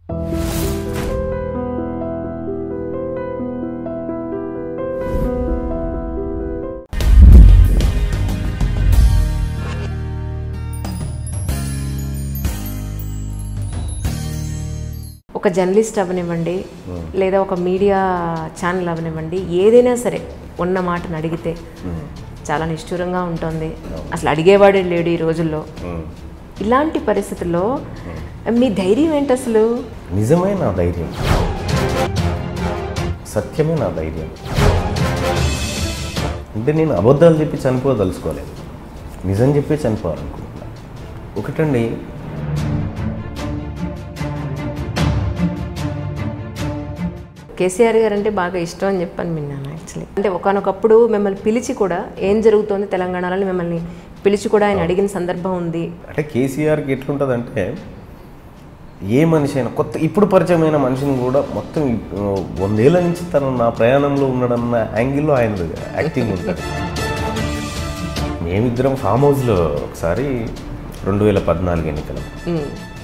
ఒక జర్నలిస్ట్ అవనివ్వండి లేదా ఒక మీడియా ఛానల్ అవనివ్వండి ఏదైనా సరే ఉన్న మాటను అడిగితే చాలా నిష్ఠూరంగా ఉంటుంది అసలు అడిగేవాడే లేడు ఈ రోజుల్లో ఇలాంటి పరిస్థితుల్లో మీ ధైర్యం ఏంటి అసలు నిజమే నా ధైర్యం సత్యమే నా ధైర్యం అంటే నేను అబద్ధాలు చెప్పి చనిపోదలుచుకోలేదు నిజం చెప్పి చనిపోవాలనుకుంటున్నా ఒకటండి కేసీఆర్ గారు అంటే బాగా ఇష్టం అని చెప్పని విన్నాను యాక్చువల్లీ అంటే ఒకనొకప్పుడు మిమ్మల్ని పిలిచి కూడా ఏం జరుగుతోంది తెలంగాణలో మిమ్మల్ని పిలిచి కూడా ఆయన అడిగిన సందర్భం ఉంది అంటే కేసీఆర్కి ఎట్లుంటుందంటే ఏ మనిషి అయినా కొత్త ఇప్పుడు పరిచయమైన మనిషిని కూడా మొత్తం ఈ, ఆ, వందేళ్ల నుంచి తను నా ప్రయాణంలో ఉన్నాడన్న యాంగిల్లో ఆయన యాక్టింగ్ ఉంటుంది మేమిద్దరం ఫామ్ హౌస్లో ఒకసారి రెండు వేల పద్నాలుగు ఎన్నికలు ఉమ్.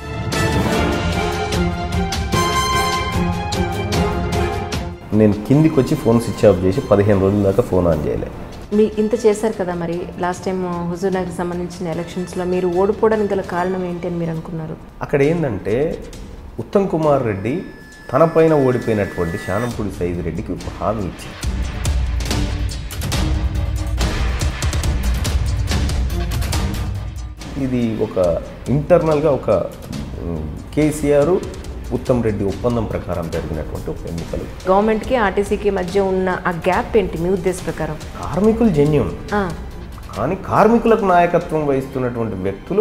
నేను కిందికి వచ్చి ఫోన్ స్విచ్ ఆఫ్ చేసి పదిహేను రోజుల దాకా ఫోన్ ఆన్ చేయలే మీ ఇంత చేశారు కదా మరి లాస్ట్ టైం హుజూర్ నగర్ సంబంధించిన ఎలక్షన్స్లో మీరు ఓడిపోవడానికి గల కారణం ఏంటి అని మీరు అనుకున్నారు అక్కడ ఏంటంటే ఉత్తమ్ కుమార్ రెడ్డి తన పైన ఓడిపోయినటువంటి శానంపూడి సైద్ రెడ్డికి ఒక హామీ ఇచ్చి ఇది ఒక ఇంటర్నల్గా ఒక ఉమ్, కేసీఆర్ ఉత్తమ్ రెడ్డి ఒప్పందం ప్రకారం జరిగినటువంటి ఒక ఎన్నికలు గవర్నమెంట్కి ఆర్టీసీకి మధ్య ఉన్న ఆ గ్యాప్ ఏంటి మీ ఉద్దేశ ప్రకారం కార్మికులు జెన్యున్ ఆ, కానీ కార్మికులకు నాయకత్వం వహిస్తున్నటువంటి వ్యక్తులు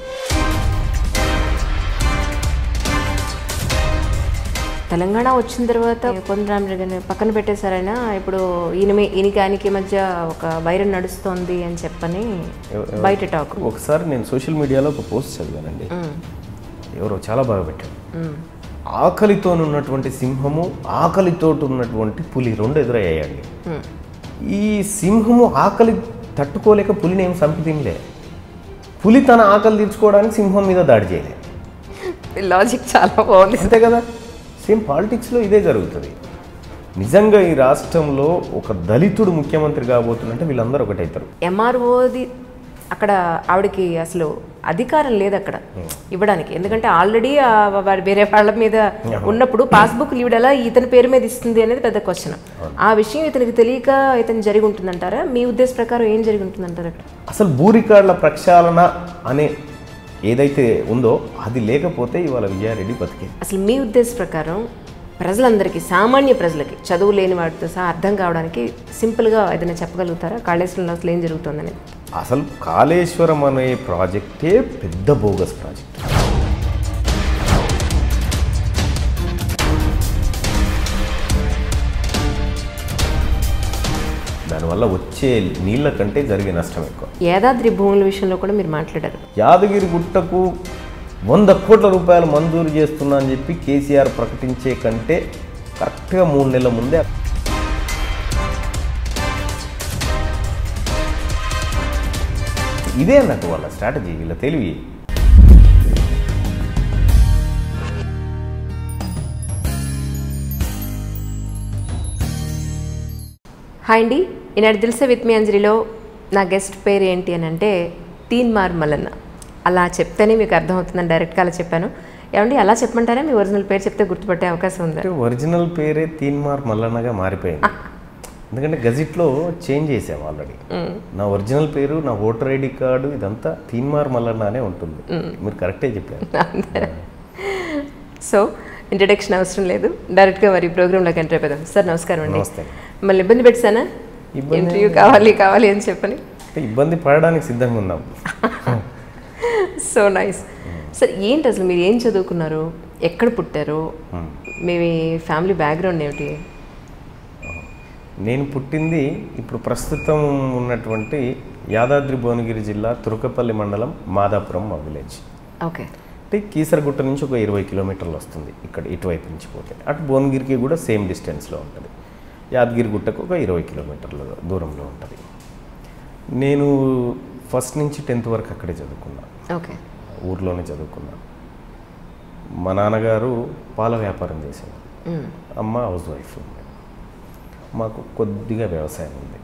తెలంగాణ వచ్చిన తర్వాత కొందరామరెడ్డి గారిని పక్కన పెట్టేశారైనా ఇప్పుడు ఈయన మీ- ఈయనకి ఆయనకి మధ్య ఒక వైరం నడుస్తోంది అని చెప్పని బయట టాక్ ఒకసారి నేను సోషల్ మీడియాలో ఒక పోస్ట్ చదివానండి ఎవరో చాలా బాగా పెట్టాడు ఆకలితో ఉన్నటువంటి సింహము ఆకలితో ఉన్నటువంటి పులి రెండు ఎదురయ్యాయండి ఈ సింహము ఆకలి తట్టుకోలేక పులిని ఏం చంపి తినలే పులి తన ఆకలి తీర్చుకోవడానికి సింహం మీద దాడి చేయలే లాజిక్ చాలా బాగుంది అంతే కదా సేమ్ పాలిటిక్స్లో ఇదే జరుగుతుంది నిజంగా ఈ రాష్ట్రంలో ఒక దళితుడు ముఖ్యమంత్రి కాబోతుందంటే వీళ్ళందరూ ఒకటవుతారు ఎంఆర్ఓది అక్కడ ఆవిడకి అసలు అధికారం లేదు అక్కడ ఇవ్వడానికి ఎందుకంటే ఆల్రెడీ వేరే వాళ్ళ మీద ఉన్నప్పుడు పాస్బుక్ ఈవిడ ఎలా ఇతని పేరు మీద ఇస్తుంది అనేది పెద్ద క్వశ్చన్ ఆ విషయం ఇతనికి తెలియక ఇతను జరిగి ఉంటుందంటారా మీ ఉద్దేశ ప్రకారం ఏం జరిగి ఉంటుందంటారు అక్కడ అసలు భూ రికార్డుల ప్రక్షాళన అనే ఏదైతే ఉందో అది లేకపోతే ఇవాళ విజయారెడ్డి బతికేది అసలు మీ ఉద్దేశ ప్రకారం ప్రజలందరికీ సామాన్య ప్రజలకి చదువు లేని వాటితో సహా అర్థం కావడానికి సింపుల్గా ఏదైనా చెప్పగలుగుతారా కాళేశ్వరంలో అసలు ఏం జరుగుతుందని అసలు కాళేశ్వరం అనే ప్రాజెక్టే పెద్ద బోగస్ ప్రాజెక్ట్ దానివల్ల వచ్చే నీళ్ళ కంటే జరిగే నష్టం ఎక్కువ యాదాద్రి భూముల విషయంలో కూడా మీరు మాట్లాడారు యాదగిరి గుట్టకు వంద కోట్ల రూపాయలు మంజూరు చేస్తున్నా అని చెప్పి కేసీఆర్ ప్రకటించే కంటే కరెక్ట్గా మూడు నెలల ముందే ఇదే అన్నట్టు వాళ్ళ స్ట్రాటజీ వీళ్ళ తెలివి హాయ్ అండి ఈనాడు దిల్సే విత్ మీ అంజలిలో నా గెస్ట్ పేరు ఏంటి అని అంటే తీన్ మార్ మల్లన్న అలా చెప్తేనే మీకు అర్థమవుతుందని డైరెక్ట్గా అలా చెప్పాను ఏమండి అలా చెప్పమంటారా మీ ఒరిజినల్ పేరు చెప్తే గుర్తుపట్టే అవకాశం ఉందా అంటే ఒరిజినల్ పేరే తీన్మార్ మల్లన్నగా మారిపోయింది ఎందుకంటే గజిట్లో చేంజ్ చేసాం ఆల్రెడీ నా ఒరిజినల్ పేరు నా ఓటర్ ఐడి కార్డు ఇదంతా తీన్మార్ మల్లన్న అనే ఉంటుంది మీరు కరెక్టే చెప్పారు సో ఇంట్రడక్షన్ అవసరం లేదు డైరెక్ట్గా మరి ప్రోగ్రాంలోకి ఎంటర్ అయిపోదాం సార్ నమస్కారం అండి నమస్తే మళ్ళీ ఇబ్బంది పెట్టానా ఇబ్బంది ఇంటర్వ్యూ కావాలి కావాలి అని చెప్పని అంటే ఇబ్బంది పడడానికి సిద్ధంగా ఉన్నాం సో నైస్ సార్ ఏంటి అసలు మీరు ఏం చదువుకున్నారు ఎక్కడ పుట్టారు మీ ఫ్యామిలీ బ్యాక్గ్రౌండ్ ఏమిటి నేను పుట్టింది ఇప్పుడు ప్రస్తుతం ఉన్నటువంటి యాదాద్రి భువనగిరి జిల్లా తురుకపల్లి మండలం మాదాపురం మా విలేజ్ ఓకే అంటే కీసరగుట్ట నుంచి ఒక ఇరవై కిలోమీటర్లు వస్తుంది ఇక్కడ ఇటువైపు నుంచి పోతే అటు భువనగిరికి కూడా సేమ్ డిస్టెన్స్లో ఉంటుంది యాదగిరి గుట్టకు ఒక ఇరవై కిలోమీటర్ల దూరంలో ఉంటుంది నేను ఫస్ట్ నుంచి టెన్త్ వరకు అక్కడే చదువుకున్నా ఓకే ఊర్లోనే చదువుకున్నా మా నాన్నగారు పాల వ్యాపారం చేశారు మ్మ్. అమ్మ హౌస్ వైఫ్ మాకు కొద్దిగా వ్యవసాయం ఉంది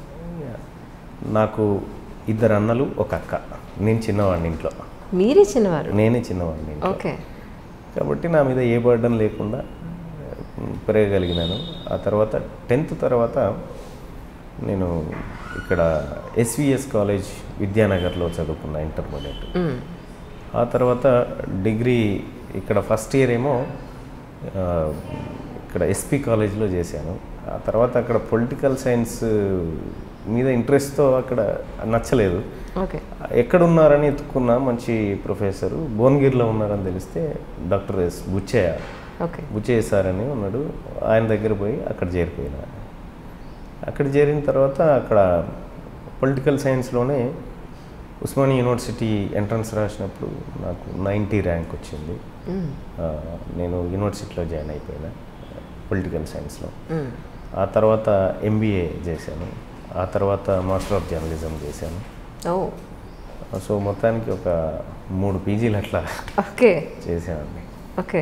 నాకు ఇద్దరు అన్నలు ఒక అక్క నేను చిన్నవాడిని ఇంట్లో మీరే చిన్నవారు నేనే చిన్నవాడిని ఇంట్లో ఓకే కాబట్టి నా మీద ఏ బర్డన్ లేకుండా ఉమ్, పెరగగలిగినాను ఆ తర్వాత టెన్త్ తర్వాత నేను ఇక్కడ ఎస్విఎస్ కాలేజ్ విద్యానగర్లో చదువుకున్నా ఇంటర్మీడియట్ మ్మ్. ఆ తర్వాత డిగ్రీ ఇక్కడ ఫస్ట్ ఇయర్ ఏమో ఆ, ఇక్కడ ఎస్పి కాలేజ్లో చేశాను ఆ తర్వాత అక్కడ పొలిటికల్ సైన్స్ మీద ఇంట్రెస్ట్తో అక్కడ నచ్చలేదు ఓకే ఎక్కడ ఉన్నారని ఎత్తుకున్నా మంచి ప్రొఫెసరు భువనగిరిలో ఉన్నారని తెలిస్తే doctor S Buchaiah okay Buchaiah sir అని ఉన్నాడు ఆయన దగ్గర పోయి అక్కడ చేరిపోయినా అక్కడ చేరిన తర్వాత అక్కడ పొలిటికల్ సైన్స్లోనే ఉస్మానియా యూనివర్సిటీ ఎంట్రన్స్ రాసినప్పుడు నాకు నైంటీ ర్యాంక్ వచ్చింది మ్మ్. ఆ, నేను యూనివర్సిటీలో జాయిన్ అయిపోయినా పొలిటికల్ సైన్స్లో మ్మ్. ఆ తర్వాత ఎంబీఏ చేశాను ఆ తర్వాత మాస్టర్ ఆఫ్ జర్నలిజం చేశాను ఓ సో మొత్తానికి ఒక మూడు పీజీలు అట్లా ఓకే చేశానండి ఓకే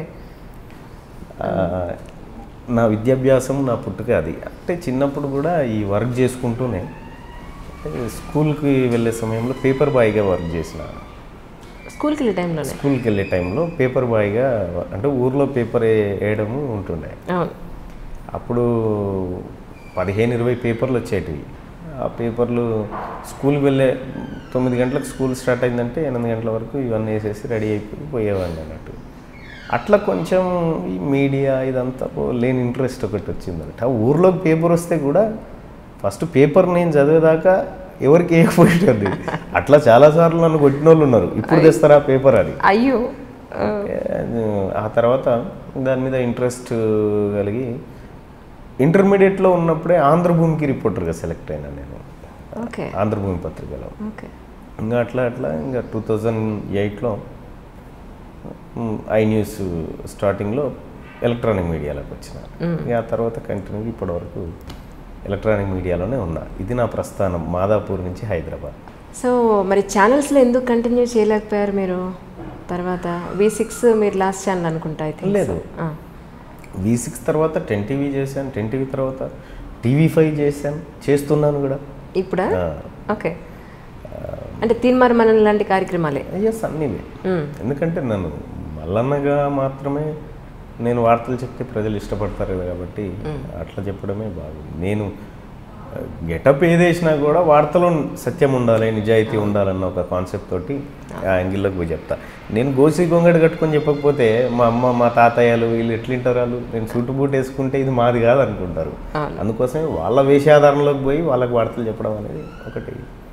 ఆ, నా విద్యాభ్యాసం నా పుట్టుక అది అంటే చిన్నప్పుడు కూడా ఈ వర్క్ చేసుకుంటూనే అంటే స్కూల్కి వెళ్ళే సమయంలో పేపర్ బాయ్గా వర్క్ చేసిన స్కూల్కి వెళ్ళే టైంలోనే స్కూల్కి వెళ్ళే టైంలో పేపర్ బాయ్గా అంటే ఊర్లో పేపర్ వేయడము ఉంటుండే అవును అప్పుడు పదిహేను ఇరవై పేపర్లు వచ్చేటివి ఆ పేపర్లు స్కూల్కి వెళ్ళే తొమ్మిది గంటలకు స్కూల్ స్టార్ట్ అయిందంటే ఎనిమిది గంటల వరకు ఇవన్నీ వేసేసి రెడీ అయిపోయి పోయేవాడిని అన్నట్టు అట్లా కొంచెం ఈ మీడియా ఇదంతా పో- లేని ఇంట్రెస్ట్ ఒకటి వచ్చిందన్నట్టు ఆ ఊర్లోకి పేపర్ వస్తే కూడా ఫస్ట్ పేపర్ నేను చదివేదాకా ఎవరికి వేయకపోయేటది అట్లా చాలాసార్లు నన్ను కొట్టిన వాళ్ళు ఉన్నారు ఇప్పుడు తెస్తారా పేపర్ అది అయ్యో ఆ, ఆ తర్వాత దాని మీద ఇంట్రెస్ట్ కలిగి ఇంటర్మీడియట్లో ఉన్నప్పుడే ఆంధ్రభూమికి రిపోర్టర్గా సెలెక్ట్ అయినా నేను ఓకే ఆంధ్రభూమి పత్రికలో ఓకే ఇంకా అట్లా అట్లా ఇంకా టూ థౌజండ్ ఎయిట్లో ఐ న్యూస్ స్టార్టింగ్లో ఎలక్ట్రానిక్ మీడియాలోకి వచ్చిన ఇక ఆ తర్వాత కంటిన్యూ ఇప్పటివరకు ఎలక్ట్రానిక్ మీడియాలోనే ఉన్నా ఇది నా ప్రస్థానం మాదాపూర్ నుంచి హైదరాబాద్ సో మరి ఛానల్స్లో ఎందుకు కంటిన్యూ చేయలేకపోయారు మీరు తర్వాత వి సిక్స్ మీరు లాస్ట్ ఛానల్ అనుకుంటా అయితే లేదు. వి సిక్స్ తర్వాత టెన్ టీవీ చేశాను టెన్ టీవీ తర్వాత టీవీ ఫైవ్ చేశాను చేస్తున్నాను కూడా ఇప్పుడా ఆ, ఓకే అంటే తీన్మార్ మనన్ లాంటి కార్యక్రమాలే ఎస్ అన్నీవే మ్మ్. ఎందుకంటే నన్ను మల్లన్నగా మాత్రమే నేను వార్తలు చెప్తే ప్రజలు ఇష్టపడతారు కాబట్టి అట్లా చెప్పడమే బాగుంది నేను గెటప్ ఏదేసినా కూడా వార్తలో సత్యం ఉండాలి నిజాయితీ ఉండాలన్న ఒక కాన్సెప్ట్ తోటి ఆ యాంగిల్లోకి పోయి చెప్తా నేను గోసి గొంగడి కట్టుకొని చెప్పకపోతే మా అమ్మ మా తాతయ్యలు వీళ్ళు ఎట్లింటారు వాళ్ళు నేను సూటు బూట్ వేసుకుంటే ఇది మాది కాదు అనుకుంటారు అవును. అందుకోసమే వాళ్ళ వేషాధారణలోకి పోయి వాళ్ళకి వార్తలు చెప్పడం అనేది ఒకటి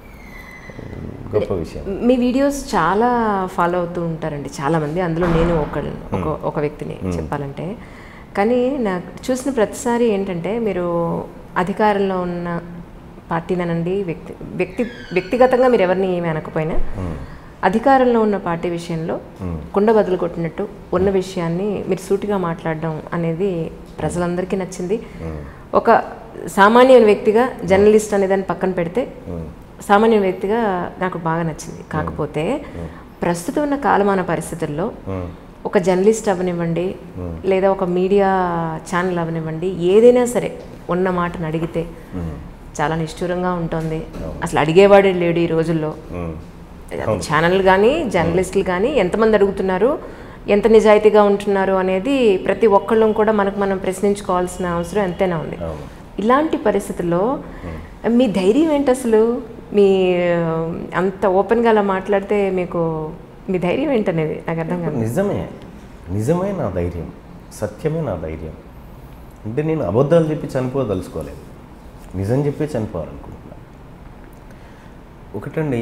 ఉమ్, గొప్ప విషయం మీ వీడియోస్ చాలా ఫాలో అవుతూ ఉంటారండి చాలామంది అందులో నేను ఒక ఒక ఒక వ్యక్తిని చెప్పాలంటే కానీ నాకు చూసిన ప్రతిసారి ఏంటంటే మీరు అధికారంలో ఉన్న పార్టీనేనండి వ్యక్తి వ్యక్తి వ్యక్తిగతంగా మీరు ఎవరిని ఏమీ అనకపోయినా అధికారంలో ఉన్న పార్టీ విషయంలో కుండ బదులు కొట్టినట్టు ఉన్న విషయాన్ని మీరు సూటిగా మాట్లాడడం అనేది ప్రజలందరికీ నచ్చింది ఒక సామాన్య వ్యక్తిగా జర్నలిస్ట్ అనే దాన్ని పక్కన పెడితే సామాన్య వ్యక్తిగా నాకు బాగా నచ్చింది కాకపోతే ప్రస్తుతం ఉన్న కాలమాన పరిస్థితుల్లో ఉమ్, ఒక జర్నలిస్ట్ అవనివ్వండి లేదా ఒక మీడియా ఛానల్ అవనివ్వండి ఏదైనా సరే ఉన్న మాటను అడిగితే చాలా నిష్ఠూరంగా ఉంటుంది అసలు అడిగేవాడే లేడు ఈ రోజుల్లో ఉమ్, ఛానల్ కానీ జర్నలిస్టులు కానీ ఎంతమంది అడుగుతున్నారు ఎంత నిజాయితీగా ఉంటున్నారు అనేది ప్రతి ఒక్కళ్ళం కూడా మనకు మనం ప్రశ్నించుకోవాల్సిన అవసరం ఎంతైనా ఉంది అవును ఇలాంటి పరిస్థితుల్లో మీ ధైర్యం ఏంటి అసలు మీ ఆ, అంత ఓపెన్గా అలా మాట్లాడితే మీకు మీ ధైర్యం ఏంటనేది నాకు అర్థం కాదు నిజమే నిజమే నా ధైర్యం సత్యమే నా ధైర్యం అంటే నేను అబద్ధాలు చెప్పి చనిపోదలుచుకోలేదు నిజం చెప్పి చనిపోవాలనుకుంటున్నా ఒకటండి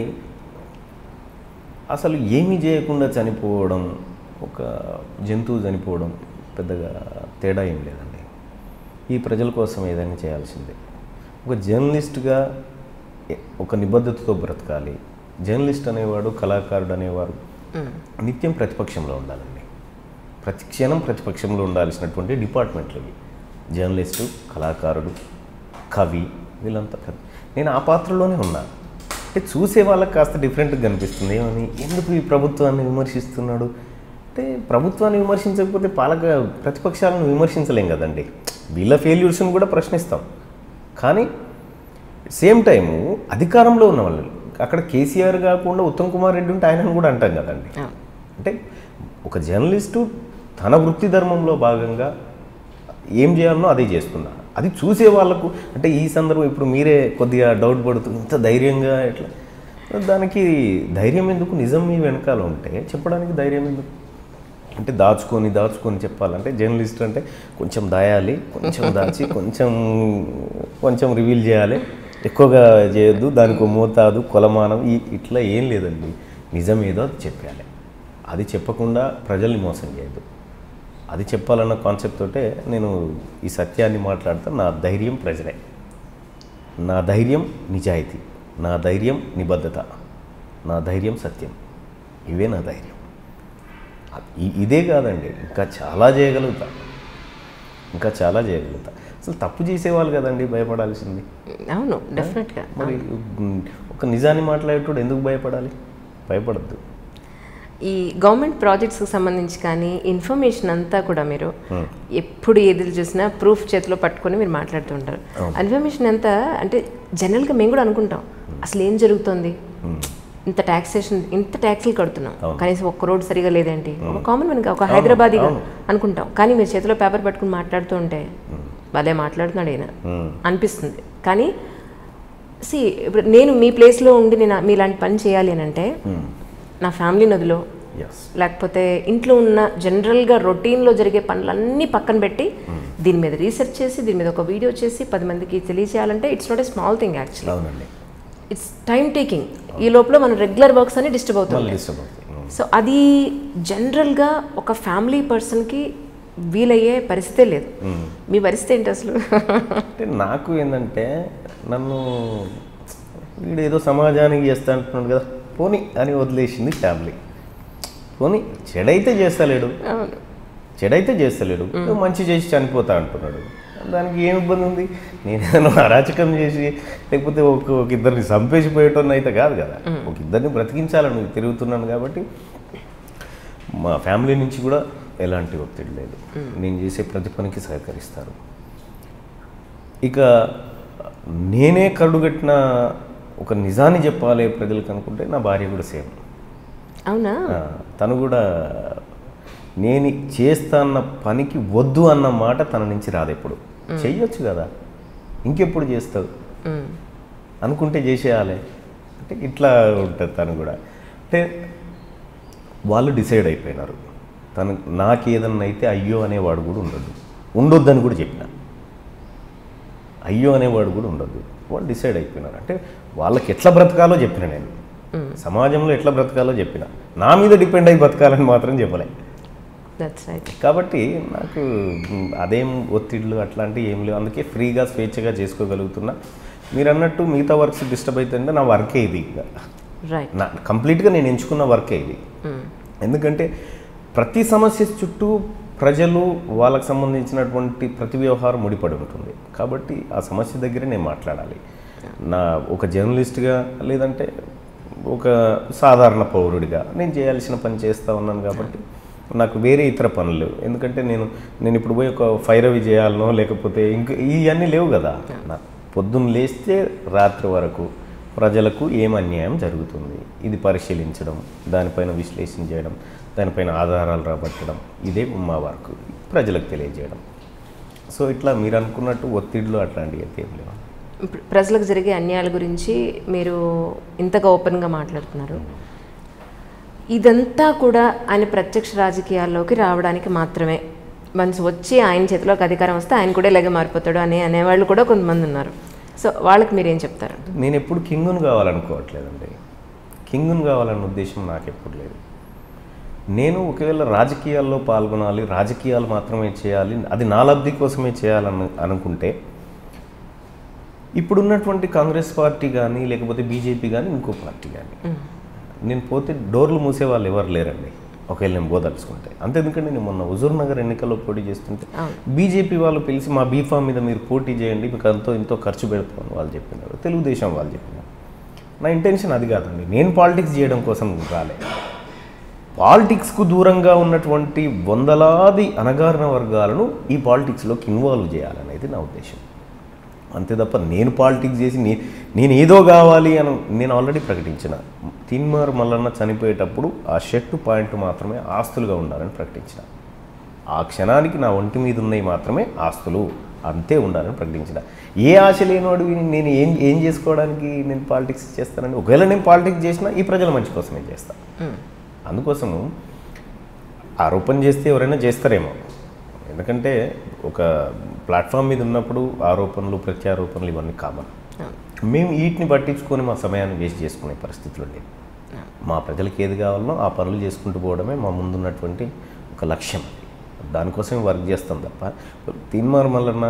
అసలు ఏమీ చేయకుండా చనిపోవడం ఒక జంతువు చనిపోవడం పెద్దగా తేడా ఏం లేదండి ఈ ప్రజల కోసం ఏదైనా చేయాల్సిందే ఒక జర్నలిస్ట్గా ఎ- ఒక నిబద్ధతతో బ్రతకాలి జర్నలిస్ట్ అనేవాడు కళాకారుడు అనేవారు నిత్యం ప్రతిపక్షంలో ఉండాలండి ప్రతి క్షణం ప్రతిపక్షంలో ఉండాల్సినటువంటి డిపార్ట్మెంట్లు ఇవి జర్నలిస్టు కళాకారుడు కవి వీళ్ళంతా కవి నేను ఆ పాత్రలోనే ఉన్నా అంటే చూసే వాళ్ళకి కాస్త డిఫరెంట్గా కనిపిస్తుంది ఏమని ఎందుకు ఈ ప్రభుత్వాన్ని విమర్శిస్తున్నాడు అంటే ప్రభుత్వాన్ని విమర్శించకపోతే పాలక ప్రతిపక్షాలను విమర్శించలేం కదండి వీళ్ళ ఫెయిల్యూర్స్ని కూడా ప్రశ్నిస్తాం కానీ సేమ్ టైము అధికారంలో ఉన్న వాళ్ళు అక్కడ కేసీఆర్ కాకుండా ఉత్తమ్ కుమార్ రెడ్డి ఉంటే ఆయనను కూడా అంటాం కదండి అవును. అంటే ఒక జర్నలిస్టు తన వృత్తి ధర్మంలో భాగంగా ఏం చేయాలనో అదే చేస్తున్నా అది చూసే వాళ్ళకు అంటే ఈ సందర్భం ఇప్పుడు మీరే కొద్దిగా డౌట్ పడుతుంది ఇంత ధైర్యంగా ఎట్లా దానికి ధైర్యం ఎందుకు నిజం మీ వెనకాల ఉంటే చెప్పడానికి ధైర్యం ఎందుకు అంటే దాచుకొని దాచుకొని చెప్పాలంటే జర్నలిస్ట్ అంటే కొంచెం దాయాలి కొంచెం దాచి కొంచెం కొంచెం రివీల్ చేయాలి ఎక్కువగా చేయొద్దు దానికి మోతాదు కొలమానం ఈ ఇట్లా ఏం లేదండి నిజం ఏదో అది చెప్పాలి అది చెప్పకుండా ప్రజల్ని మోసం చేయొద్దు అది చెప్పాలన్న కాన్సెప్ట్ తోటే నేను ఈ సత్యాన్ని మాట్లాడతా నా ధైర్యం ప్రజలే నా ధైర్యం నిజాయితీ నా ధైర్యం నిబద్ధత నా ధైర్యం సత్యం ఇవే నా ధైర్యం ఇ- ఇదే కాదండి ఇంకా చాలా చేయగలుగుతా ఇంకా చాలా చేయగలుగుతా అసలు తప్పు చేసేవాళ్ళు కదండి భయపడాల్సింది అవును డెఫినెట్గా మరి ఉమ్, ఒక నిజాన్ని మాట్లాడేటోడు ఎందుకు భయపడాలి భయపడద్దు ఈ గవర్నమెంట్ ప్రాజెక్ట్స్కి సంబంధించి కానీ ఇన్ఫర్మేషన్ అంతా కూడా మీరు ఎప్పుడు ఎదురు చూసినా ప్రూఫ్ చేతిలో పట్టుకొని మీరు మాట్లాడుతూ ఉంటారు ఇన్ఫర్మేషన్ అంతా అంటే జనరల్గా మేము కూడా అనుకుంటాం అసలు ఏం జరుగుతుంది ఇంత ట్యాక్సేషన్ ఇంత ట్యాక్స్లు కడుతున్నాం కనీసం ఒక్క రోడ్ సరిగా లేదేంటి ఒక కామన్ మనకి ఒక హైదరాబాదీగా అనుకుంటాం కానీ మీరు చేతిలో పేపర్ పట్టుకుని మాట్లాడుతూ ఉంటే భలే మాట్లాడుతున్నాడు ఈయన ఉమ్, అనిపిస్తుంది కానీ సి ఇప్పుడు నేను మీ ప్లేస్లో ఉండి నేను మీలాంటి పని చేయాలి అని అంటే ఉమ్, నా ఫ్యామిలీ నదిలో ఎస్ లేకపోతే ఇంట్లో ఉన్న జనరల్గా రొటీన్లో జరిగే పనులన్నీ పక్కన పెట్టి దీని మీద రీసెర్చ్ చేసి దీని మీద ఒక వీడియో చేసి పది మందికి తెలియజేయాలంటే it's not a small thing actually అవునండి ఇట్స్ టైం టేకింగ్ ఈ లోపల మన రెగ్యులర్ వర్క్స్ అన్ని డిస్టర్బ్ అవుతుంది మళ్ళీ డిస్టర్బ్ అవుతుంది ఉమ్, సో అది జనరల్గా ఒక ఫ్యామిలీ పర్సన్కి వీలయ్యే పరిస్థితే లేదు ఉమ్. మీ పరిస్థితి ఏంటి అసలు అంటే నాకు ఏంటంటే నన్ను వీడు ఏదో సమాజానికి చేస్తా అంటున్నాడు కదా పోనీ అని వదిలేసింది ఫ్యామిలీ పోనీ చెడైతే చేస్తలేడు అవును చెడైతే చేస్తలేడు ఏదో మంచి చేసి చనిపోతా అంటున్నాడు దానికి ఏం ఇబ్బంది ఉంది నేను ఏదైనా అరాచకం చేసి లేకపోతే ఒక ఒక ఇద్దరిని చంపేసిపోయేటోని అయితే కాదు కదా ఒక ఇద్దరిని బ్రతికించాలని తిరుగుతున్నాను కాబట్టి మా ఫ్యామిలీ నుంచి కూడా ఎలాంటి ఒత్తిడి లేదు నేను చేసే ప్రతి పనికి సహకరిస్తారు ఇక నేనే కరుడుగట్టిన ఒక నిజాన్ని చెప్పాలి ప్రజలకు అనుకుంటే నా భార్య కూడా సేమ్ అవునా ఆ, తను కూడా నేను చేస్తా అన్న పనికి వద్దు అన్న మాట తన నుంచి రాదు ఎప్పుడు చెయ్యొచ్చు కదా ఇంకెప్పుడు చేస్తావు మ్మ్. అనుకుంటే చేసేయాలి అంటే ఇట్లా ఉంటుంది తను కూడా అంటే వాళ్ళు డిసైడ్ అయిపోయినారు తను నాకు ఏదన్నా అయితే అయ్యో అనేవాడు కూడా ఉండదు ఉండొద్దని కూడా చెప్పిన అయ్యో అనేవాడు కూడా ఉండదు వాళ్ళు డిసైడ్ అయిపోయినారు అంటే వాళ్ళకి ఎట్లా బ్రతకాలో చెప్పిన నేను సమాజంలో ఎట్లా బ్రతకాలో చెప్పిన నా మీద డిపెండ్ అయి బతకాలని మాత్రం చెప్పలే దట్స్ రైట్ కాబట్టి నాకు మ్, అదేం ఒత్తిళ్ళు అట్లాంటివి ఏం లేవు అందుకే ఫ్రీగా స్వేచ్ఛగా చేసుకోగలుగుతున్నా మీరు అన్నట్టు మిగతా వర్క్స్ డిస్టర్బ్ అవుతుంటే నా వర్కే ఇది ఇంకా రైట్ నా కంప్లీట్గా నేను ఎంచుకున్న వర్కే ఇది ఎందుకంటే ప్రతి సమస్య చుట్టూ ప్రజలు వాళ్ళకి సంబంధించినటువంటి ప్రతి వ్యవహారం ముడిపడి ఉంటుంది కాబట్టి ఆ సమస్య దగ్గర నేను మాట్లాడాలి నా ఒక జర్నలిస్ట్గా లేదంటే ఒక సాధారణ పౌరుడిగా నేను చేయాల్సిన పని చేస్తూ ఉన్నాను కాబట్టి నాకు వేరే ఇతర పనులు లేవు ఎందుకంటే నేను నేను ఇప్పుడు పోయి ఒక ఫైర్ అవి చేయాలనో లేకపోతే ఇంకా ఇవన్నీ లేవు కదా నా పొద్దున్న లేస్తే రాత్రి వరకు ప్రజలకు ఏం అన్యాయం జరుగుతుంది ఇది పరిశీలించడం దానిపైన విశ్లేషణ చేయడం దానిపైన ఆధారాలు రాబట్టడం ఇదే మా వర్క్ ప్రజలకు తెలియజేయడం సో ఇట్లా మీరు అనుకున్నట్టు ఒత్తిడిలు అట్లాంటివి అయితే ఏం లేవు ఇప్పుడు ప్రజలకు జరిగే అన్యాయాల గురించి మీరు ఇంతగా ఓపెన్గా మాట్లాడుతున్నారు ఇదంతా కూడా ఆయన ప్రత్యక్ష రాజకీయాల్లోకి రావడానికి మాత్రమే మనసు వచ్చి ఆయన చేతిలోకి అధికారం వస్తే ఆయన కూడా ఇలాగే మారిపోతాడు అని అనేవాళ్ళు కూడా కొంతమంది ఉన్నారు సో వాళ్ళకి మీరేం చెప్తారు నేను ఎప్పుడు కింగును కావాలనుకోవట్లేదండి కింగును కావాలన్న ఉద్దేశం నాకు ఎప్పుడు లేదు నేను ఒకవేళ రాజకీయాల్లో పాల్గొనాలి రాజకీయాలు మాత్రమే చేయాలి అది నా లబ్ధి కోసమే చేయాలని అనుకుంటే ఇప్పుడున్నటువంటి కాంగ్రెస్ పార్టీ కానీ లేకపోతే బీజేపీ కానీ ఇంకో పార్టీ కానీ నేను పోతే డోర్లు మూసే వాళ్ళు ఎవరు లేరండి ఒకవేళ నేను పోదలుచుకుంటే అంతే ఎందుకంటే నేను మొన్న హుజూర్ నగర్ ఎన్నికల్లో పోటీ చేస్తుంటే బీజేపీ వాళ్ళు పిలిచి మా బీఫామ్ మీద మీరు పోటీ చేయండి మీకు అంతో ఇంతో ఖర్చు పెడతామని వాళ్ళు చెప్పినారు తెలుగుదేశం వాళ్ళు చెప్పినారు నా ఇంటెన్షన్ అది కాదండి నేను పాలిటిక్స్ చేయడం కోసం రాలే పాలిటిక్స్కు దూరంగా ఉన్నటువంటి వందలాది అణగారిన వర్గాలను ఈ పాలిటిక్స్లోకి ఇన్వాల్వ్ చేయాలనేది నా ఉద్దేశం అంతే తప్ప నేను పాలిటిక్స్ చేసి నే నేను ఏదో కావాలి అని నేను ఆల్రెడీ ప్రకటించిన తిన్మార్ మల్లన్న చనిపోయేటప్పుడు ఆ షర్టు పాయింట్ మాత్రమే ఆస్తులుగా ఉండాలని ప్రకటించిన ఆ క్షణానికి నా ఒంటి మీద ఉన్నవి మాత్రమే ఆస్తులు అంతే ఉండాలని ప్రకటించిన ఏ ఆశ లేనివాడు నేను ఏం ఏం చేసుకోవడానికి నేను పాలిటిక్స్ చేస్తానని ఒకవేళ నేను పాలిటిక్స్ చేసినా ఈ ప్రజల మంచి కోసమే చేస్తాను అందుకోసము ఆరోపణ చేస్తే ఎవరైనా చేస్తారేమో ఎందుకంటే ఒక ప్లాట్ఫామ్ మీద ఉన్నప్పుడు ఆరోపణలు ప్రత్యారోపణలు ఇవన్నీ కామన్ మేము వీటిని పట్టించుకొని మా సమయాన్ని వేస్ట్ చేసుకునే పరిస్థితులు ఉండేవి మా ప్రజలకు ఏది కావాలనో ఆ పనులు చేసుకుంటూ పోవడమే మా ముందున్నటువంటి ఒక లక్ష్యం దానికోసమే వర్క్ చేస్తాం తప్ప తీన్మార్ మల్లన్న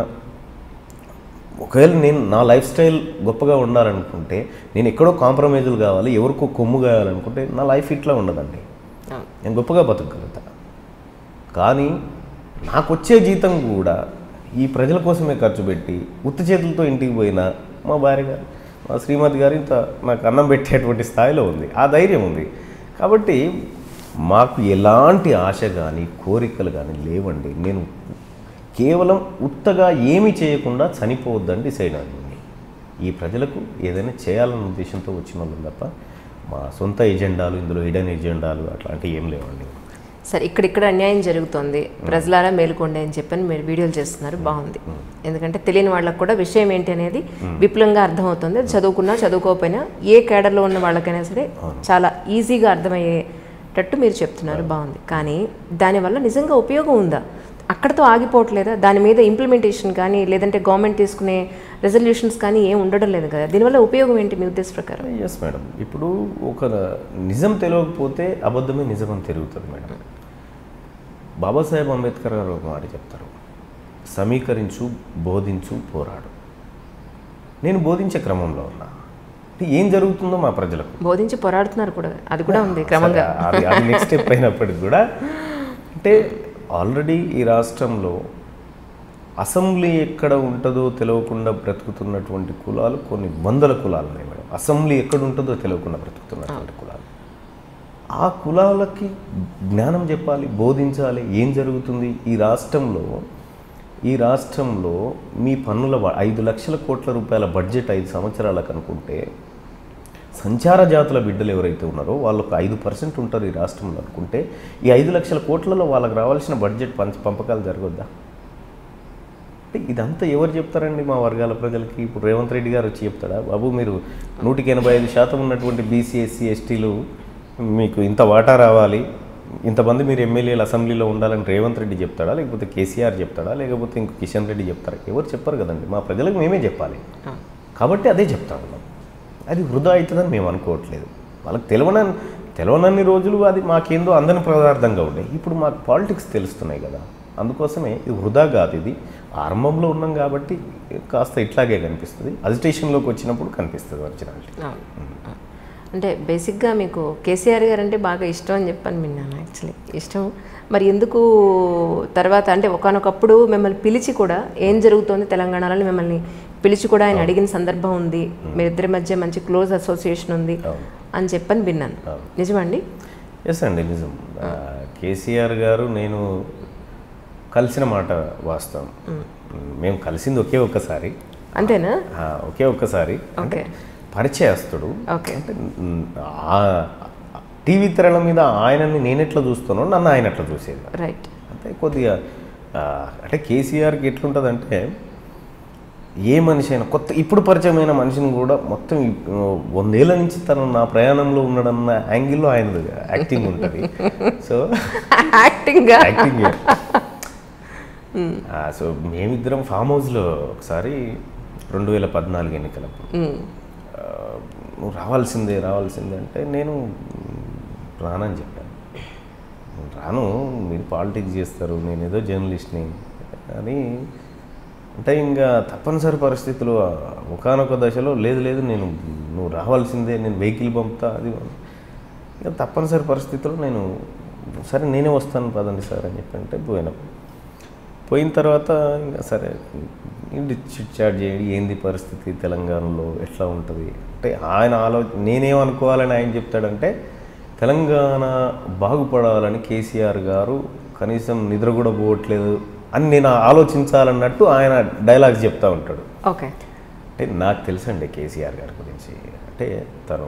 ఒకవేళ నేను నా లైఫ్ స్టైల్ గొప్పగా ఉండాలనుకుంటే నేను ఎక్కడో కాంప్రమైజులు కావాలి ఎవరికో కొమ్ము కావాలనుకుంటే నా లైఫ్ ఇట్లా ఉండదండి అవును. నేను గొప్పగా బతకగలుగుతా కానీ నాకు వచ్చే జీతం కూడా ఈ ప్రజల కోసమే ఖర్చు పెట్టి ఉత్తి చేతులతో ఇంటికి పోయినా మా భార్య గారు మా శ్రీమతి గారు ఇంత నాకు అన్నం పెట్టేటువంటి స్థాయిలో ఉంది ఆ ధైర్యం ఉంది కాబట్టి మాకు ఎలాంటి ఆశ కానీ కోరికలు కానీ లేవండి నేను కేవలం ఉత్తగా ఏమీ చేయకుండా చనిపోవద్దని డిసైడ్ అయింది ఈ ప్రజలకు ఏదైనా చేయాలన్న ఉద్దేశంతో వచ్చిన వాళ్ళం తప్ప మా సొంత ఎజెండాలు ఇందులో హిడెన్ ఎజెండాలు అట్లాంటివి ఏం లేవండి సరే ఇక్కడిక్కడ అన్యాయం జరుగుతోంది ప్రజలారా మేలుకోండి అని చెప్పని మీరు వీడియోలు చేస్తున్నారు బాగుంది ఎందుకంటే తెలియని వాళ్ళకు కూడా విషయం ఏంటి అనేది విపులంగా అర్థమవుతుంది అది చదువుకున్నా చదువుకోకపోయినా ఏ కేడర్లో ఉన్న వాళ్ళకైనా సరే చాలా ఈజీగా అర్థమయ్యేటట్టు మీరు చెప్తున్నారు బాగుంది కానీ దానివల్ల నిజంగా ఉపయోగం ఉందా అక్కడతో ఆగిపోవట్లేదా దాని మీద ఇంప్లిమెంటేషన్ కానీ లేదంటే గవర్నమెంట్ తీసుకునే రెజల్యూషన్స్ కానీ ఏం ఉండడం లేదు కదా దీనివల్ల ఉపయోగం ఏంటి మీ ఉద్దేశ ప్రకారం ఎస్ మేడం ఇప్పుడు ఒక నిజం తెలియకపోతే అబద్ధమే నిజం అని తిరుగుతుంది మేడం బాబాసాహెబ్ అంబేద్కర్ గారు ఒక మాట చెప్తారు సమీకరించు బోధించు పోరాడు నేను బోధించే క్రమంలో ఉన్నా అంటే ఏం జరుగుతుందో మా ప్రజలకు బోధించి పోరాడుతున్నారు కూడా అది కూడా ఉంది క్రమంగా సరే, అది అది నెక్స్ట్ స్టెప్ అయినప్పటికి కూడా అంటే ఆల్రెడీ ఈ రాష్ట్రంలో అసెంబ్లీ ఎక్కడ ఉంటుందో తెలియకుండా బ్రతుకుతున్నటువంటి కులాలు కొన్ని వందల కులాలు ఉన్నాయి మేడం అసెంబ్లీ ఎక్కడ ఉంటుందో తెలియకుండా బ్రతుకుతున్నటువంటి కులాలు ఆ కులాలకి జ్ఞానం చెప్పాలి బోధించాలి ఏం జరుగుతుంది ఈ రాష్ట్రంలో ఈ రాష్ట్రంలో మీ పన్నుల వా- ఐదు లక్షల కోట్ల రూపాయల బడ్జెట్ ఐదు సంవత్సరాలకు అనుకుంటే సంచార జాతుల బిడ్డలు ఎవరైతే ఉన్నారో వాళ్ళకు ఐదు పర్సెంట్ ఉంటారు ఈ రాష్ట్రంలో అనుకుంటే ఈ ఐదు లక్షల కోట్లలో వాళ్ళకి రావాల్సిన బడ్జెట్ పంచ పంపకాలు జరగొద్దా అంటే ఇదంతా ఎవరు చెప్తారండి మా వర్గాల ప్రజలకి ఇప్పుడు రేవంత్ రెడ్డి గారు వచ్చి చెప్తాడా బాబు మీరు నూటికి ఎనభై ఐదు శాతం ఉన్నటువంటి బీసీ ఎస్సీ ఎస్టీలు మీకు ఇంత వాటా రావాలి ఇంతమంది మీరు ఎమ్మెల్యేలు అసెంబ్లీలో ఉండాలని రేవంత్ రెడ్డి చెప్తాడా లేకపోతే కేసీఆర్ చెప్తాడా లేకపోతే ఇంకో కిషన్ రెడ్డి చెప్తారా ఎవరు చెప్పరు కదండి మా ప్రజలకు మేమే చెప్పాలి ఆ. కాబట్టి అదే చెప్తా ఉన్నాం అది వృధా అవుతుందని మేము అనుకోవట్లేదు వాళ్ళకి తెలవనని తెలవనన్ని రోజులు అది మాకేందో అందని పదార్థంగా ఉండే ఇప్పుడు మాకు పాలిటిక్స్ తెలుస్తున్నాయి కదా అందుకోసమే ఇది వృధా కాదు ఇది ఆరంభంలో ఉన్నాం కాబట్టి కాస్త ఇట్లాగే కనిపిస్తుంది అజిటేషన్లోకి వచ్చినప్పుడు కనిపిస్తుంది ఒరిజినాలిటీ అవును. అంటే బేసిక్గా మీకు కేసీఆర్ గారు అంటే బాగా ఇష్టం అని చెప్పని విన్నాను యాక్చువల్లీ ఇష్టం మరి ఎందుకు తర్వాత అంటే ఒకనొకప్పుడు మిమ్మల్ని పిలిచి కూడా ఏం జరుగుతోంది తెలంగాణలో మిమ్మల్ని పిలిచి కూడా ఆయన అడిగిన సందర్భం ఉంది మీ ఇద్దరి మధ్య మంచి క్లోజ్ అసోసియేషన్ ఉంది అవును. అని చెప్పని విన్నాను అవును. నిజమండి ఎస్ అండి నిజం ఆ, కేసీఆర్ గారు నేను కలిసిన మాట వాస్తవం మేము కలిసింది ఒకే ఒక్కసారి అంతేనా ఆ, ఒకే ఒక్కసారి అంటే ఓకే పరిచయస్తుడు ఓకే అంటే మ్, ఆ టీవీ తెరల మీద ఆయనని నేను ఎట్లా చూస్తానో నన్ను ఆయన ఎట్లా చూసేది రైట్ అంటే కొద్దిగా ఆ, అంటే కేసీఆర్కి ఎట్లుంటుందంటే ఏ మనిషి అయినా కొత్త ఇప్పుడు పరిచయమైన మనిషిని కూడా మొత్తం ఈ, ఆ, వందేళ్ల నుంచి తను నా ప్రయాణంలో ఉన్నాడన్న యాంగిల్లో ఆయన యాక్టింగ్ ఉంటుంది సో యాక్టింగ్గా యాక్టింగ్ సో మేమిద్దరం ఫామ్ హౌస్లో ఒకసారి రెండు వేల పద్నాలుగు ఎన్నికలప్పుడు ఆ, నువ్వు రావాల్సిందే రావాల్సిందే అంటే నేను రానని చెప్పాను నేను రాను మీరు పాలిటిక్స్ చేస్తారు నేను ఏదో జర్నలిస్ట్ని అని అంటే ఇంకా తప్పనిసరి పరిస్థితులు ఒకనొక దశలో లేదు లేదు నేను నువ్వు రావాల్సిందే నేను వెహికల్ పంపుతా అది ఇంకా తప్పనిసరి పరిస్థితుల్లో నేను సరే నేనే వస్తాను పదండి సార్ అని చెప్పి అంటే పోయినాం పోయిన తర్వాత ఇంకా సరే ఇంటి చిట్ చాట్ చేయండి ఏంది పరిస్థితి తెలంగాణలో ఎట్లా ఉంటుంది అంటే ఆయన ఆలో నేనేమనుకోవాలని ఆయన చెప్తాడంటే తెలంగాణ బాగుపడాలని కేసీఆర్ గారు కనీసం నిద్ర కూడా పోవట్లేదు అని నేను ఆలోచించాలన్నట్టు ఆయన డైలాగ్స్ చెప్తా ఉంటాడు ఓకే అంటే నాకు తెలుసండి కేసీఆర్ గారి గురించి అంటే తను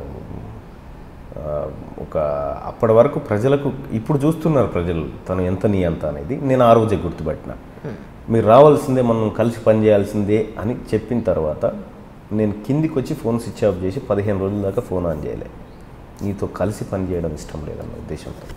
ఆ, ఒక అప్పటి వరకు ప్రజలకు ఇప్పుడు చూస్తున్నారు ప్రజలు తను ఎంత నీ ఎంత అనేది నేను ఆ రోజే గుర్తుపట్టిన మీరు రావాల్సిందే మనం కలిసి పనిచేయాల్సిందే అని చెప్పిన తర్వాత నేను కిందికి వచ్చి ఫోన్ స్విచ్ ఆఫ్ చేసి పదిహేను రోజుల దాకా ఫోన్ ఆన్ చేయలే నీతో కలిసి పనిచేయడం ఇష్టం లేదన్న ఉద్దేశంతో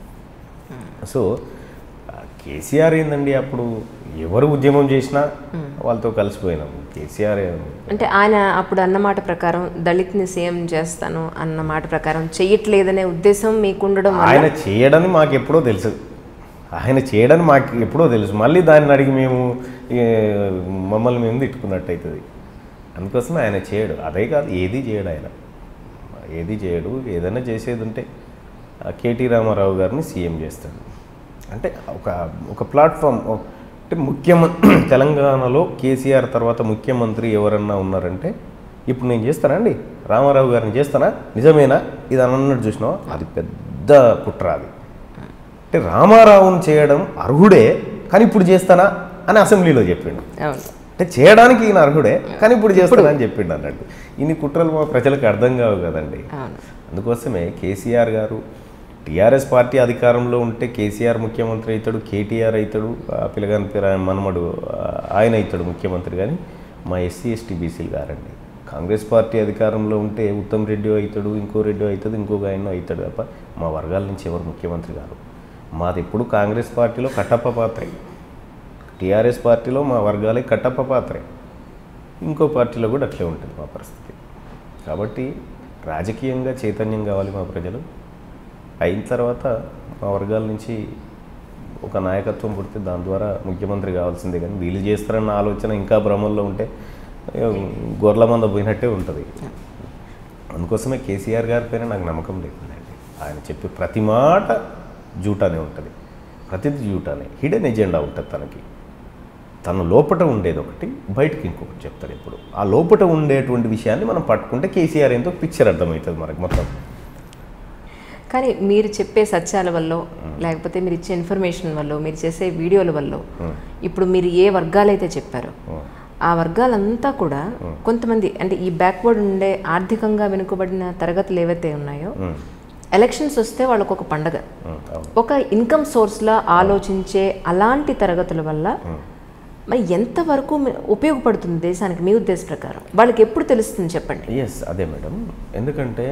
సో ఆ, కేసీఆర్ ఏందండి అప్పుడు ఎవరు ఉద్యమం చేసినా వాళ్ళతో కలిసిపోయినాం కేసీఆర్ ఏం- అంటే ఆయన అప్పుడు అన్న మాట ప్రకారం దళిత్ని సీఎం చేస్తాను అన్న మాట ప్రకారం చెయ్యట్లేదనే ఉద్దేశం మీకు ఉండడం వల్ల ఆయన చేయడని మాకు ఎప్పుడో తెలుసు ఆయన చేయడని మాకు ఎప్పుడో తెలుసు మళ్ళీ దాన్ని అడిగి మేము ఏ, మమ్మల్ని మేము తిట్టుకున్నట్టు అవుతుంది అందుకోసం ఆయన చేయడు అదే కాదు ఏది చేయడు ఆయన ఏది చేయడు ఏదైనా చేసేది ఉంటే ఆ కేటీ రామారావు గారిని సీఎం చేస్తాడు అంటే ఒక ఒక ప్లాట్ఫామ్ అంటే ముఖ్యమంత్రి తెలంగాణలో కేసీఆర్ తర్వాత ముఖ్యమంత్రి ఎవరన్నా ఉన్నారంటే ఇప్పుడు నేను చేస్తానా అండి రామారావు గారిని చేస్తానా నిజమేనా ఇది అని అన్నట్టు చూసినావా అది పెద్ద కుట్ర అది అంటే రామారావుని చేయడం అర్హుడే కానీ ఇప్పుడు చేస్తానా అని అసెంబ్లీలో చెప్పిండు అవును అంటే చేయడానికి ఈయన అర్హుడే కానీ ఇప్పుడు చేస్తానా అని చెప్పిండు అన్నట్టు ఇన్ని కుట్రలు మా ప్రజలకు అర్థం కావు కదండి అవును అందుకోసమే కేసీఆర్ గారు టీఆర్ఎస్ పార్టీ అధికారంలో ఉంటే కేసీఆర్ ముఖ్యమంత్రి అవుతాడు కేటీఆర్ అవుతాడు ఆ పిల్లగాని పేరు ఆయన మనమడు ఆ, ఆయన అవుతాడు ముఖ్యమంత్రి కానీ మా ఎస్సీ ఎస్టీ బీసీలు గారండి కాంగ్రెస్ పార్టీ అధికారంలో ఉంటే ఉత్తమ్ రెడ్డి అవుతాడు ఇంకో రెడ్డి అవుతుంది ఇంకొక ఆయన అవుతాడు తప్ప మా వర్గాల నుంచి ఎవరు ముఖ్యమంత్రి కాదు మాది ఎప్పుడు కాంగ్రెస్ పార్టీలో కట్టప్ప పాత్రే టీఆర్ఎస్ పార్టీలో మా వర్గాలే కట్టప్ప పాత్రే ఇంకో పార్టీలో కూడా అట్లే ఉంటుంది మా పరిస్థితి కాబట్టి రాజకీయంగా చైతన్యం కావాలి మా ప్రజలు అయిన తర్వాత మా వర్గాల నుంచి ఒక నాయకత్వం పుడితే దాని ద్వారా ముఖ్యమంత్రి కావాల్సిందే కానీ వీళ్ళు చేస్తారన్న ఆలోచన ఇంకా భ్రమంలో ఉంటే ఏ, గొర్రెల మంద పోయినట్టే ఉంటుంది అందుకోసమే కేసీఆర్ గారి పైన నాకు నమ్మకం లేదండి ఆయన చెప్పే ప్రతి మాట జూటానే ఉంటుంది ప్రతిది జూటానే హిడెన్ ఎజెండా ఉంటుంది తనకి తను లోపట ఉండేది ఒకటి బయటకి ఇంకొకటి చెప్తాడు ఇప్పుడు ఆ లోపట ఉండేటువంటి విషయాన్ని మనం పట్టుకుంటే కేసీఆర్ ఏంటో పిక్చర్ అర్థమవుతుంది మనకి మొత్తం కానీ మీరు చెప్పే సత్యాల వల్ల లేకపోతే మీరు ఇచ్చే ఇన్ఫర్మేషన్ వల్ల మీరు చేసే వీడియోల వల్ల ఇప్పుడు మీరు ఏ వర్గాలైతే చెప్పారో ఆ వర్గాలంతా కూడా కొంతమంది అంటే ఈ బ్యాక్వర్డ్ ఉండే ఆర్థికంగా వెనుకబడిన తరగతులు ఏవైతే ఉన్నాయో ఉమ్, ఎలక్షన్స్ వస్తే వాళ్ళకు ఒక పండగ ఉమ్, అవును ఒక ఇన్కమ్ సోర్స్లా ఆలోచించే అలాంటి తరగతుల వల్ల మరి ఎంతవరకు మీ- ఉపయోగపడుతుంది దేశానికి మీ ఉద్దేశ ప్రకారం వాళ్ళకి ఎప్పుడు తెలుస్తుంది చెప్పండి ఎస్ అదే మేడం ఎందుకంటే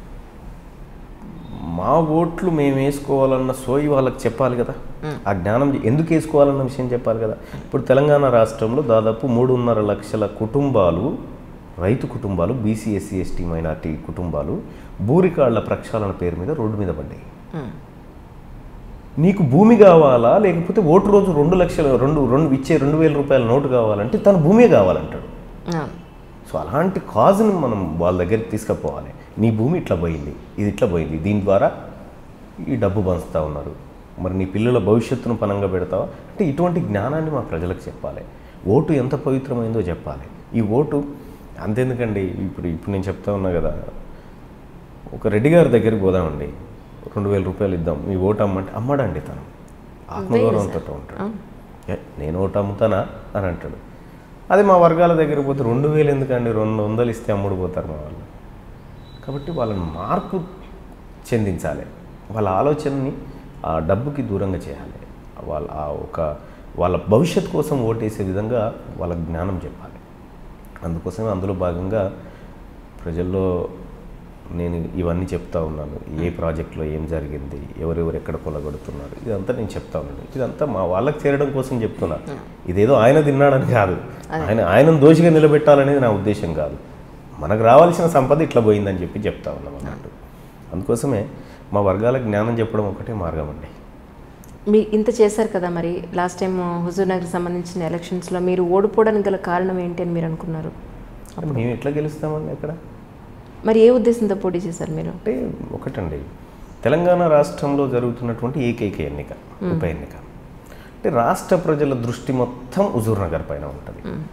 మా ఓట్లు మేము వేసుకోవాలన్న సోయి వాళ్ళకి చెప్పాలి కదా ఆ జ్ఞానం ఎందుకు వేసుకోవాలన్న విషయం చెప్పాలి కదా ఇప్పుడు తెలంగాణ రాష్ట్రంలో దాదాపు మూడున్నర లక్షల కుటుంబాలు రైతు కుటుంబాలు బీసీ ఎస్సీ ఎస్టీ మైనార్టీ కుటుంబాలు బూరికాళ్ల ప్రక్షాళన పేరు మీద రోడ్డు మీద పడ్డాయి ఉమ్. నీకు భూమి కావాలా లేకపోతే ఓటు రోజు రెండు లక్షల రెండు రెండు ఇచ్చే రెండు వేల రూపాయల నోటు కావాలంటే తను భూమే కావాలంటాడు అవును. సో అలాంటి కాజ్ని మనం వాళ్ళ దగ్గరికి తీసుకుపోవాలి నీ భూమి ఇట్లా పోయింది ఇది ఇట్లా పోయింది దీని ద్వారా ఈ డబ్బు పంచుతా ఉన్నారు మరి నీ పిల్లల భవిష్యత్తును పనంగా పెడతావా అంటే ఇటువంటి జ్ఞానాన్ని మా ప్రజలకు చెప్పాలి ఓటు ఎంత పవిత్రమైందో చెప్పాలి ఈ ఓటు అంతెందుకండి ఇప్పుడు ఇప్పుడు నేను చెప్తా ఉన్నా కదా ఒక రెడ్డి గారి దగ్గరికి పోదామండి రెండు వేల రూపాయలు ఇద్దాం మీ ఓటు అమ్మంటే అమ్మడండి తను ఆత్మగౌరవంతో ఉంటాడు ఏ, నేను ఓటు అమ్ముతానా అని అంటాడు అదే మా వర్గాల దగ్గర పోతే రెండు వేలు ఎందుకండి రెండు వందలు ఇస్తే అమ్ముడు పోతారు మా వాళ్ళు కాబట్టి వాళ్ళని మార్పు చెందించాలి వాళ్ళ ఆలోచనని ఆ డబ్బుకి దూరంగా చేయాలి వాళ్ళ ఆ ఒక వాళ్ళ భవిష్యత్ కోసం ఓటేసే విధంగా వాళ్ళ జ్ఞానం చెప్పాలి అందుకోసమే అందులో భాగంగా ప్రజల్లో నేను ఇవన్నీ చెప్తా ఉన్నాను ఏ ప్రాజెక్ట్లో ఏం జరిగింది ఎవరెవరు ఎక్కడ కొలగొడుతున్నారు ఇదంతా నేను చెప్తా ఉన్నాను ఇదంతా మా వాళ్ళకి చేరడం కోసం చెప్తున్నా ఇదేదో ఆయన తిన్నాడని కాదు ఆయన ఆయనను దోషిగా నిలబెట్టాలనేది నా ఉద్దేశం కాదు మనకు రావాల్సిన సంపద ఇట్లా పోయిందని చెప్పి చెప్తా ఉన్నాం అన్నట్టు అందుకోసమే మా వర్గాలకు జ్ఞానం చెప్పడం ఒకటే మార్గం అండి మీ ఇంత చేశారు కదా మరి లాస్ట్ టైం హుజూర్ నగర్ సంబంధించిన ఎలక్షన్స్లో మీరు ఓడిపోవడానికి గల కారణం ఏంటి అని మీరు అనుకున్నారు మేము ఎట్లా గెలుస్తామండి ఎక్కడ మరి ఏ ఉద్దేశంతో పోటీ చేశారు మీరు అంటే ఒకటండి తెలంగాణ రాష్ట్రంలో జరుగుతున్నటువంటి ఏకైక ఎన్నిక ఉప ఎన్నిక అంటే రాష్ట్ర ప్రజల దృష్టి మొత్తం హుజూర్ నగర్ పైన ఉంటుంది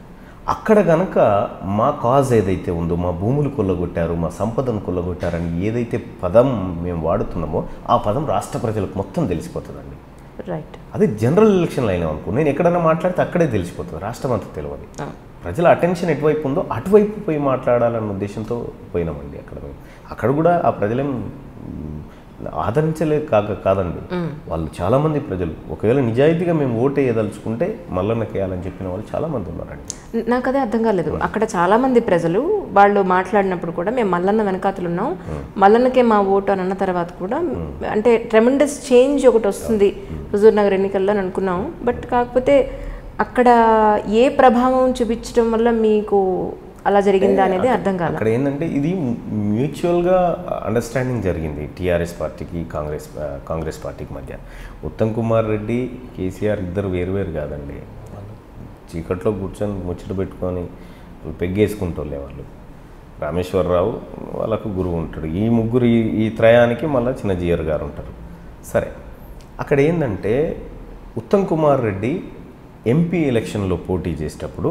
అక్కడ గనక మా కాజ్ ఏదైతే ఉందో మా భూములు కొల్లగొట్టారు మా సంపదను కొల్లగొట్టారని ఏదైతే పదం మేము వాడుతున్నామో ఆ పదం రాష్ట్ర ప్రజలకు మొత్తం తెలిసిపోతుందండి రైట్ అదే జనరల్ ఎలక్షన్లు అయినా అనుకో నేను ఎక్కడైనా మాట్లాడితే అక్కడే తెలిసిపోతుంది రాష్ట్రం అంతా తెలియదు ప్రజల అటెన్షన్ ఎటువైపు ఉందో అటువైపు పోయి మాట్లాడాలన్న ఉద్దేశంతో పోయినామండి అక్కడ మేము అక్కడ కూడా ఆ ప్రజలేం మ్, ఆదరించలే కాక కాదండి వాళ్ళు చాలామంది ప్రజలు ఒకవేళ నిజాయితీగా మేము ఓటు వేయదలుచుకుంటే మల్లన్నకి వేయాలని చెప్పిన వాళ్ళు చాలామంది ఉన్నారండి నాకు అదే అర్థం కాలేదు అక్కడ చాలా మంది ప్రజలు వాళ్ళు మాట్లాడినప్పుడు కూడా మేము మల్లన్న వెనకాతలు ఉన్నాం మల్లన్నకే మా ఓటు అని అన్న తర్వాత కూడా అంటే ట్రెమెండస్ చేంజ్ ఒకటి వస్తుంది హుజూర్ నగర్ ఎన్నికల్లో అని అనుకున్నాం బట్ కాకపోతే అక్కడ ఏ ప్రభావం చూపించడం వల్ల మీకు అలా జరిగిందా అనేది అర్థం కాదు అక్కడ ఏంటంటే ఇది మ్యూచువల్గా అండర్స్టాండింగ్ జరిగింది టీఆర్ఎస్ పార్టీకి కాంగ్రెస్ కాంగ్రెస్ పార్టీకి మధ్య ఉత్తమ్ కుమార్ రెడ్డి కేసీఆర్ ఇద్దరు వేరువేరు కాదండి వాళ్ళు చీకట్లో కూర్చొని ముచ్చట పెట్టుకొని పెగ్గేసుకుంటోళ్ళే వాళ్ళు రామేశ్వరరావు వాళ్ళకు గురువు ఉంటాడు ఈ ముగ్గురు ఈ- ఈ త్రయానికి మళ్ళీ చిన్న జీయర్ గారు ఉంటారు సరే అక్కడ ఏంటంటే ఉత్తమ్ కుమార్ రెడ్డి ఎంపీ ఎలక్షన్లో పోటీ చేసేటప్పుడు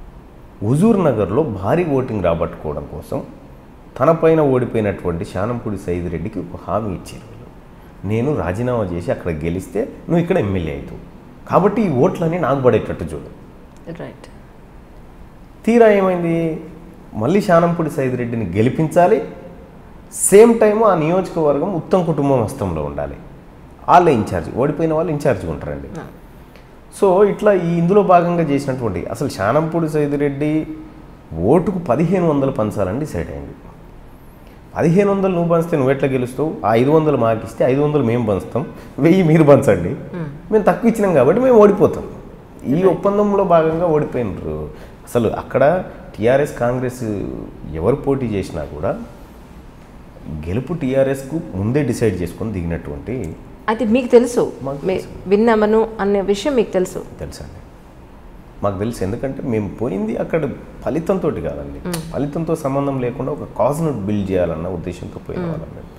హుజూర్ నగర్లో భారీ ఓటింగ్ రాబట్టుకోవడం కోసం తన పైన ఓడిపోయినటువంటి శానంపూడి సైద్ రెడ్డికి ఒక హామీ ఇచ్చారు వీళ్ళు. నేను రాజీనామా చేసి అక్కడ గెలిస్తే నువ్వు ఇక్కడ ఎమ్మెల్యే అవుతావు కాబట్టి ఈ ఓట్లన్నీ నాకు పడేటట్టు చూడు రైట్ తీరా ఏమైంది మళ్ళీ శానంపూడి సైద్ రెడ్డిని గెలిపించాలి సేమ్ టైము ఆ నియోజకవర్గం ఉత్తమ్ కుటుంబం హస్తంలో ఉండాలి వాళ్ళే ఇన్ఛార్జ్ ఓడిపోయిన వాళ్ళు ఇన్ఛార్జ్గా ఉంటారండి సో ఇట్లా ఈ ఇందులో భాగంగా చేసినటువంటి అసలు శానంపూడి సైదిరెడ్డి ఓటుకు పదిహేను వందలు పంచాలని డిసైడ్ అయింది పదిహేను వందలు నువ్వు పంచితే నువ్వు ఎట్లా గెలుస్తావు ఆ ఐదు వందలు మాకు ఇస్తే ఐదు వందలు మేము పంచుతాం వెయ్యి మీరు పంచండి మేము తక్కువ ఇచ్చినాం కాబట్టి మేము ఓడిపోతాం ఈ ఒప్పందంలో భాగంగా ఓడిపోయినారు అసలు అక్కడ టీఆర్ఎస్ కాంగ్రెస్ ఎవరు పోటీ చేసినా కూడా గెలుపు టీఆర్ఎస్కు ముందే డిసైడ్ చేసుకొని దిగినటువంటి అయితే మీకు తెలుసు మాకు మీ- విన్నామను అనే విషయం మీకు తెలుసు తెలుసండి మాకు తెలుసు ఎందుకంటే మేము పోయింది అక్కడ ఫలితంతో కాదండి ఫలితంతో సంబంధం లేకుండా ఒక కాజ్ను బిల్డ్ చేయాలన్న ఉద్దేశంతో పోయిన వాళ్ళం మేము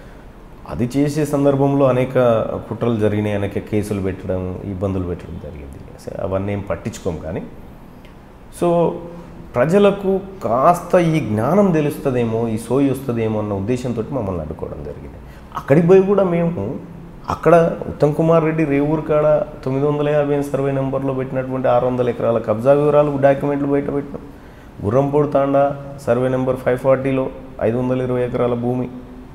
అది చేసే సందర్భంలో అనేక కుట్రలు జరిగినాయి అనేక కేసులు పెట్టడం ఇబ్బందులు పెట్టడం జరిగింది సరే, అవన్నీ ఏం పట్టించుకోం కానీ సో ప్రజలకు కాస్త ఈ జ్ఞానం తెలుస్తుందేమో ఈ సోయి వస్తుందేమో అన్న ఉద్దేశంతో మమ్మల్ని అడ్డుకోవడం జరిగింది అక్కడికి పోయి కూడా మేము అక్కడ ఉత్తమ్ కుమార్ రెడ్డి రేవూరు కాడ తొమ్మిది వందల యాభై సర్వే నెంబర్లో పెట్టినటువంటి ఆరు వందల ఎకరాల కబ్జా వివరాలు డాక్యుమెంట్లు బయట పెట్టినాం Gurrampudi Thanda survey number five ఫార్టీలో ఐదు వందల ఇరవై ఎకరాల భూమి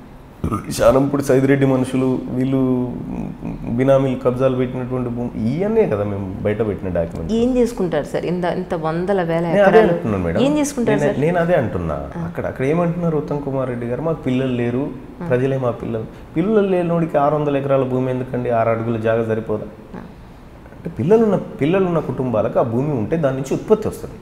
శానంపూడి సైదిరెడ్డి మనుషులు వీళ్ళు బినామీలు కబ్జాలు పెట్టినటువంటి భూమి ఇవన్నీ కదా మేము బయట పెట్టిన డాక్యుమెంట్ ఏం చేసుకుంటారు సార్ ఇంత ఇంత వందల వేల నేను అదే ఎకరాలు అంటున్నాను మేడం ఏం చేసుకుంటారు నేను- నేను అదే అంటున్నా అక్కడ అక్కడ ఏమంటున్నారు ఉత్తమ్ కుమార్ రెడ్డి గారు మాకు పిల్లలు లేరు ప్రజలే మా పిల్లలు పిల్లలు లేనోడికి ఆరు వందల ఎకరాల భూమి ఎందుకండి ఆరు అడుగుల జాగా సరిపోదా అంటే పిల్లలున్న పిల్లలున్న కుటుంబాలకు ఆ భూమి ఉంటే దాని నుంచి ఉత్పత్తి వస్తుంది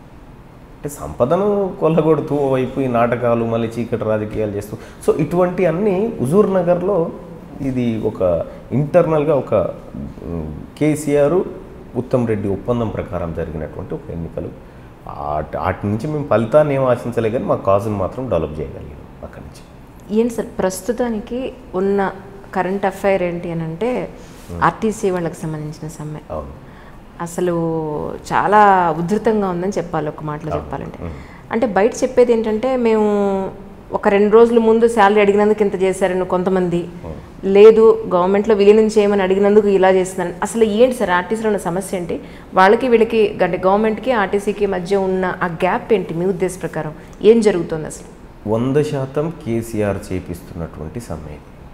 అంటే సంపదను కొల్లగొడుతూ ఓవైపు ఈ నాటకాలు మళ్ళీ చీకటి రాజకీయాలు చేస్తూ సో ఇటువంటి అన్నీ హుజూర్ నగర్లో ఇది ఒక ఇంటర్నల్గా ఒక మ్, కేసీఆర్ ఉత్తమ్ రెడ్డి ఒప్పందం ప్రకారం జరిగినటువంటి ఒక ఎన్నికలు ఆట- వాటి నుంచి మేము ఫలితాన్ని ఏం ఆశించలే కానీ మా కాజును మాత్రం డెవలప్ చేయగలిగాం అక్కడి నుంచి ఏంటి సార్ ప్రస్తుతానికి ఉన్న కరెంట్ అఫైర్ ఏంటి అని అంటే ఆర్టీసీ వాళ్ళకి సంబంధించిన సమ్మె అవును అసలు చాలా ఉధృతంగా ఉందని చెప్పాలి ఒక మాటలో చెప్పాలంటే అంటే బయట చెప్పేది ఏంటంటే మేము ఒక రెండు రోజుల ముందు శాలరీ అడిగినందుకు ఇంత చేశారని కొంతమంది లేదు గవర్నమెంట్లో విలీనం చేయమని అడిగినందుకు ఇలా చేస్తున్నారని అసలు ఏంటి సార్ ఆర్టీసీలో ఉన్న సమస్య ఏంటి వాళ్ళకి వీళ్ళకి అంటే గవర్నమెంట్కి ఆర్టీసీకి మధ్య ఉన్న ఆ గ్యాప్ ఏంటి మీ ఉద్దేశ ప్రకారం ఏం జరుగుతుంది అసలు వంద శాతం కేసీఆర్ చేపిస్తున్నటువంటి సమ్మె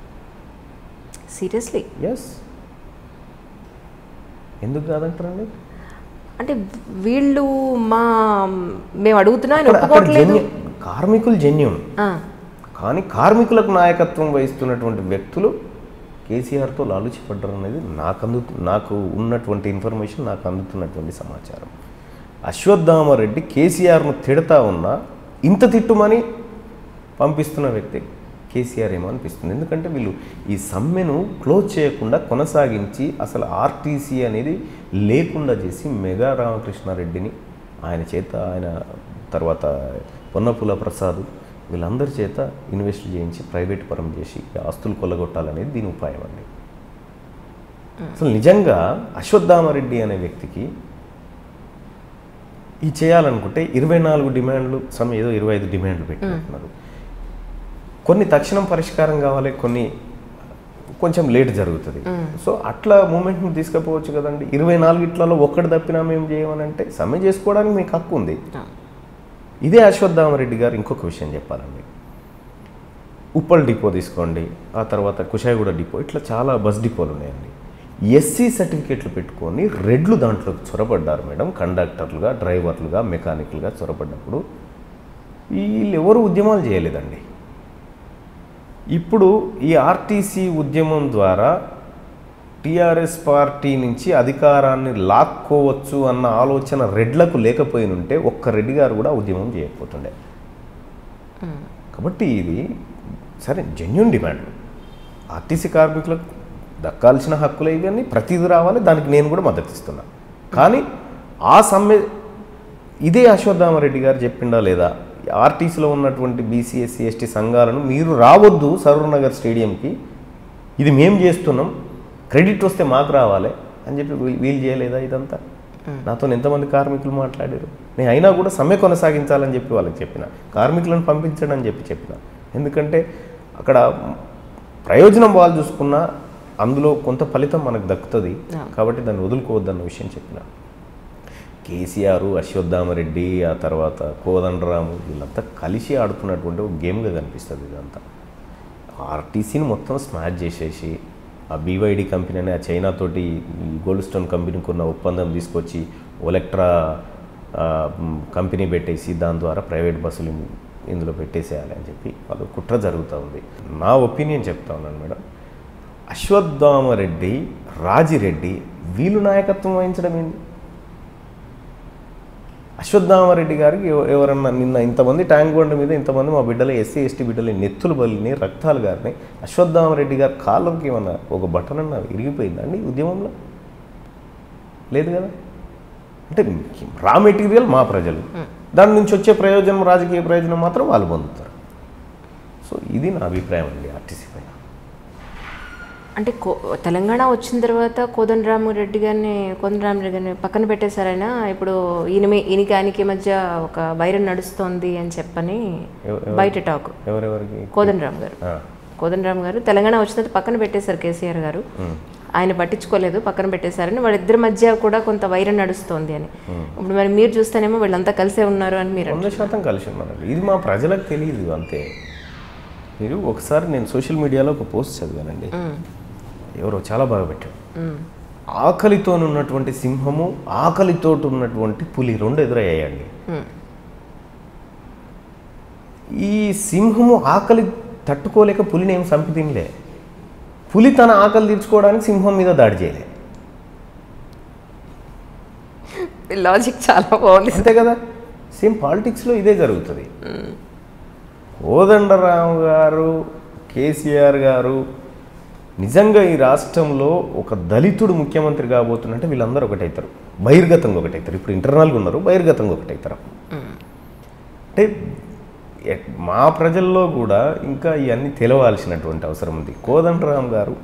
సీరియస్లీ ఎస్ ఎందుకు కాదంటారండి అంటే వీళ్ళు మా మేము అడుగుతున్నా ఆయన అక్కడ- అక్కడ ఒప్పుకోవట్లేదు జెన్యు- కార్మికులు జెన్యున్ ఆ, కానీ కార్మికులకు నాయకత్వం వహిస్తున్నటువంటి వ్యక్తులు కేసీఆర్తో లాలుచిపడ్డారు అనేది నాకు అందు నాకు ఉన్నటువంటి ఇన్ఫర్మేషన్ నాకు అందుతున్నటువంటి సమాచారం అశ్వత్థామరెడ్డి కేసీఆర్ను తిడతా ఉన్నా ఇంత తిట్టుమని పంపిస్తున్న వ్యక్తి కేసీఆర్ ఏమో అనిపిస్తుంది ఎందుకంటే వీళ్ళు ఈ సమ్మెను క్లోజ్ చేయకుండా కొనసాగించి అసలు ఆర్టీసీ అనేది లేకుండా చేసి మెగా రామకృష్ణారెడ్డిని ఆయన చేత ఆయన తర్వాత పొన్నపుల ప్రసాద్ వీళ్ళందరి చేత ఇన్వెస్ట్ చేయించి ప్రైవేట్ పరం చేసి ఈ ఆస్తులు కొల్లగొట్టాలనేది దీని ఉపాయం అండి అసలు నిజంగా అశ్వత్థామరెడ్డి అనే వ్యక్తికి ఈ చేయాలనుకుంటే ఇరవై నాలుగు డిమాండ్లు సమ్ ఏదో ఇరవై ఐదు డిమాండ్లు పెట్టినట్టున్నారు కొన్ని తక్షణం పరిష్కారం కావాలి కొన్ని కొంచెం లేట్ జరుగుతుంది సో అట్లా మూమెంట్ని తీసుకుపోవచ్చు కదండి ఇరవై నాలుగు ఇట్లలో ఒక్కటి తప్పినా మేము చేయమని అంటే సమ్మె చేసుకోవడానికి మీకు హక్కు ఉంది ఇదే అశ్వత్థామరెడ్డి గారు ఇంకొక విషయం చెప్పాలండి ఉప్పల్ డిపో తీసుకోండి ఆ తర్వాత కుషాయిగూడ డిపో ఇట్లా చాలా బస్ డిపోలు ఉన్నాయండి ఎస్సీ సర్టిఫికేట్లు పెట్టుకొని రెడ్లు దాంట్లో చొరబడ్డారు మేడం కండక్టర్లుగా డ్రైవర్లుగా మెకానిక్లుగా చొరబడ్డప్పుడు వీళ్ళు ఎవరు ఉద్యమాలు చేయలేదండి ఇప్పుడు ఈ ఆర్టీసీ ఉద్యమం ద్వారా టీఆర్ఎస్ పార్టీ నుంచి అధికారాన్ని లాక్కోవచ్చు అన్న ఆలోచన రెడ్లకు లేకపోయినుంటే ఒక్క రెడ్డి గారు కూడా ఉద్యమం చేయకపోతుండే కాబట్టి ఇది సరే జెన్యున్ డిమాండ్ ఆర్టీసీ కార్మికులకు దక్కాల్సిన హక్కులు ఇవన్నీ ప్రతిదీ రావాలి దానికి నేను కూడా మద్దతు ఇస్తున్నా కానీ ఆ సమ్మె ఇదే అశ్వత్థామరెడ్డి గారు చెప్పిండా లేదా ఆర్టీసీలో ఉన్నటువంటి బీసీ ఎస్సీ ఎస్టీ సంఘాలను మీరు రావద్దు సరూర్నగర్ స్టేడియంకి ఇది మేము చేస్తున్నాం క్రెడిట్ వస్తే మాకు రావాలి అని చెప్పి వీ- వీళ్ళు చేయలేదా ఇదంతా నాతో ఎంతమంది కార్మికులు మాట్లాడారు నేను అయినా కూడా సమ్మె కొనసాగించాలని చెప్పి వాళ్ళకి చెప్పిన కార్మికులను పంపించడం అని చెప్పి చెప్పిన ఎందుకంటే అక్కడ ప్రయోజనం వాళ్ళు చూసుకున్నా అందులో కొంత ఫలితం మనకు దక్కుతుంది కాబట్టి దాన్ని వదులుకోవద్దన్న విషయం చెప్పిన కేసీఆర్ అశ్వత్థామరెడ్డి ఆ తర్వాత కోదండరాము వీళ్ళంతా కలిసి ఆడుతున్నటువంటి ఒక గేమ్గా కనిపిస్తుంది ఇదంతా ఆర్టీసీని మొత్తం స్మాష్ చేసేసి ఆ బీవైడి కంపెనీ అనే ఆ చైనా తోటి ఈ గోల్డ్ స్టోన్ కంపెనీకి ఉన్న ఒప్పందం తీసుకొచ్చి ఒలెక్ట్రా ఆ, మ్, కంపెనీ పెట్టేసి దాని ద్వారా ప్రైవేట్ బస్సులు ఇందులో పెట్టేసేయాలి అని చెప్పి వాళ్ళు కుట్ర జరుగుతూ ఉంది నా ఒపీనియన్ చెప్తా ఉన్నాను మేడం అశ్వత్థామరెడ్డి రాజిరెడ్డి వీళ్ళు నాయకత్వం వహించడం ఏంటి అశ్వత్థామరెడ్డి గారికి ఎవ- ఎవరన్నా నిన్న ఇంతమంది ట్యాంక్ బండ్ మీద ఇంతమంది మా బిడ్డలు ఎస్సీ ఎస్టీ బిడ్డలు నెత్తులు బలిని రక్తాలు గారిని అశ్వత్థామరెడ్డి గారి కాళ్ళకి ఏమన్నా ఒక బటన్ అన్న ఇరిగిపోయిందండి ఉద్యమంలో లేదు కదా అంటే రా మెటీరియల్ మా ప్రజలు దాని నుంచి వచ్చే ప్రయోజనం రాజకీయ ప్రయోజనం మాత్రం వాళ్ళు పొందుతారు సో ఇది నా అభిప్రాయం అండి ఆర్టీసీ పైన అంటే కో తెలంగాణ వచ్చిన తర్వాత కోదండరామరెడ్డి గారిని కోదండరామరెడ్డి గారిని పక్కన పెట్టేశారైనా ఇప్పుడు ఈయన మీ- ఈయనకి ఆయనకి మధ్య ఒక వైరం నడుస్తోంది అని చెప్పని ఎవ- ఎవ- బయట టాక్ ఎవరెవరికి కోదండరామ్ గారు ఆ, కోదండరామ్ గారు తెలంగాణ వచ్చిన తర్వాత పక్కన పెట్టేశారు కేసీఆర్ గారు ఆయన పట్టించుకోలేదు పక్కన పెట్టేశారని వాళ్ళిద్దరి మధ్య కూడా కొంత వైరం నడుస్తోంది అని ఇప్పుడు మరి మీరు చూస్తేనేమో వీళ్ళంతా కలిసే ఉన్నారు అని మీరు వంద శాతం కలిసి ఉన్నారండి ఇది మా ప్రజలకు తెలియదు అంతే మీరు ఒకసారి నేను సోషల్ మీడియాలో ఒక పోస్ట్ చదివానండి ఎవరో చాలా బాగా పెట్టాడు ఆకలితో ఉన్నటువంటి సింహము ఆకలితో ఉన్నటువంటి పులి రెండు ఎదురయ్యాయండి ఈ సింహము ఆకలి తట్టుకోలేక పులిని ఏం చంపి తినలే పులి తన ఆకలి తీర్చుకోవడానికి సింహం మీద దాడి చేయలే లాజిక్ చాలా బాగుంది అంతే కదా సేమ్ పాలిటిక్స్లో ఇదే జరుగుతుంది కోదండరావు గారు కేసీఆర్ గారు నిజంగా ఈ రాష్ట్రంలో ఒక దళితుడు ముఖ్యమంత్రి కాబోతున్నంటే వీళ్ళందరూ ఒకటవుతారు బహిర్గతంగా ఒకటవుతారు ఇప్పుడు ఇంటర్నల్గా ఉన్నారు బహిర్గతంగా ఒకటవుతారు అంటే ఎ- మా ప్రజల్లో కూడా ఇంకా ఇవన్నీ తెలవాల్సినటువంటి అవసరం ఉంది కోదండరామ్ గారు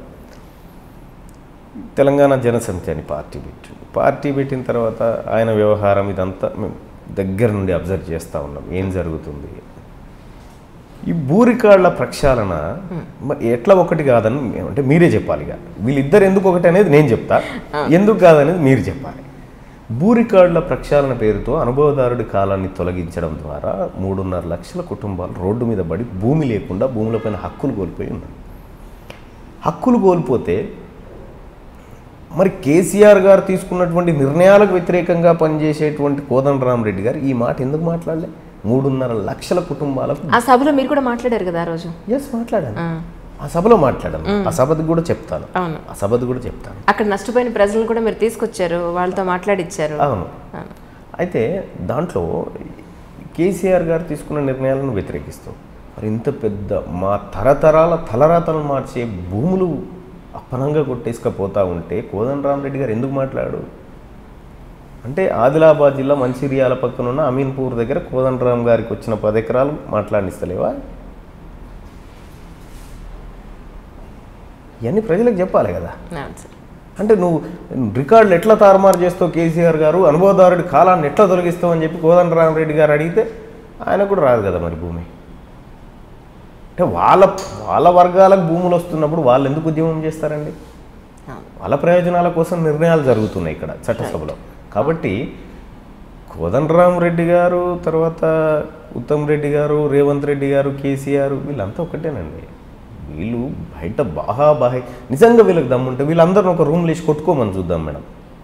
తెలంగాణ జనసమితి అని పార్టీ పెట్టిండు పార్టీ పెట్టిన తర్వాత ఆయన వ్యవహారం ఇదంతా మేము దగ్గర నుండి అబ్జర్వ్ చేస్తూ ఉన్నాం ఏం జరుగుతుంది ఈ బూరికాళ్ల ప్రక్షాళన మరి ఎట్లా ఒకటి కాదని మే- అంటే మీరే చెప్పాలి ఇక వీళ్ళిద్దరు ఎందుకు ఒకటి అనేది నేను చెప్తా ఎందుకు కాదనేది మీరు చెప్పాలి బూరికాళ్ల ప్రక్షాళన పేరుతో అనుభవదారుడి కాలాన్ని తొలగించడం ద్వారా మూడున్నర లక్షల కుటుంబాలు రోడ్డు మీద పడి భూమి లేకుండా భూములపైన హక్కులు కోల్పోయి ఉన్నాయి హక్కులు కోల్పోతే మరి కేసీఆర్ గారు తీసుకున్నటువంటి నిర్ణయాలకు వ్యతిరేకంగా పనిచేసేటువంటి కోదండరామరెడ్డి గారు ఈ మాట ఎందుకు మాట్లాడలే మూడున్నర లక్షల కుటుంబాలకు ఆ సభలో మీరు కూడా మాట్లాడారు కదా ఆ రోజు ఎస్ మాట్లాడాను ఆ, ఆ సభలో మాట్లాడాను ఆ సభది కూడా చెప్తాను అవును ఆ సభది కూడా చెప్తాను అక్కడ నష్టపోయిన ప్రజలను కూడా మీరు తీసుకొచ్చారు వాళ్ళతో మాట్లాడిచ్చారు అవును అయితే దాంట్లో కేసీఆర్ గారు తీసుకున్న నిర్ణయాలను వ్యతిరేకిస్తూ మరి ఇంత పెద్ద మా తరతరాల తలరాతలను మార్చే భూములు అప్పనంగా కొట్టేసుకపోతా ఉంటే కోదండరామరెడ్డి గారు ఎందుకు మాట్లాడు అంటే ఆదిలాబాద్ జిల్లా మంచిర్యాల పక్కన ఉన్న అమీన్పూర్ దగ్గర కోదండరామ్ గారికి వచ్చిన పది ఎకరాలు మాట్లాడిస్తలేవా ఇవన్నీ ప్రజలకు చెప్పాలి కదా అవును సార్ అంటే నువ్వు రికార్డులు ఎట్లా తారుమారు చేస్తావు కేసీఆర్ గారు అనుభవదారుడి కాలాన్ని ఎట్లా తొలగిస్తావు అని చెప్పి కోదండరామరెడ్డి గారు అడిగితే ఆయన కూడా రాదు కదా మరి భూమి అంటే వాళ్ళ వాళ్ళ వర్గాలకు భూములు వస్తున్నప్పుడు వాళ్ళు ఎందుకు ఉద్యమం చేస్తారండి అవును. వాళ్ళ ప్రయోజనాల కోసం నిర్ణయాలు జరుగుతున్నాయి ఇక్కడ చట్టసభలో కాబట్టి కోదండరామరెడ్డి గారు తర్వాత ఉత్తమ్ రెడ్డి గారు రేవంత్ రెడ్డి గారు కేసీఆర్ వీళ్ళంతా ఒకటేనండి వీళ్ళు బయట బాహా బాహి నిజంగా వీళ్ళకి దమ్ముంటే వీళ్ళందరిని ఒక రూమ్లో వేసి కొట్టుకోమని చూద్దాం మేడం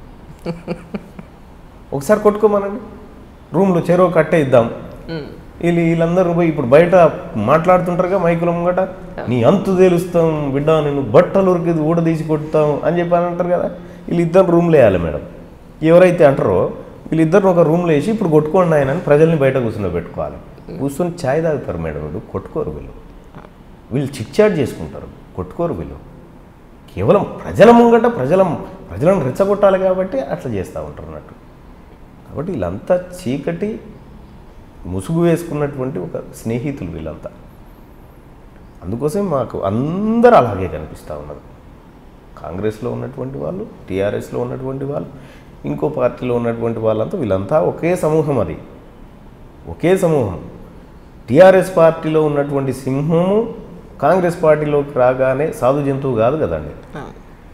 ఒకసారి కొట్టుకోమనండి రూమ్లో చెరో కట్టే ఇద్దాం ఉమ్. వీళ్ళు వీళ్ళందరూ పోయి ఇప్పుడు బయట మాట్లాడుతుంటారుగా మైకుల ముంగట నీ అంతు తేలుస్తాం బిడ్డ నేను బట్టలు ఉరికిది ఊడదీసి కొట్టుతాం అని చెప్పి అని అంటారు కదా వీళ్ళిద్దరు రూమ్లో వేయాలి మేడం ఎవరైతే అంటారో వీళ్ళిద్దరిని ఒక రూమ్లో వేసి ఇప్పుడు కొట్టుకోండి ఆయన అని ప్రజల్ని బయట కూర్చుని పెట్టుకోవాలి కూర్చొని ఛాయ్ తాగుతారు మేడం వీళ్ళు కొట్టుకోరు వీళ్ళు వీళ్ళు చిట్చాట్ చేసుకుంటారు కొట్టుకోరు వీళ్ళు కేవలం ప్రజల ముంగట ప్రజల ప్రజలను రెచ్చగొట్టాలి కాబట్టి అట్లా చేస్తూ ఉంటారు అన్నట్టు కాబట్టి వీళ్ళంతా చీకటి ముసుగు వేసుకున్నటువంటి ఒక స్నేహితులు వీళ్ళంతా అందుకోసం మాకు అందరూ అలాగే కనిపిస్తూ ఉన్నారు కాంగ్రెస్లో ఉన్నటువంటి వాళ్ళు టీఆర్ఎస్లో ఉన్నటువంటి వాళ్ళు ఇంకో పార్టీలో ఉన్నటువంటి వాళ్ళంతా వీళ్ళంతా ఒకే సమూహం అది ఒకే సమూహం టీఆర్ఎస్ పార్టీలో ఉన్నటువంటి సింహము కాంగ్రెస్ పార్టీలోకి రాగానే సాధు జంతువు కాదు కదండి అవును.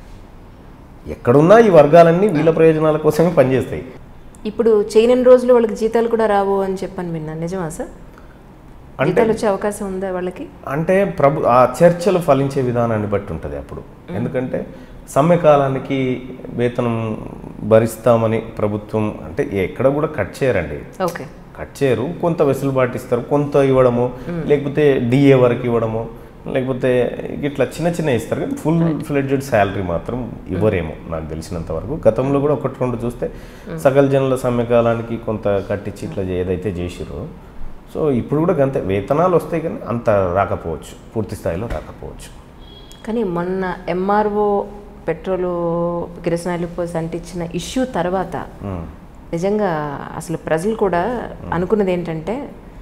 ఎక్కడున్నా ఈ వర్గాలన్నీ వీళ్ళ ప్రయోజనాల కోసమే పనిచేస్తాయి ఇప్పుడు చేయని రోజులు వాళ్ళకి జీతాలు కూడా రావు అని చెప్పని విన్నాను నిజమా సార్ జీతాలు వచ్చే అవకాశం ఉందా వాళ్ళకి అంటే ప్రభు ఆ చర్చలు ఫలించే విధానాన్ని బట్టి ఉంటుంది అప్పుడు ఎందుకంటే సమ్మె కాలానికి వేతనం భరిస్తామని ప్రభుత్వం అంటే ఎక్కడ కూడా కట్ చేయరండి ఓకే కట్ చేయరు కొంత వెసులుబాటు ఇస్తారు కొంత ఇవ్వడము లేకపోతే డిఏ వరకు ఇవ్వడము లేకపోతే ఇట్లా చిన్న చిన్న ఇస్తారు కానీ ఫుల్ ఫ్లెడ్జెడ్ శాలరీ మాత్రం ఇవ్వరేమో నాకు తెలిసినంత వరకు గతంలో కూడా ఒకటి రెండు చూస్తే సకల జనుల సమ్మె కాలానికి కొంత కట్టించి ఇట్లా ఏదైతే చేసిరో సో ఇప్పుడు కూడా అంతే వేతనాలు వస్తాయి కానీ అంత రాకపోవచ్చు పూర్తి స్థాయిలో రాకపోవచ్చు కానీ మొన్న ఎంఆర్ఓ పెట్రోలు కిరసనాయిలు పోసి అంటించిన ఇష్యూ తర్వాత ఉమ్. నిజంగా అసలు ప్రజలు కూడా అనుకున్నది ఏంటంటే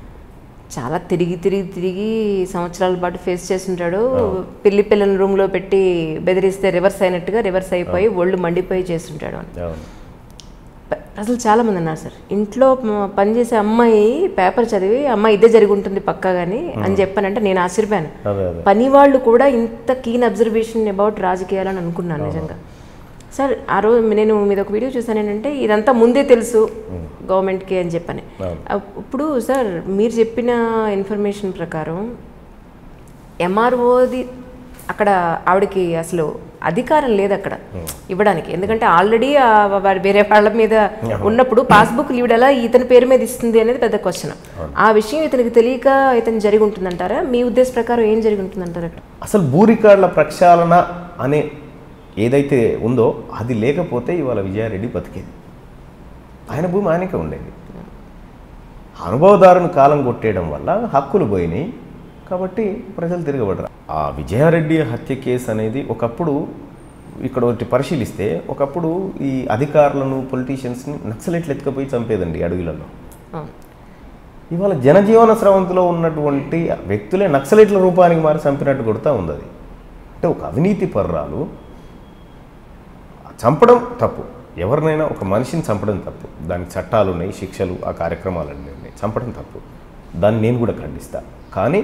చాలా తిరిగి తిరిగి తిరిగి సంవత్సరాల పాటు ఫేస్ చేస్తుంటాడు పిల్లి పిల్లని రూమ్లో పెట్టి బెదిరిస్తే రివర్స్ అయినట్టుగా రివర్స్ అయిపోయి ఒళ్ళు మండిపోయి చేస్తుంటాడు అని అవును ప- ప్రజలు చాలా మంది ఉన్నారు సార్ ఇంట్లో మ- పనిచేసే అమ్మాయి పేపర్ చదివి అమ్మాయి ఇదే జరిగి ఉంటుంది పక్కా కానీ అని చెప్పానంటే నేను ఆశ్చర్యపోయాను అదే అదే పని వాళ్ళు కూడా ఇంత కీన్ అబ్జర్వేషన్ అబౌట్ రాజకీయాలని అనుకున్నాను నిజంగా సార్ ఆ రోజు నేను మీద ఒక వీడియో చూసాను ఏంటంటే ఇదంతా ముందే తెలుసు గవర్నమెంట్కి అని చెప్పని అవును. అప్- ఇప్పుడు సార్ మీరు చెప్పిన ఇన్ఫర్మేషన్ ప్రకారం ఎంఆర్ఓది అక్కడ ఆవిడకి అసలు అధికారం లేదు అక్కడ ఇవ్వడానికి ఎందుకంటే ఆల్రెడీ వేరే వాళ్ళ మీద ఉన్నప్పుడు పాస్బుక్ ఈవిడ ఎలా ఇతని పేరు మీద ఇస్తుంది అనేది పెద్ద క్వశ్చన్ ఆ విషయం ఇతనికి తెలియక ఇతను జరిగి ఉంటుందంటారా మీ ఉద్దేశ ప్రకారం ఏం జరిగి ఉంటుందంటారా అక్కడ అసలు భూ రికార్డుల ప్రక్షాళన అనే ఏదైతే ఉందో అది లేకపోతే ఇవాళ విజయారెడ్డి బతికేది ఆయన భూమి ఆయనకే ఉండేది అనుభవదారుని కాలం కొట్టేయడం వల్ల హక్కులు పోయినాయి కాబట్టి ప్రజలు తిరగబడరు ఆ విజయారెడ్డి హత్య కేసు అనేది ఒకప్పుడు ఇక్కడ ఒకటి పరిశీలిస్తే ఒకప్పుడు ఈ అధికారులను పొలిటీషియన్స్ని నక్సలెట్లు ఎత్తుకపోయి చంపేదండి అడవులలో అవును ఇవాళ జనజీవన స్రవంతిలో ఉన్నటువంటి వ్యక్తులే నక్సలైట్ల రూపానికి మారి చంపినట్టు కొడుతూ ఉంది అది అంటే ఒక అవినీతి పర్రాలు చంపడం తప్పు ఎవరినైనా ఒక మనిషిని చంపడం తప్పు దానికి చట్టాలు ఉన్నాయి శిక్షలు ఆ కార్యక్రమాలన్నీ ఉన్నాయి చంపడం తప్పు దాన్ని నేను కూడా ఖండిస్తా కానీ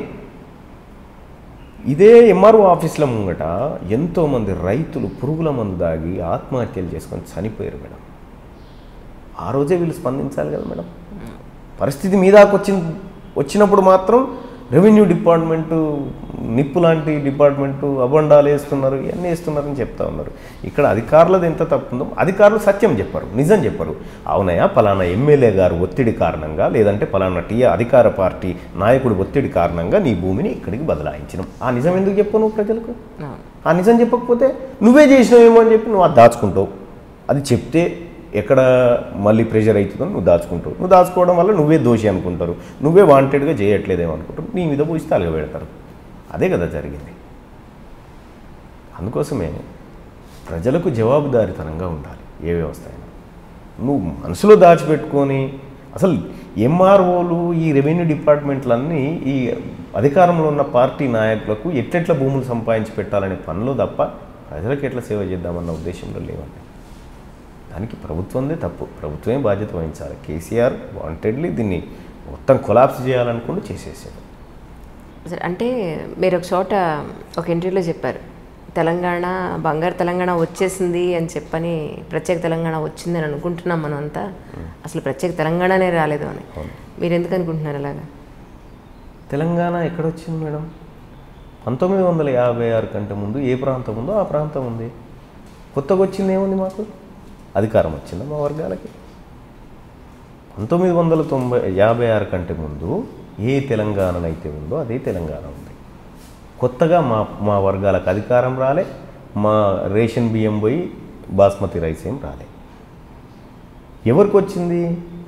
ఇదే ఎంఆర్ఓ ఆఫీసుల ముంగట ఎంతోమంది రైతులు పురుగుల మందు దాగి ఆత్మహత్యలు చేసుకొని చనిపోయారు మేడం ఆ రోజే వీళ్ళు స్పందించాలి కదా మేడం పరిస్థితి మీదాకు వచ్చిన వచ్చినప్పుడు మాత్రం రెవెన్యూ డిపార్ట్మెంటు నిప్పు లాంటి డిపార్ట్మెంటు అబండాలు వేస్తున్నారు ఇవన్నీ వేస్తున్నారని చెప్తా ఉన్నారు ఇక్కడ అధికారులది ఎంత తప్పుందో అధికారులు సత్యం చెప్పరు నిజం చెప్పరు అవునయ్యా పలానా ఎమ్మెల్యే గారు ఒత్తిడి కారణంగా లేదంటే పలానా టీ అధికార పార్టీ నాయకుడి ఒత్తిడి కారణంగా నీ భూమిని ఇక్కడికి బదలాయించడం ఆ నిజం ఎందుకు చెప్పు నువ్వు ప్రజలకు అవును ఆ నిజం చెప్పకపోతే నువ్వే చేసినావేమో అని చెప్పి నువ్వు అది దాచుకుంటావు అది చెప్తే ఎక్కడ మళ్ళీ ప్రెషర్ అవుతుందో నువ్వు దాచుకుంటావు నువ్వు దాచుకోవడం వల్ల నువ్వే దోషి అనుకుంటారు నువ్వే వాంటెడ్గా చేయట్లేదేమో అనుకుంటారు నీ మీద పోయిస్తే అలగ పెడతారు అదే కదా జరిగింది అందుకోసమే ప్రజలకు జవాబుదారితనంగా ఉండాలి ఏ వ్యవస్థ అయినా నువ్వు మనసులో దాచిపెట్టుకొని అసలు ఎంఆర్ఓలు ఈ రెవెన్యూ డిపార్ట్మెంట్లన్నీ ఈ అధికారంలో ఉన్న పార్టీ నాయకులకు ఎట్లెట్ల భూములు సంపాదించి పెట్టాలనే పనిలో తప్ప ప్రజలకు ఎట్లా సేవ చేద్దామన్న ఉద్దేశంలో లేవండి దానికి ప్రభుత్వందే తప్పు ప్రభుత్వమే బాధ్యత వహించాలి కేసీఆర్ వాంటెడ్లీ దీన్ని మొత్తం కొలాప్స్ చేయాలనుకుంటూ చేసేసాడు సరే, అంటే మీరు ఒక చోట ఒక ఇంటర్వ్యూలో చెప్పారు తెలంగాణ బంగారు తెలంగాణ వచ్చేసింది అని చెప్పని ప్రత్యేక తెలంగాణ వచ్చింది అని అనుకుంటున్నాం మనం అంతా అసలు ప్రత్యేక తెలంగాణనే రాలేదు అని మీరు ఎందుకు అనుకుంటున్నారు అలాగా తెలంగాణ ఎక్కడొచ్చింది మేడం పంతొమ్మిది వందల యాభై ఆరు కంటే ముందు ఏ ప్రాంతం ఉందో ఆ ప్రాంతం ఉంది కొత్తగా వచ్చింది ఏముంది మాకు అధికారం వచ్చిందా మా వర్గాలకి పంతొమ్మిది వందల తొంభై యాభై ఆరు కంటే ముందు ఏ తెలంగాణనైతే ఉందో అదే తెలంగాణ ఉంది కొత్తగా మా మా వర్గాలకు అధికారం రాలే మా రేషన్ బియ్యం పోయి బాస్మతి రైస్ ఏం రాలే ఎవరికి వచ్చింది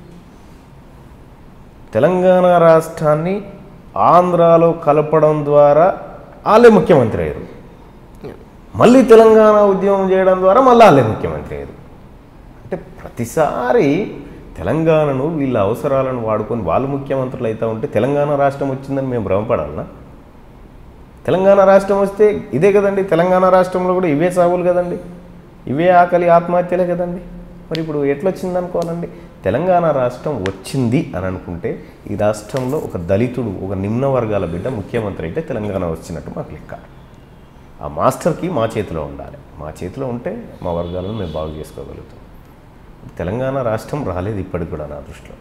తెలంగాణ రాష్ట్రాన్ని ఆంధ్రాలో కలపడం ద్వారా వాళ్ళే ముఖ్యమంత్రి అయ్యారు మళ్ళీ తెలంగాణ ఉద్యమం చేయడం ద్వారా మళ్ళీ వాళ్ళే ముఖ్యమంత్రి అయ్యారు అంటే ప్రతిసారి తెలంగాణను వీళ్ళ అవసరాలను వాడుకొని వాళ్ళు ముఖ్యమంత్రులు అవుతా ఉంటే తెలంగాణ రాష్ట్రం వచ్చిందని మేము భ్రమపడాలనా తెలంగాణ రాష్ట్రం వస్తే ఇదే కదండి తెలంగాణ రాష్ట్రంలో కూడా ఇవే సాగులు కదండి ఇవే ఆకలి ఆత్మహత్యలే కదండి మరి ఇప్పుడు ఎట్లొచ్చింది అనుకోవాలండి తెలంగాణ రాష్ట్రం వచ్చింది అని అనుకుంటే ఈ రాష్ట్రంలో ఒక దళితుడు ఒక నిమ్న వర్గాల బిడ్డ ముఖ్యమంత్రి అయితే తెలంగాణ వచ్చినట్టు మాకు లెక్క ఆ మాస్టర్కి మా చేతిలో ఉండాలి మా చేతిలో ఉంటే మా వర్గాలను మేము బాగు చేసుకోగలుగుతాం తెలంగాణ రాష్ట్రం రాలేదు ఇప్పటికి కూడా నా దృష్టిలో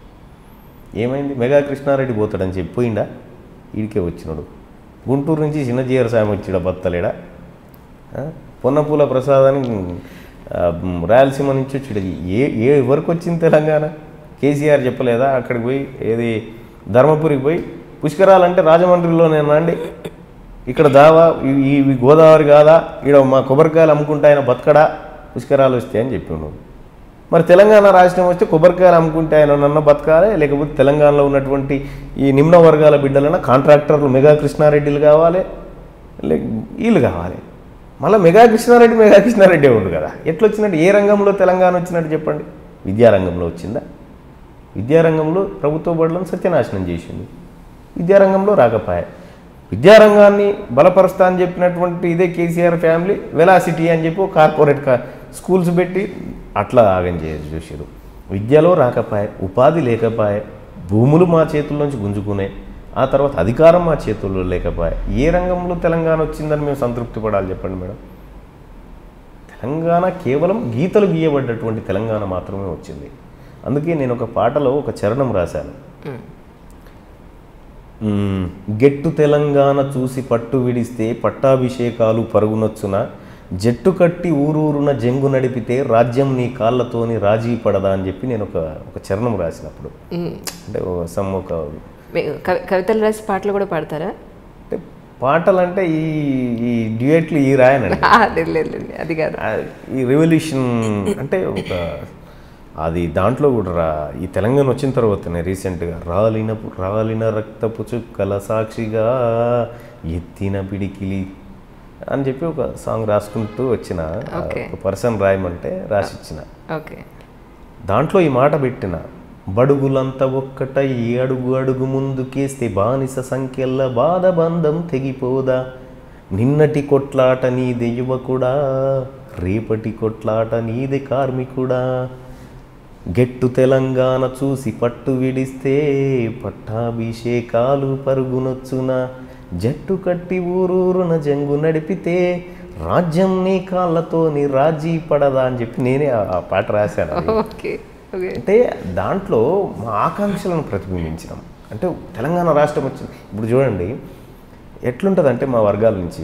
ఏమైంది మెగా కృష్ణారెడ్డి పోతాడని చెప్పి పోయిండా ఈడికే వచ్చినాడు గుంటూరు నుంచి చిన్నజీయర స్వామి వచ్చిడ బత్తలేడా ఆ? పొన్నపూల ప్రసాదానికి ఆ, మ్, రాయలసీమ నుంచి వచ్చాడు ఏ ఏ ఎవరికి వచ్చింది తెలంగాణ కేసీఆర్ చెప్పలేదా అక్కడికి పోయి ఏది ధర్మపురికి పోయి పుష్కరాలంటే రాజమండ్రిలోనేనా అండి ఇక్కడ దావా ఇవి ఇవి గోదావరి కాదా ఇక్కడ మా కొబ్బరికాయలు అమ్ముకుంటే ఆయన బతకడా పుష్కరాలు వస్తాయని చెప్పాను మరి తెలంగాణ రాష్ట్రం వస్తే కొబ్బరికాయలు అమ్ముకుంటే ఆయన నన్న బతకాలి లేకపోతే తెలంగాణలో ఉన్నటువంటి ఈ నిమ్న వర్గాల బిడ్డలన కాంట్రాక్టర్లు మెగా కృష్ణారెడ్డిలు కావాలి లేక వీళ్ళు కావాలి మళ్ళీ మెగా కృష్ణారెడ్డి మెగా కృష్ణారెడ్డి ఉండు కదా ఎట్లా వచ్చినట్టు ఏ రంగంలో తెలంగాణ వచ్చినట్టు చెప్పండి విద్యారంగంలో వచ్చిందా విద్యారంగంలో ప్రభుత్వ బడులను సత్యనాశనం చేసింది విద్యారంగంలో రాకపోయా విద్యారంగాన్ని బలపరుస్తా అని చెప్పినటువంటి ఇదే కేసీఆర్ ఫ్యామిలీ వెలాసిటీ అని చెప్పి ఒక కార్పొరేట్ కా స్కూల్స్ పెట్టి అట్లా ఆగం చేసి చూసారు విద్యలో రాకపోయే ఉపాధి లేకపోయే భూములు మా చేతుల్లోంచి గుంజుకునే ఆ తర్వాత అధికారం మా చేతుల్లో లేకపోయే ఏ రంగంలో తెలంగాణ వచ్చిందని మేము సంతృప్తి పడాలి చెప్పండి మేడం తెలంగాణ కేవలం గీతలు గీయబడ్డటువంటి తెలంగాణ మాత్రమే వచ్చింది అందుకే నేను ఒక పాటలో ఒక చరణం రాశాను మ్మ్. గెట్టు తెలంగాణ చూసి పట్టు విడిస్తే పట్టాభిషేకాలు పరుగునొచ్చున జట్టు కట్టి ఊరూరున జంగు నడిపితే రాజ్యం నీ కాళ్ళతోని రాజీ పడదా అని చెప్పి నేను ఒక ఒక చరణం రాసినప్పుడు అంటే ఓ సమ్ ఒక మీ కవి- కవితలు రాసి పాటలు కూడా పాడతారా అంటే పాటలు అంటే ఈ ఈ డ్యూయట్లు ఈ రాయనండి ఆ, లేదు లేదు లేదు, అది కాదు ఆ, ఈ రెవల్యూషన్ అంటే ఒక అది దాంట్లో కూడా రా ఈ తెలంగాణ వచ్చిన తర్వాతనే రీసెంట్గా రాలిన పు- రాలిన రక్తపు చుక్కల సాక్షిగా ఎత్తిన పిడికిలి అని చెప్పి ఒక సాంగ్ రాసుకుంటూ వచ్చిన Okay. ఒక పర్సన్ రాయమంటే రాసిచ్చిన ఓకే దాంట్లో ఈ మాట పెట్టిన బడుగులంతా ఒక్కట ఈ అడుగు అడుగు ముందుకేస్తే బానిస సంఖ్యల్ల బాధ బంధం తెగిపోదా నిన్నటి కొట్లాట నీదే యువకుడా రేపటి కొట్లాట నీదే కార్మికుడా గెట్టు తెలంగాణ చూసి పట్టు విడిస్తే పట్టాభిషేకాలు పరుగునొచ్చున జట్టు కట్టి ఊరూరున జంగు నడిపితే రాజ్యం నీ కాళ్ళతోని రాజీ పడదా అని చెప్పి నేనే ఆ- ఆ పాట రాశాను అది. ఓకే ఓకే అంటే దాంట్లో మా ఆకాంక్షలను ప్రతిబింబించినాం అంటే తెలంగాణ రాష్ట్రం వచ్చింది ఇప్పుడు చూడండి ఎట్లుంటుందంటే మా వర్గాల నుంచి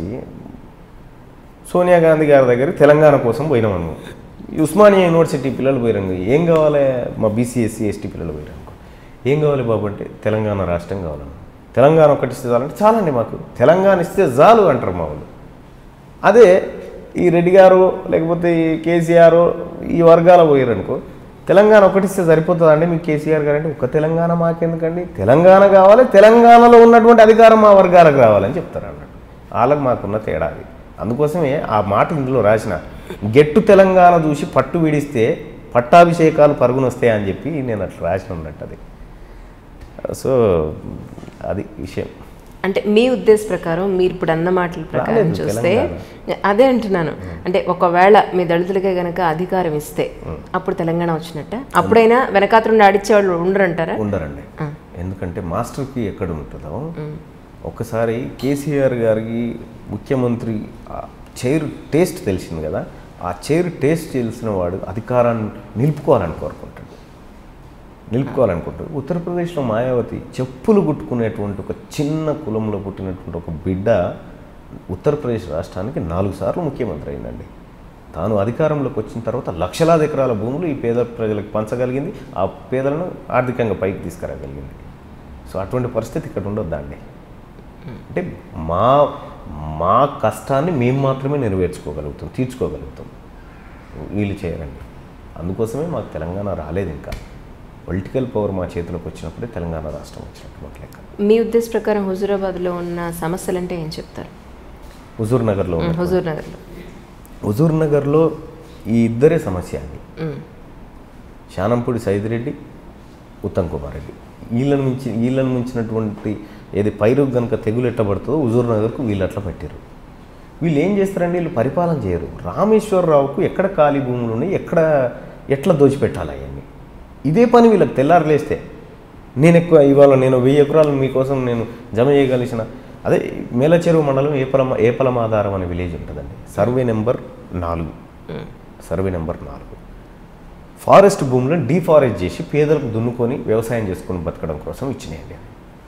సోనియా గాంధీ గారి దగ్గర తెలంగాణ కోసం పోయినాం అనుకో ఈ ఉస్మానియా యూనివర్సిటీ పిల్లలు పోయినాం ఏం కావాలి మా బీసీఎస్సీ ఎస్టీ పిల్లలు పోయినాం అనుకో ఏం కావాలి బాబు అంటే తెలంగాణ రాష్ట్రం కావాలన్న తెలంగాణ ఒకటి ఇస్తే చాలంటే చాలండి మాకు తెలంగాణ ఇస్తే చాలు అంటారు మా వాళ్ళు అదే ఈ రెడ్డి గారు లేకపోతే ఈ కేసీఆర్ ఈ వర్గాల పోయారనుకో తెలంగాణ ఒకటిస్తే సరిపోతుందండి మీకు కేసీఆర్ గారు అంటే ఒక్క తెలంగాణ మాకెందుకండి తెలంగాణ కావాలి తెలంగాణలో ఉన్నటువంటి అధికారం మా వర్గాలకు రావాలని చెప్తారు అన్నట్టు వాళ్ళకి మాకున్న తేడా అది అందుకోసమే ఆ మాట ఇందులో రాసిన గెట్టు తెలంగాణ చూసి పట్టు విడిస్తే పట్టాభిషేకాలు పరుగునొస్తాయి అని చెప్పి నేను అట్లా రాసిన ఉన్నట్టు అది సో అది విషయం అంటే మీ ఉద్దేశ ప్రకారం మీరు ఇప్పుడు అన్న మాటల ప్రకారం రాలేదు చూస్తే అదే అంటున్నాను అంటే ఒకవేళ మీ దళితులకే గనక అధికారం ఇస్తే అప్పుడు తెలంగాణ వచ్చినట్ట అప్పుడైనా వెనకాతరుండి ఆడిచ్చేవాళ్ళు ఉండరంటారా ఉండరండి ఎందుకంటే మాస్టర్కి ఎక్కడ ఉంటుందో ఒకసారి కేసీఆర్ గారికి ముఖ్యమంత్రి ఆ చైర్ టేస్ట్ తెలిసింది కదా ఆ చైర్ టేస్ట్ తెలిసిన వాడు అధికారాన్ని నిలుపుకోవాలని కోరుకుంటాడు నిలుపుకోవాలనుకుంటాడు ఉత్తరప్రదేశ్లో మాయావతి చెప్పులు కుట్టుకునేటువంటి ఒక చిన్న కులంలో పుట్టినటువంటి ఒక బిడ్డ ఉత్తరప్రదేశ్ రాష్ట్రానికి నాలుగు సార్లు ముఖ్యమంత్రి అయిందండి తాను అధికారంలోకి వచ్చిన తర్వాత లక్షలాది ఎకరాల భూములు ఈ పేద ప్రజలకు పంచగలిగింది ఆ పేదలను ఆర్థికంగా పైకి తీసుకురాగలిగింది సో అటువంటి పరిస్థితి ఇక్కడ ఉండొద్దా అండి అంటే మా మా కష్టాన్ని మేము మాత్రమే నెరవేర్చుకోగలుగుతాం తీర్చుకోగలుగుతాం వీళ్ళు చేయరండి అందుకోసమే మాకు తెలంగాణ రాలేదు ఇంకా పొలిటికల్ పవర్ మా చేతిలోకి వచ్చినప్పుడే తెలంగాణ రాష్ట్రం వచ్చినట్టు మాకు లెక్క మీ ఉద్దేశ ప్రకారం హుజూరాబాద్లో ఉన్న సమస్యలు అంటే ఏం చెప్తారు హుజూర్ నగర్లో ఉన్న హుజూర్ నగర్లో హుజూర్ నగర్లో ఈ ఇద్దరే సమస్య అండి ఉమ్, శానంపూడి సైదిరెడ్డి ఉత్తమ్ కుమార్ రెడ్డి వీళ్ళని మించి వీళ్ళని మించినటువంటి ఏది పైరు కనుక తెగులు ఎట్టబడుతుందో హుజూర్ నగర్కు వీళ్ళు అట్లా పెట్టారు వీళ్ళు ఏం చేస్తారండి వీళ్ళు పరిపాలన చేయరు రామేశ్వరరావుకు ఎక్కడ ఖాళీ భూములు ఉన్నాయి ఎక్కడ ఎట్లా దోచిపెట్టాలి అవన్నీ ఇదే పని వీళ్ళకి తెల్లారలేస్తే నేను ఎక్కువ ఇవాళ నేను వెయ్యి ఎకరాలు మీకోసం నేను జమ చేయగలిసిన అదే మేలచెరువు మండలం ఏపలమ ఏపలమాధారం అనే విలేజ్ ఉంటుందండి సర్వే నెంబర్ నాలుగు సర్వే నెంబర్ నాలుగు ఫారెస్ట్ భూములను డీఫారెస్ట్ చేసి పేదలకు దున్నుకొని వ్యవసాయం చేసుకొని బతకడం కోసం ఇచ్చినాయండి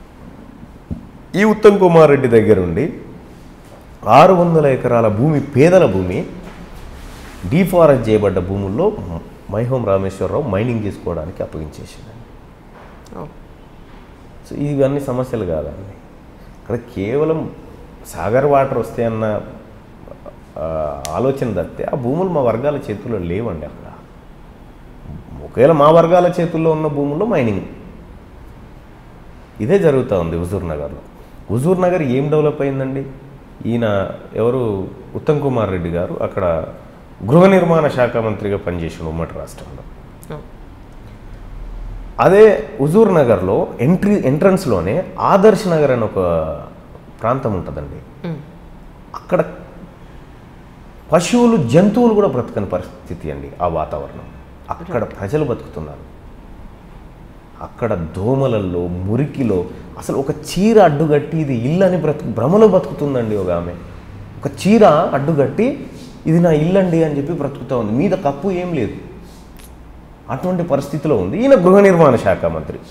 ఈ ఉత్తమ్ కుమార్ రెడ్డి దగ్గర ఉండి ఆరు వందల ఎకరాల భూమి పేదల భూమి డీఫారెస్ట్ చేయబడ్డ భూముల్లో మైహోం రామేశ్వరరావు మైనింగ్ చేసుకోవడానికి అప్పగించేసిందండి ఓ, సో ఇవన్నీ సమస్యలు కాదండి ఇక్కడ కేవలం సాగర్ వాటర్ వస్తాయన్న ఆ, ఆలోచన తప్పితే ఆ భూములు మా వర్గాల చేతుల్లో లేవండి అక్కడ ఒకవేళ మా వర్గాల చేతుల్లో ఉన్న భూముల్లో మైనింగ్ ఇదే జరుగుతూ ఉంది హుజూర్ నగర్లో హుజూర్ నగర్ ఏం డెవలప్ అయిందండి ఈయన ఎవరు ఉత్తమ్ కుమార్ రెడ్డి గారు అక్కడ గృహ నిర్మాణ శాఖ మంత్రిగా పనిచేసిన ఉమ్మడి రాష్ట్రంలో ఓ, అదే హుజూర్ నగర్లో ఎంట్రీ ఎంట్రన్స్లోనే ఆదర్శ్ నగర్ అని ఒక ప్రాంతం ఉంటుందండి ఉమ్, అక్కడ పశువులు జంతువులు కూడా బ్రతకని పరిస్థితి అండి ఆ వాతావరణం అక్కడ ప్రజలు బతుకుతున్నారు అక్కడ దోమలల్లో మురికిలో అసలు ఒక చీర అడ్డుగట్టి ఇది ఇల్లు అని బ్రతుకు భ్రమలో బతుకుతుందండి ఒక ఆమె ఒక చీర అడ్డుగట్టి ఇది నా ఇల్లండి అని చెప్పి బ్రతుకుతూ ఉంది మీద కప్పు ఏం లేదు అటువంటి పరిస్థితిలో ఉంది ఈయన గృహ నిర్మాణ శాఖ మంత్రి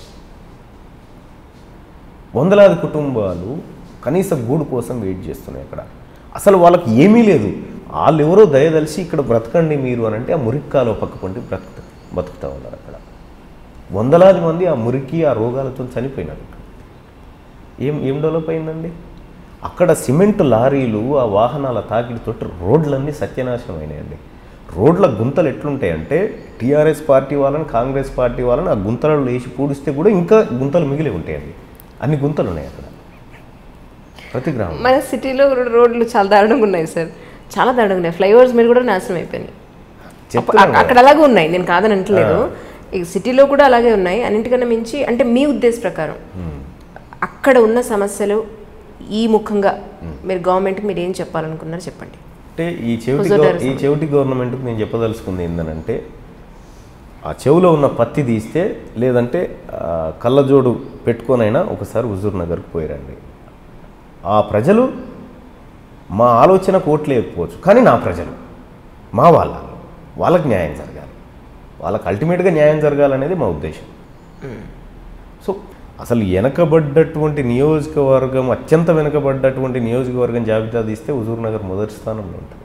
వందలాది కుటుంబాలు కనీస గూడు కోసం వెయిట్ చేస్తున్నాయి అక్కడ అసలు వాళ్ళకి ఏమీ లేదు వాళ్ళు ఎవరో దయదలిసి ఇక్కడ బ్రతకండి మీరు అని అంటే ఆ మురిక్కాలో పక్కకుంటే బ్రతుకుతా బతుకుతూ ఉన్నారు అక్కడ వందలాది మంది ఆ మురికి ఆ రోగాలతో చనిపోయినారు ఏం ఏం డెవలప్ అయిందండి అక్కడ సిమెంట్ లారీలు ఆ వాహనాల తాకిడితోటి రోడ్లన్నీ సత్యనాశనం అయినాయండి రోడ్ల గుంతలు ఎట్లుంటాయంటే టీఆర్ఎస్ పార్టీ వాళ్ళని కాంగ్రెస్ పార్టీ వాళ్ళని ఆ గుంతలలో వేసి పూడిస్తే కూడా ఇంకా గుంతలు మిగిలి ఉంటాయండి అన్ని గుంతలు ఉన్నాయి అక్కడ ప్రతి గ్రామం మన సిటీలో రో- రోడ్లు చాలా దారుణంగా ఉన్నాయి సార్ చాలా దారుణంగా ఉన్నాయి ఫ్లైఓవర్స్ మీద కూడా నాశనం అయిపోయినాయి అప్పు- చెప్తున్నాను అక్కడ అలాగే ఉన్నాయి నేను కాదని అంటలేదు ఈ సిటీలో కూడా అలాగే ఉన్నాయి అన్నింటికన్నా మించి అంటే మీ ఉద్దేశ ప్రకారం అక్కడ ఉన్న సమస్యలు ఈ ముఖంగా మీరు గవర్నమెంట్కి మీరు ఏం చెప్పాలనుకున్నారు చెప్పండి అంటే ఈ చెవిటి హుజూర్ గవ- నగర్ ఈ చెవిటి గవర్నమెంట్కి నేను చెప్పదలుచుకుంది ఏంటంటే ఆ చెవులో ఉన్న పత్తి తీస్తే లేదంటే ఆ, కళ్ళజోడు పెట్టుకొనైనా ఒకసారి హుజూర్ నగర్కి పోయిరండి ఆ ప్రజలు మా ఆలోచనకు ఓట్లు లేకపోవచ్చు కానీ నా ప్రజలు మా వాళ్ళ వాళ్ళకి న్యాయం జరగాలి వాళ్ళకి అల్టిమేట్గా న్యాయం జరగాలనేది మా ఉద్దేశం సో అసలు వెనకబడ్డటువంటి నియోజకవర్గం అత్యంత వెనకబడ్డటువంటి నియోజకవర్గం జాబితా తీస్తే హుజూర్ నగర్ మొదటి స్థానంలో ఉంటుంది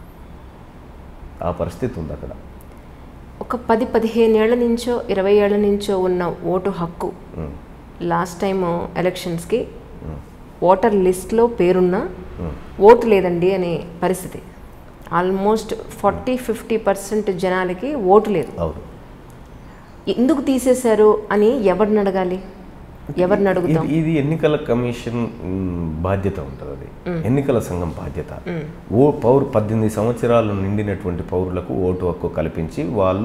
ఆ పరిస్థితి ఉంది అక్కడ ఒక పది పదిహేను ఏళ్ల నుంచో ఇరవై ఏళ్ల నుంచో ఉన్న ఓటు హక్కు ఉమ్, లాస్ట్ టైం ఎలక్షన్స్కి ఓటర్ లిస్ట్లో పేరున్న ఉమ్. ఓటు లేదండి అనే పరిస్థితి ఆల్మోస్ట్ ఫార్టీ ఫిఫ్టీ పర్సెంట్ జనాలకి ఓటు లేదు అవును ఎందుకు తీసేశారు అని ఎవరిని అడగాలి ఎవరిని అడుగుతాం ఇది ఇది ఎన్నికల కమిషన్ మ్, బాధ్యత ఉంటుంది అది ఎన్నికల సంఘం బాధ్యత ఓ పౌరు పద్దెనిమిది సంవత్సరాలు నిండినటువంటి పౌరులకు ఓటు హక్కు కల్పించి వాళ్ళు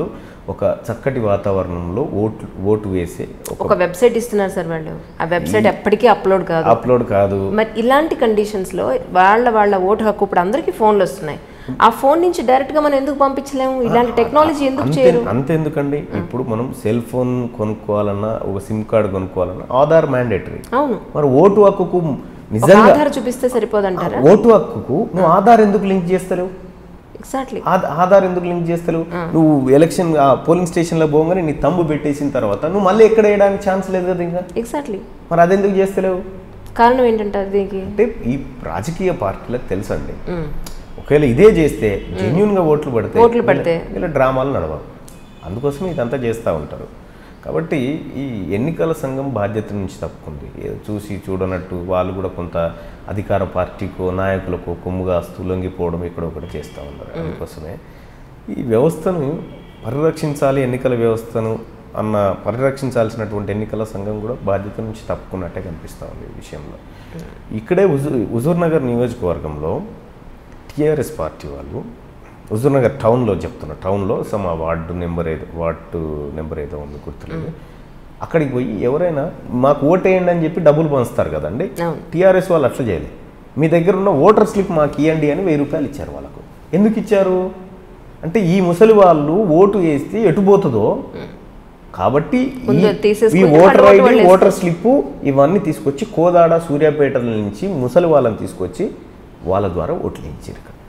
ఒక చక్కటి వాతావరణంలో ఓటు ఓటు వేసే ఒక ఒక వెబ్సైట్ ఇస్తున్నారు సార్ వాళ్ళు ఆ వెబ్సైట్ ఎప్పటికీ అప్లోడ్ కాదు అప్లోడ్ కాదు మరి ఇలాంటి కండిషన్స్ లో వాళ్ళ వాళ్ళ ఓటు హక్కు ఇప్పుడు అందరికీ ఫోన్లు వస్తున్నాయి ఆ ఫోన్ నుంచి డైరెక్ట్ గా మనం ఎందుకు పంపించలేము ఇలాంటి టెక్నాలజీ ఎందుకు అంతే చేయరు అంతెందుకండి ఇప్పుడు మనం సెల్ ఫోన్ కొనుక్కోవాలన్నా ఒక సిమ్ కార్డు కొనుక్కోవాలన్నా ఆధార్ మ్యాండేటరీ అవును మరి ఓటు హక్కుకు ఒక నిజంగా ఆధార్ చూపిస్తే సరిపోదంటారా ఓటు హక్కుకు నువ్వు ఆధార్ ఎందుకు లింక్ చేస్తలేవు ఎగ్జాక్ట్లీ ఆధ- ఆధార్ ఎందుకు లింక్ చేస్తలేవు నువ్వు ఎలక్షన్ ఆ పోలింగ్ స్టేషన్లో పోగానే నీ తమ్ము పెట్టేసిన తర్వాత నువ్వు మళ్ళీ ఎక్కడ వేయడానికి ఛాన్స్ లేదు కదా ఇంకా ఎగ్జాక్ట్లీ మరి అదెందుకు చేస్తలేవు కారణం ఏంటంటే దీనికి అంటే ఈ రాజకీయ పార్టీలకు తెలుసండి ఒకవేళ ఇదే చేస్తే జెన్యున్ గా ఓట్లు పడితే ఓట్లు పడితే. వీళ్ళ- వీళ్ళ డ్రామాలు నడవవు అందుకోసం ఇదంతా చేస్తూ ఉంటారు కాబట్టి ఈ ఎన్నికల సంఘం బాధ్యత నుంచి తప్పుకుంది ఏదో చూసి చూడనట్టు వాళ్ళు కూడా కొంత అధికార పార్టీకో నాయకులకో కొమ్ముగాస్తూ లొంగిపోవడం ఇక్కడ ఒకటి చేస్తూ ఉన్నారు అందుకోసమే ఈ వ్యవస్థను పరిరక్షించాలి ఎన్నికల వ్యవస్థను అన్న పరిరక్షించాల్సినటువంటి ఎన్నికల సంఘం కూడా బాధ్యత నుంచి తప్పుకున్నట్టే కనిపిస్తూ ఉంది ఈ విషయంలో ఇక్కడే హుజూర్ హుజూర్ నగర్ నియోజకవర్గంలో టీఆర్ఎస్ పార్టీ వాళ్ళు హుజూర్నగర్ టౌన్లో చెప్తున్నా టౌన్లో సమ్ ఆ వార్డు నెంబర్ ఏదో వార్డు నెంబర్ ఏదో ఉంది గుర్తులేదు అక్కడికి పోయి ఎవరైనా మాకు ఓటేయండి అని చెప్పి డబ్బులు పంచుతారు కదండి అవును. టీఆర్ఎస్ వాళ్ళు అట్లా చేయలేదు మీ దగ్గర ఉన్న ఓటర్ స్లిప్ మాకు ఇవ్వండి అని వెయ్యి రూపాయలు ఇచ్చారు వాళ్ళకు ఎందుకు ఇచ్చారు అంటే ఈ ముసలి వాళ్ళు ఓటు వేస్తే ఎటు పోతుందో కాబట్టి ఈ- ముందు తీసేసుకుని ఈ వాళ్ళ ఓటర్ ఓటు ఐడి వాళ్ళు ఓటర్ స్లిప్ ఇవన్నీ తీసుకొచ్చి కోదాడ సూర్యాపేటల నుంచి ముసలి వాళ్ళని తీసుకొచ్చి వాళ్ళ ద్వారా ఓట్లు వేయించారు ఇక్కడ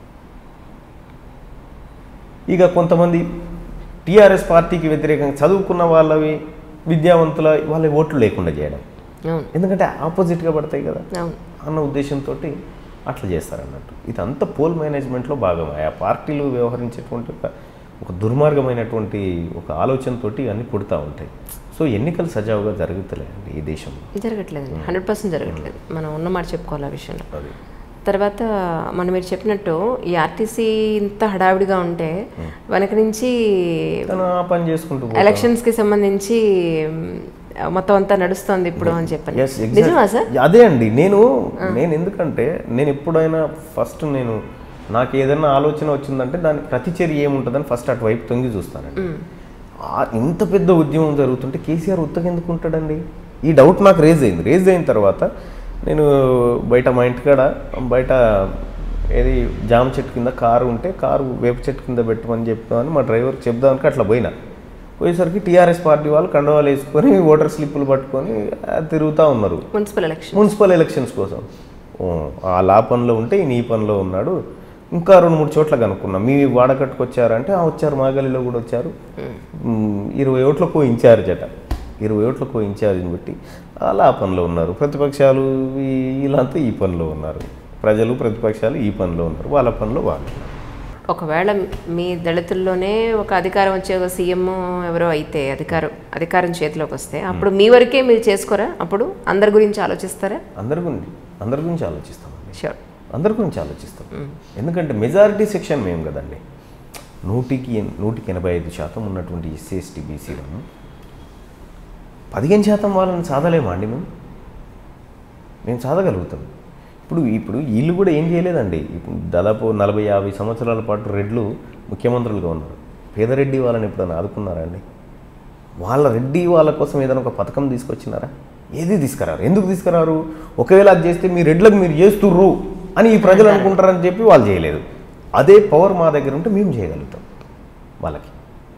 ఇక కొంతమంది టీఆర్ఎస్ పార్టీకి వ్యతిరేకంగా చదువుకున్న వాళ్ళవి విద్యావంతుల వాళ్ళ ఓట్లు లేకుండా చేయడం అవును ఎందుకంటే ఆపోజిట్గా పడతాయి కదా అవును అన్న ఉద్దేశంతో అట్లా చేస్తారన్నట్టు ఇదంతా పోల్ మేనేజ్మెంట్లో భాగం ఆ పార్టీలు వ్యవహరించేటువంటి ఒక ఒక దుర్మార్గమైనటువంటి ఒక ఆలోచనతోటి అన్నీ పుడతా ఉంటాయి సో ఎన్నికలు సజావుగా జరుగుతలేండి ఈ దేశంలో జరగట్లేదండి హండ్రెడ్ పర్సెంట్ జరగట్లేదు మనం ఉన్నమాట చెప్పుకోవాలి ఆ విషయంలో అది తర్వాత మనం మీరు చెప్పినట్టు ఈ ఆర్టీసీ ఇంత హడావిడిగా ఉంటే వెనక నుంచి తను ఆ పని చేసుకుంటూ పోతా ఎలక్షన్స్ కి సంబంధించి మ్, మొత్తం అంతా నడుస్తోంది ఇప్పుడు అని చెప్పని Yes, exactly. నిజమా సార్ అదే అండి నేను నేను ఎందుకంటే నేను ఎప్పుడైనా ఫస్ట్ నేను నాకు ఏదైనా ఆలోచన వచ్చిందంటే దానికి ప్రతిచర్య ఏముంటుందని ఫస్ట్ అటువైపు తొంగి చూస్తానండి ఆ ఇంత పెద్ద ఉద్యమం జరుగుతుంటే కేసీఆర్ ఉత్తగా ఎందుకు ఉంటాడండి ఈ డౌట్ నాకు రేజ్ అయింది రేజ్ అయిన తర్వాత నేను బయట మా ఇంటికాడ బయట ఏది జామ చెట్టు కింద కారు ఉంటే కారు వేప చెట్టు కింద పెట్టమని చెప్తామని మా డ్రైవర్ చెప్దామని అట్లా పోయినా పోయేసరికి టీఆర్ఎస్ పార్టీ వాళ్ళు కండవాలు వేసుకొని ఓటర్ స్లిప్పులు పట్టుకొని ఆ, తిరుగుతూ ఉన్నారు మున్సిపల్ ఎలక్షన్ మున్సిపల్ ఎలక్షన్స్ కోసం ఓ, ఆ లా పనిలో ఉంటే ఈయన ఈ పనిలో ఉన్నాడు ఇంకా రెండు మూడు చోట్ల కనుక్కున్నాం మీ వాడకట్టుకు వచ్చారంటే "ఆ, వచ్చారు మా గల్లీలో కూడా వచ్చారు మ్, ఇరవై ఓట్లకు ఇన్ఛార్జ్ అట ఇరవై ఓట్లకు ఇన్ఛార్జ్ని బట్టి ఆ లా పనిలో ఉన్నారు ప్రతిపక్షాలు ఈ- వీళ్ళంతా ఈ పనిలో ఉన్నారు ప్రజలు ప్రతిపక్షాలు ఈ పనిలో ఉన్నారు వాళ్ళ పనిలో వాళ్ళు ఉన్నారు. ఒకవేళ మీ దళితుల్లోనే ఒక అధికారం వచ్చే ఒక సీఎం ఎవరో అయితే అధికారం అధికారం చేతిలోకి వస్తే అప్పుడు మీ వరకే మీరు చేసుకోరా అప్పుడు అందరి గురించి ఆలోచిస్తారా అందరి గురించి అందరి గురించి ఆలోచిస్తామండి షూర్ అందరి గురించి ఆలోచిస్తాం ఎందుకంటే మెజారిటీ సెక్షన్ మేము కదండి నూటికి ఎన్- నూటికి ఎనభై ఐదు శాతం ఉన్నటువంటి ఎస్సీ ఎస్టీ బీసీలను పదిహేను శాతం వాళ్ళని సాధలేమా అండి మేము మేము సాధగలుగుతాం ఇప్పుడు ఇప్పుడు వీళ్ళు కూడా ఏం చేయలేదండి ఇప్పుడు దాదాపు నలభై యాభై సంవత్సరాల పాటు రెడ్లు ముఖ్యమంత్రులుగా ఉన్నారు పేదరెడ్డి వాళ్ళని ఎప్పుడైనా ఆదుకున్నారా అండి వాళ్ళ రెడ్డి వాళ్ళ కోసం ఏదైనా ఒక పథకం తీసుకొచ్చినారా ఏది తీసుకురారు ఎందుకు తీసుకురారు ఒకవేళ అది చేస్తే మీ రెడ్లకు మీరు చేస్తుర్రు అని ఈ ప్రజలు అనుకుంటారని చెప్పి వాళ్ళు చేయలేదు అదే పవర్ మా దగ్గర ఉంటే మేము చేయగలుగుతాం వాళ్ళకి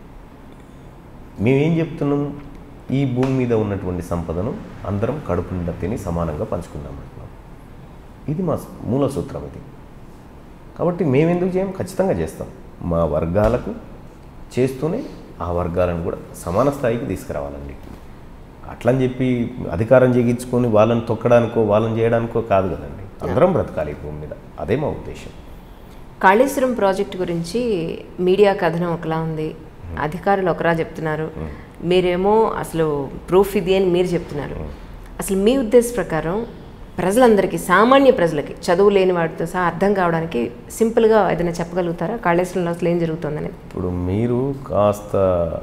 మేమేం చెప్తున్నాం ఈ భూమి మీద ఉన్నటువంటి సంపదను అందరం కడుపు నిండా తిని సమానంగా పంచుకుందాం అంటున్నాం ఇది మా మూల సూత్రం ఇది కాబట్టి మేమెందుకు చేయం ఖచ్చితంగా చేస్తాం మా వర్గాలకు చేస్తూనే ఆ వర్గాలను కూడా సమాన స్థాయికి తీసుకురావాలండి అట్లని చెప్పి అధికారం చేయించుకొని వాళ్ళని తొక్కడానికో వాళ్ళని చేయడానికో కాదు కదండి అందరం బ్రతకాలి ఈ భూమి మీద అదే మా ఉద్దేశం కాళేశ్వరం ప్రాజెక్ట్ గురించి మీడియా కథనం ఒకలా ఉంది అధికారులు ఒకరా చెప్తున్నారు మీరేమో అసలు ప్రూఫ్ ఇది అని మీరు చెప్తున్నారు అసలు మీ ఉద్దేశ ప్రకారం ప్రజలందరికీ సామాన్య ప్రజలకి చదువు లేని వాటితో సహా అర్థం కావడానికి సింపుల్గా ఏదైనా చెప్పగలుగుతారా కాళేశ్వరంలో అసలు ఏం జరుగుతుందని ఇప్పుడు మీరు కాస్త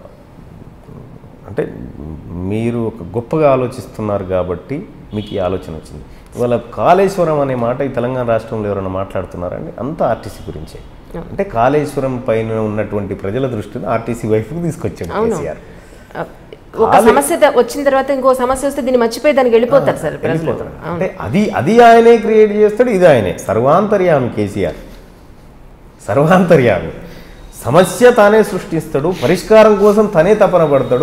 అంటే మీరు ఒక గొప్పగా ఆలోచిస్తున్నారు కాబట్టి మీకు ఈ ఆలోచన వచ్చింది ఇవాళ కాళేశ్వరం అనే మాట ఈ తెలంగాణ రాష్ట్రంలో ఎవరైనా మాట్లాడుతున్నారండి అంతా ఆర్టీసీ గురించే అంటే కాళేశ్వరం పైన ఉన్నటువంటి ప్రజల దృష్టిని ఆర్టీసీ వైపుకి తీసుకొచ్చాడు అవును. కేసీఆర్ ఆ, ఒక సమస్య ద- వచ్చిన తర్వాత ఇంకో సమస్య వస్తే దీన్ని మర్చిపోయి దానికి వెళ్ళిపోతారు సార్ ప్రజలు వెళ్ళిపోతాడు. అంటే అది అది ఆయనే క్రియేట్ చేస్తాడు ఇది ఆయనే సర్వాంతర్యామి కేసీఆర్ సర్వాంతర్యామి సమస్య తానే సృష్టిస్తాడు పరిష్కారం కోసం తనే తపన పడతాడు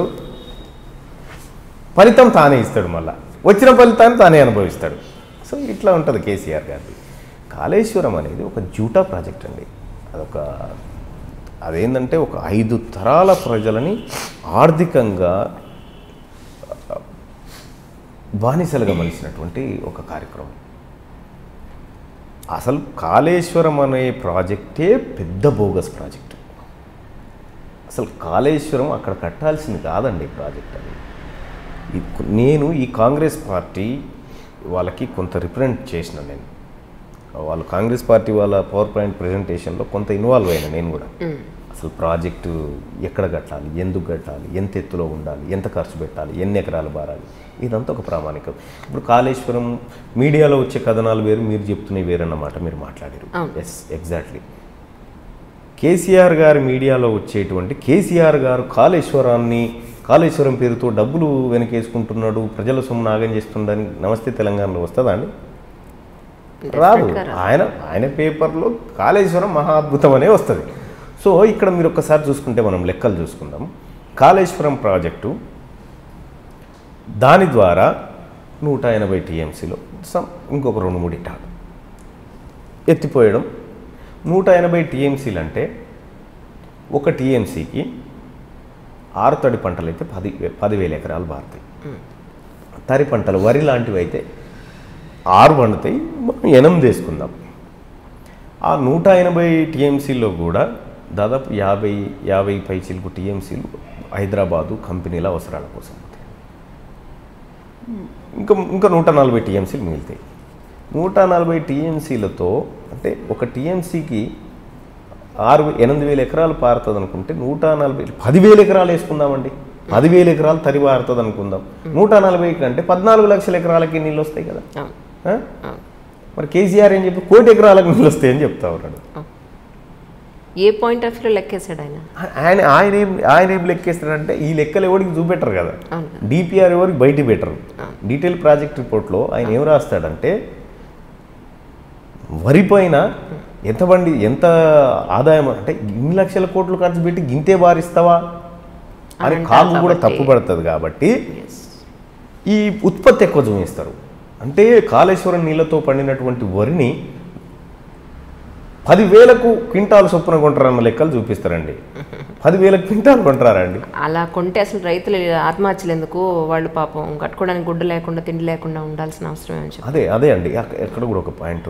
ఫలితం తానే ఇస్తాడు మళ్ళా వచ్చిన ఫలితాన్ని తానే అనుభవిస్తాడు సో ఇట్లా ఉంటుంది కేసీఆర్ గారిది కాళేశ్వరం అనేది ఒక జూటా ప్రాజెక్ట్ అండి అదొక అదేంటంటే ఒక ఐదు తరాల ప్రజలని ఆర్థికంగా బానిసలుగా మలిసినటువంటి ఒక కార్యక్రమం అసలు కాళేశ్వరం అనే ప్రాజెక్టే పెద్ద బోగస్ ప్రాజెక్ట్ అసలు కాళేశ్వరం అక్కడ కట్టాల్సింది కాదండి ప్రాజెక్ట్ అది ఈ- నేను ఈ కాంగ్రెస్ పార్టీ వాళ్ళకి కొంత రిప్రజెంట్ చేసిన నేను వాళ్ళు కాంగ్రెస్ పార్టీ వాళ్ళ పవర్ పాయింట్ ప్రజెంటేషన్లో కొంత ఇన్వాల్వ్ అయినా నేను కూడా అసలు ప్రాజెక్టు ఎక్కడ కట్టాలి ఎందుకు కట్టాలి ఎంత ఎత్తులో ఉండాలి ఎంత ఖర్చు పెట్టాలి ఎన్ని ఎకరాలు బారాలి ఇదంతా ఒక ప్రామాణికం ఇప్పుడు కాళేశ్వరం మీడియాలో వచ్చే కథనాలు వేరు మీరు చెప్తున్నవి వేరన్నమాట మీరు మాట్లాడారు అవును. ఎస్ ఎగ్జాక్ట్లీ కేసీఆర్ గారి మీడియాలో వచ్చేటువంటి కేసీఆర్ గారు కాళేశ్వరాన్ని కాళేశ్వరం పేరుతో డబ్బులు వెనకేసుకుంటున్నాడు ప్రజల సొమ్ము నాగం చేస్తుండని నమస్తే తెలంగాణలో వస్తుందా అండి రాదు ఆయన ఆయన పేపర్లో కాళేశ్వరం మహా అద్భుతం అనే వస్తుంది సో ఇక్కడ మీరు ఒక్కసారి చూసుకుంటే మనం లెక్కలు చూసుకుందాం కాళేశ్వరం ప్రాజెక్టు దాని ద్వారా నూట ఎనభై టీఎంసీలో సమ్ ఇంకొక రెండు మూడు ఇటాలు ఎత్తిపోయడం నూట ఎనభై టీఎంసీలు అంటే ఒక టీఎంసీకి ఆరు తడి పంటలు అయితే పది పదివేల ఎకరాలు బారుతాయి తరి పంటలు వరి లాంటివి అయితే ఆరు పండుతాయి మనం ఎనిమిది వేసుకుందాం ఆ నూట ఎనభై టీఎంసీలో కూడా దాదాపు యాభై యాభై పైచిలకు టీఎంసీలు హైదరాబాదు కంపెనీల అవసరాల కోసం ఉంటాయి. ఇంకా ఇంకా నూట నలభై టీఎంసీలు మిగులుతాయి నూట నలభై టీఎంసీలతో అంటే ఒక టీఎంసీకి ఆరు ఎనిమిది వేల ఎకరాలు పారుతుంది అనుకుంటే నూట నలభై పదివేల ఎకరాలు వేసుకుందామండి పదివేల ఎకరాలు తరి పారుతుంది అనుకుందాం నూట నలభై కంటే పద్నాలుగు లక్షల ఎకరాలకి నీళ్ళు వస్తాయి కదా అవును ఆ? అవును మరి కేసీఆర్ ఏం చెప్పి కోటి ఎకరాలకు నీళ్ళు వస్తాయని చెప్తా ఉన్నాడు ఏ పాయింట్ ఆఫ్ వ్యూ లెక్కేశాడు ఆయన ఆయన ఆయన ఏం ఆయన ఏం లెక్కేస్తాడంటే ఈ లెక్కలు ఎవరికి చూపెట్టరు కదా అవును. డిపిఆర్ ఎవరికి బయట పెట్టరు డీటెయిల్ ప్రాజెక్ట్ రిపోర్ట్లో ఆయన ఏం రాస్తాడంటే వరి పైన ఎంత బండి ఎంత ఆదాయం అంటే ఇన్ని లక్షల కోట్లు ఖర్చు పెట్టి గింతే బారిస్తావా అని అంటారు కాగు కూడా కాబట్టి. తప్పు పడుతుంది కాబట్టి ఎస్ ఈ ఉత్పత్తి ఎక్కువ చూపిస్తారు అంటే కాళేశ్వరం నీళ్ళతో పండినటువంటి వరిని పదివేలకు క్వింటాలు చొప్పున కొంటారన్న లెక్కలు చూపిస్తారండి పదివేల క్వింటాలు కొంటారండి అలా కొంటే అసలు రైతులు ఆత్మహత్యలు ఎందుకు వాళ్ళు పాపం కట్టుకోవడానికి గుడ్డ లేకుండా తిండి లేకుండా ఉండాల్సిన అవసరం ఏమని చెప్పి అదే అదే అండి అక్క- ఎక్కడ కూడా ఒక పాయింట్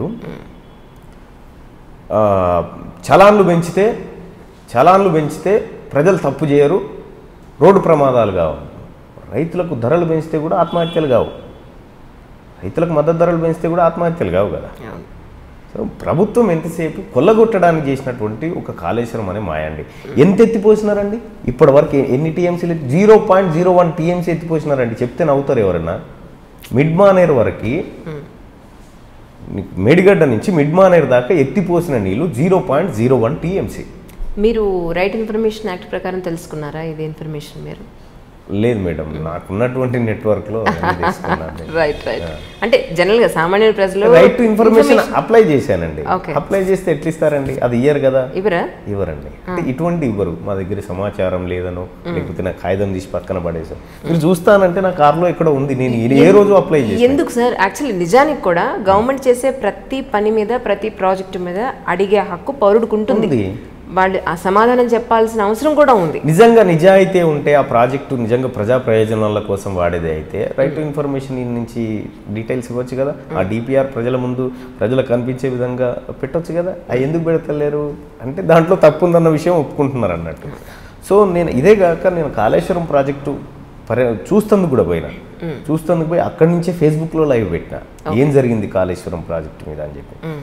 చలాన్లు పెంచితే చలాన్లు పెంచితే ప్రజలు తప్పు చేయరు రోడ్డు ప్రమాదాలు కావు రైతులకు ధరలు పెంచితే కూడా ఆత్మహత్యలు కావు రైతులకు మద్దతు ధరలు పెంచితే కూడా ఆత్మహత్యలు కావు కదా అవును. సో ప్రభుత్వం ఎంతసేపు కొల్లగొట్టడానికి చేసినటువంటి ఒక కాళేశ్వరం అనే మాయ అండి ఎంత ఎత్తిపోసినారండి ఇప్పటి వరకు ఎన్ని టీఎంసీలు zero point zero one TMC ఎత్తిపోసినారండి చెప్తే నవ్వుతారు ఎవరన్నా మిడ్ మానేర్ వరకు మేడిగడ్డ నుంచి మిడ్ మానేర్ దాకా ఎత్తిపోసిన నీళ్లు zero point zero one TMC మీరు రైట్ ఇన్ఫర్మేషన్ యాక్ట్ ప్రకారం తెలుసుకున్నారా ఇది ఇన్ఫర్మేషన్ మీరు లేదు మేడం నాకున్నటువంటి నెట్వర్క్లో తీసుకున్నాను రైట్ రైట్ అంటే జనరల్ గా సామాన్య ప్రజలు రైట్ టు ఇన్ఫర్మేషన్ అప్లై చేశానండి Okay. అప్లై చేస్తే ఎట్లా ఇస్తారండి అది ఇయ్యరు కదా ఇవరా ఇవ్వరండి అంటే ఇటువంటి ఇవ్వరు మా దగ్గర సమాచారం లేదనో లేకపోతే నా కాగితం తీసి పక్కన పడేసాం మీరు చూస్తానంటే నా కార్లో ఇక్కడ ఉంది నేను ఈ- ఏ రోజు అప్లై చేసి ఎందుకు సార్ యాక్చువల్లీ నిజానికి కూడా గవర్నమెంట్ చేసే ప్రతి పని మీద ప్రతి ప్రాజెక్టు మీద అడిగే హక్కు పౌరుడికి ఉంటుంది ఉంది. వాళ్ళు ఆ సమాధానం చెప్పాల్సిన అవసరం కూడా ఉంది నిజంగా నిజాయితీ ఉంటే ఆ ప్రాజెక్టు నిజంగా ప్రజా ప్రయోజనాల కోసం వాడేది అయితే రైట్ టు ఇన్ఫర్మేషన్ నుంచి డీటెయిల్స్ ఇవ్వచ్చు కదా ఆ డిపిఆర్ ప్రజల ముందు ప్రజలకు కనిపించే విధంగా పెట్టొచ్చు కదా అవి ఎందుకు పెడతలేరు అంటే దాంట్లో తప్పు ఉందన్న విషయం ఒప్పుకుంటున్నారు అన్నట్టు సో నేను ఇదే కాక నేను కాళేశ్వరం ప్రాజెక్టు పర్య చూస్తందుకు కూడా పోయినా చూస్తందుకు పోయి అక్కడి నుంచే ఫేస్బుక్లో లైవ్ పెట్టిన ఏం జరిగింది కాళేశ్వరం ప్రాజెక్టు మీద అని చెప్పి ఉమ్.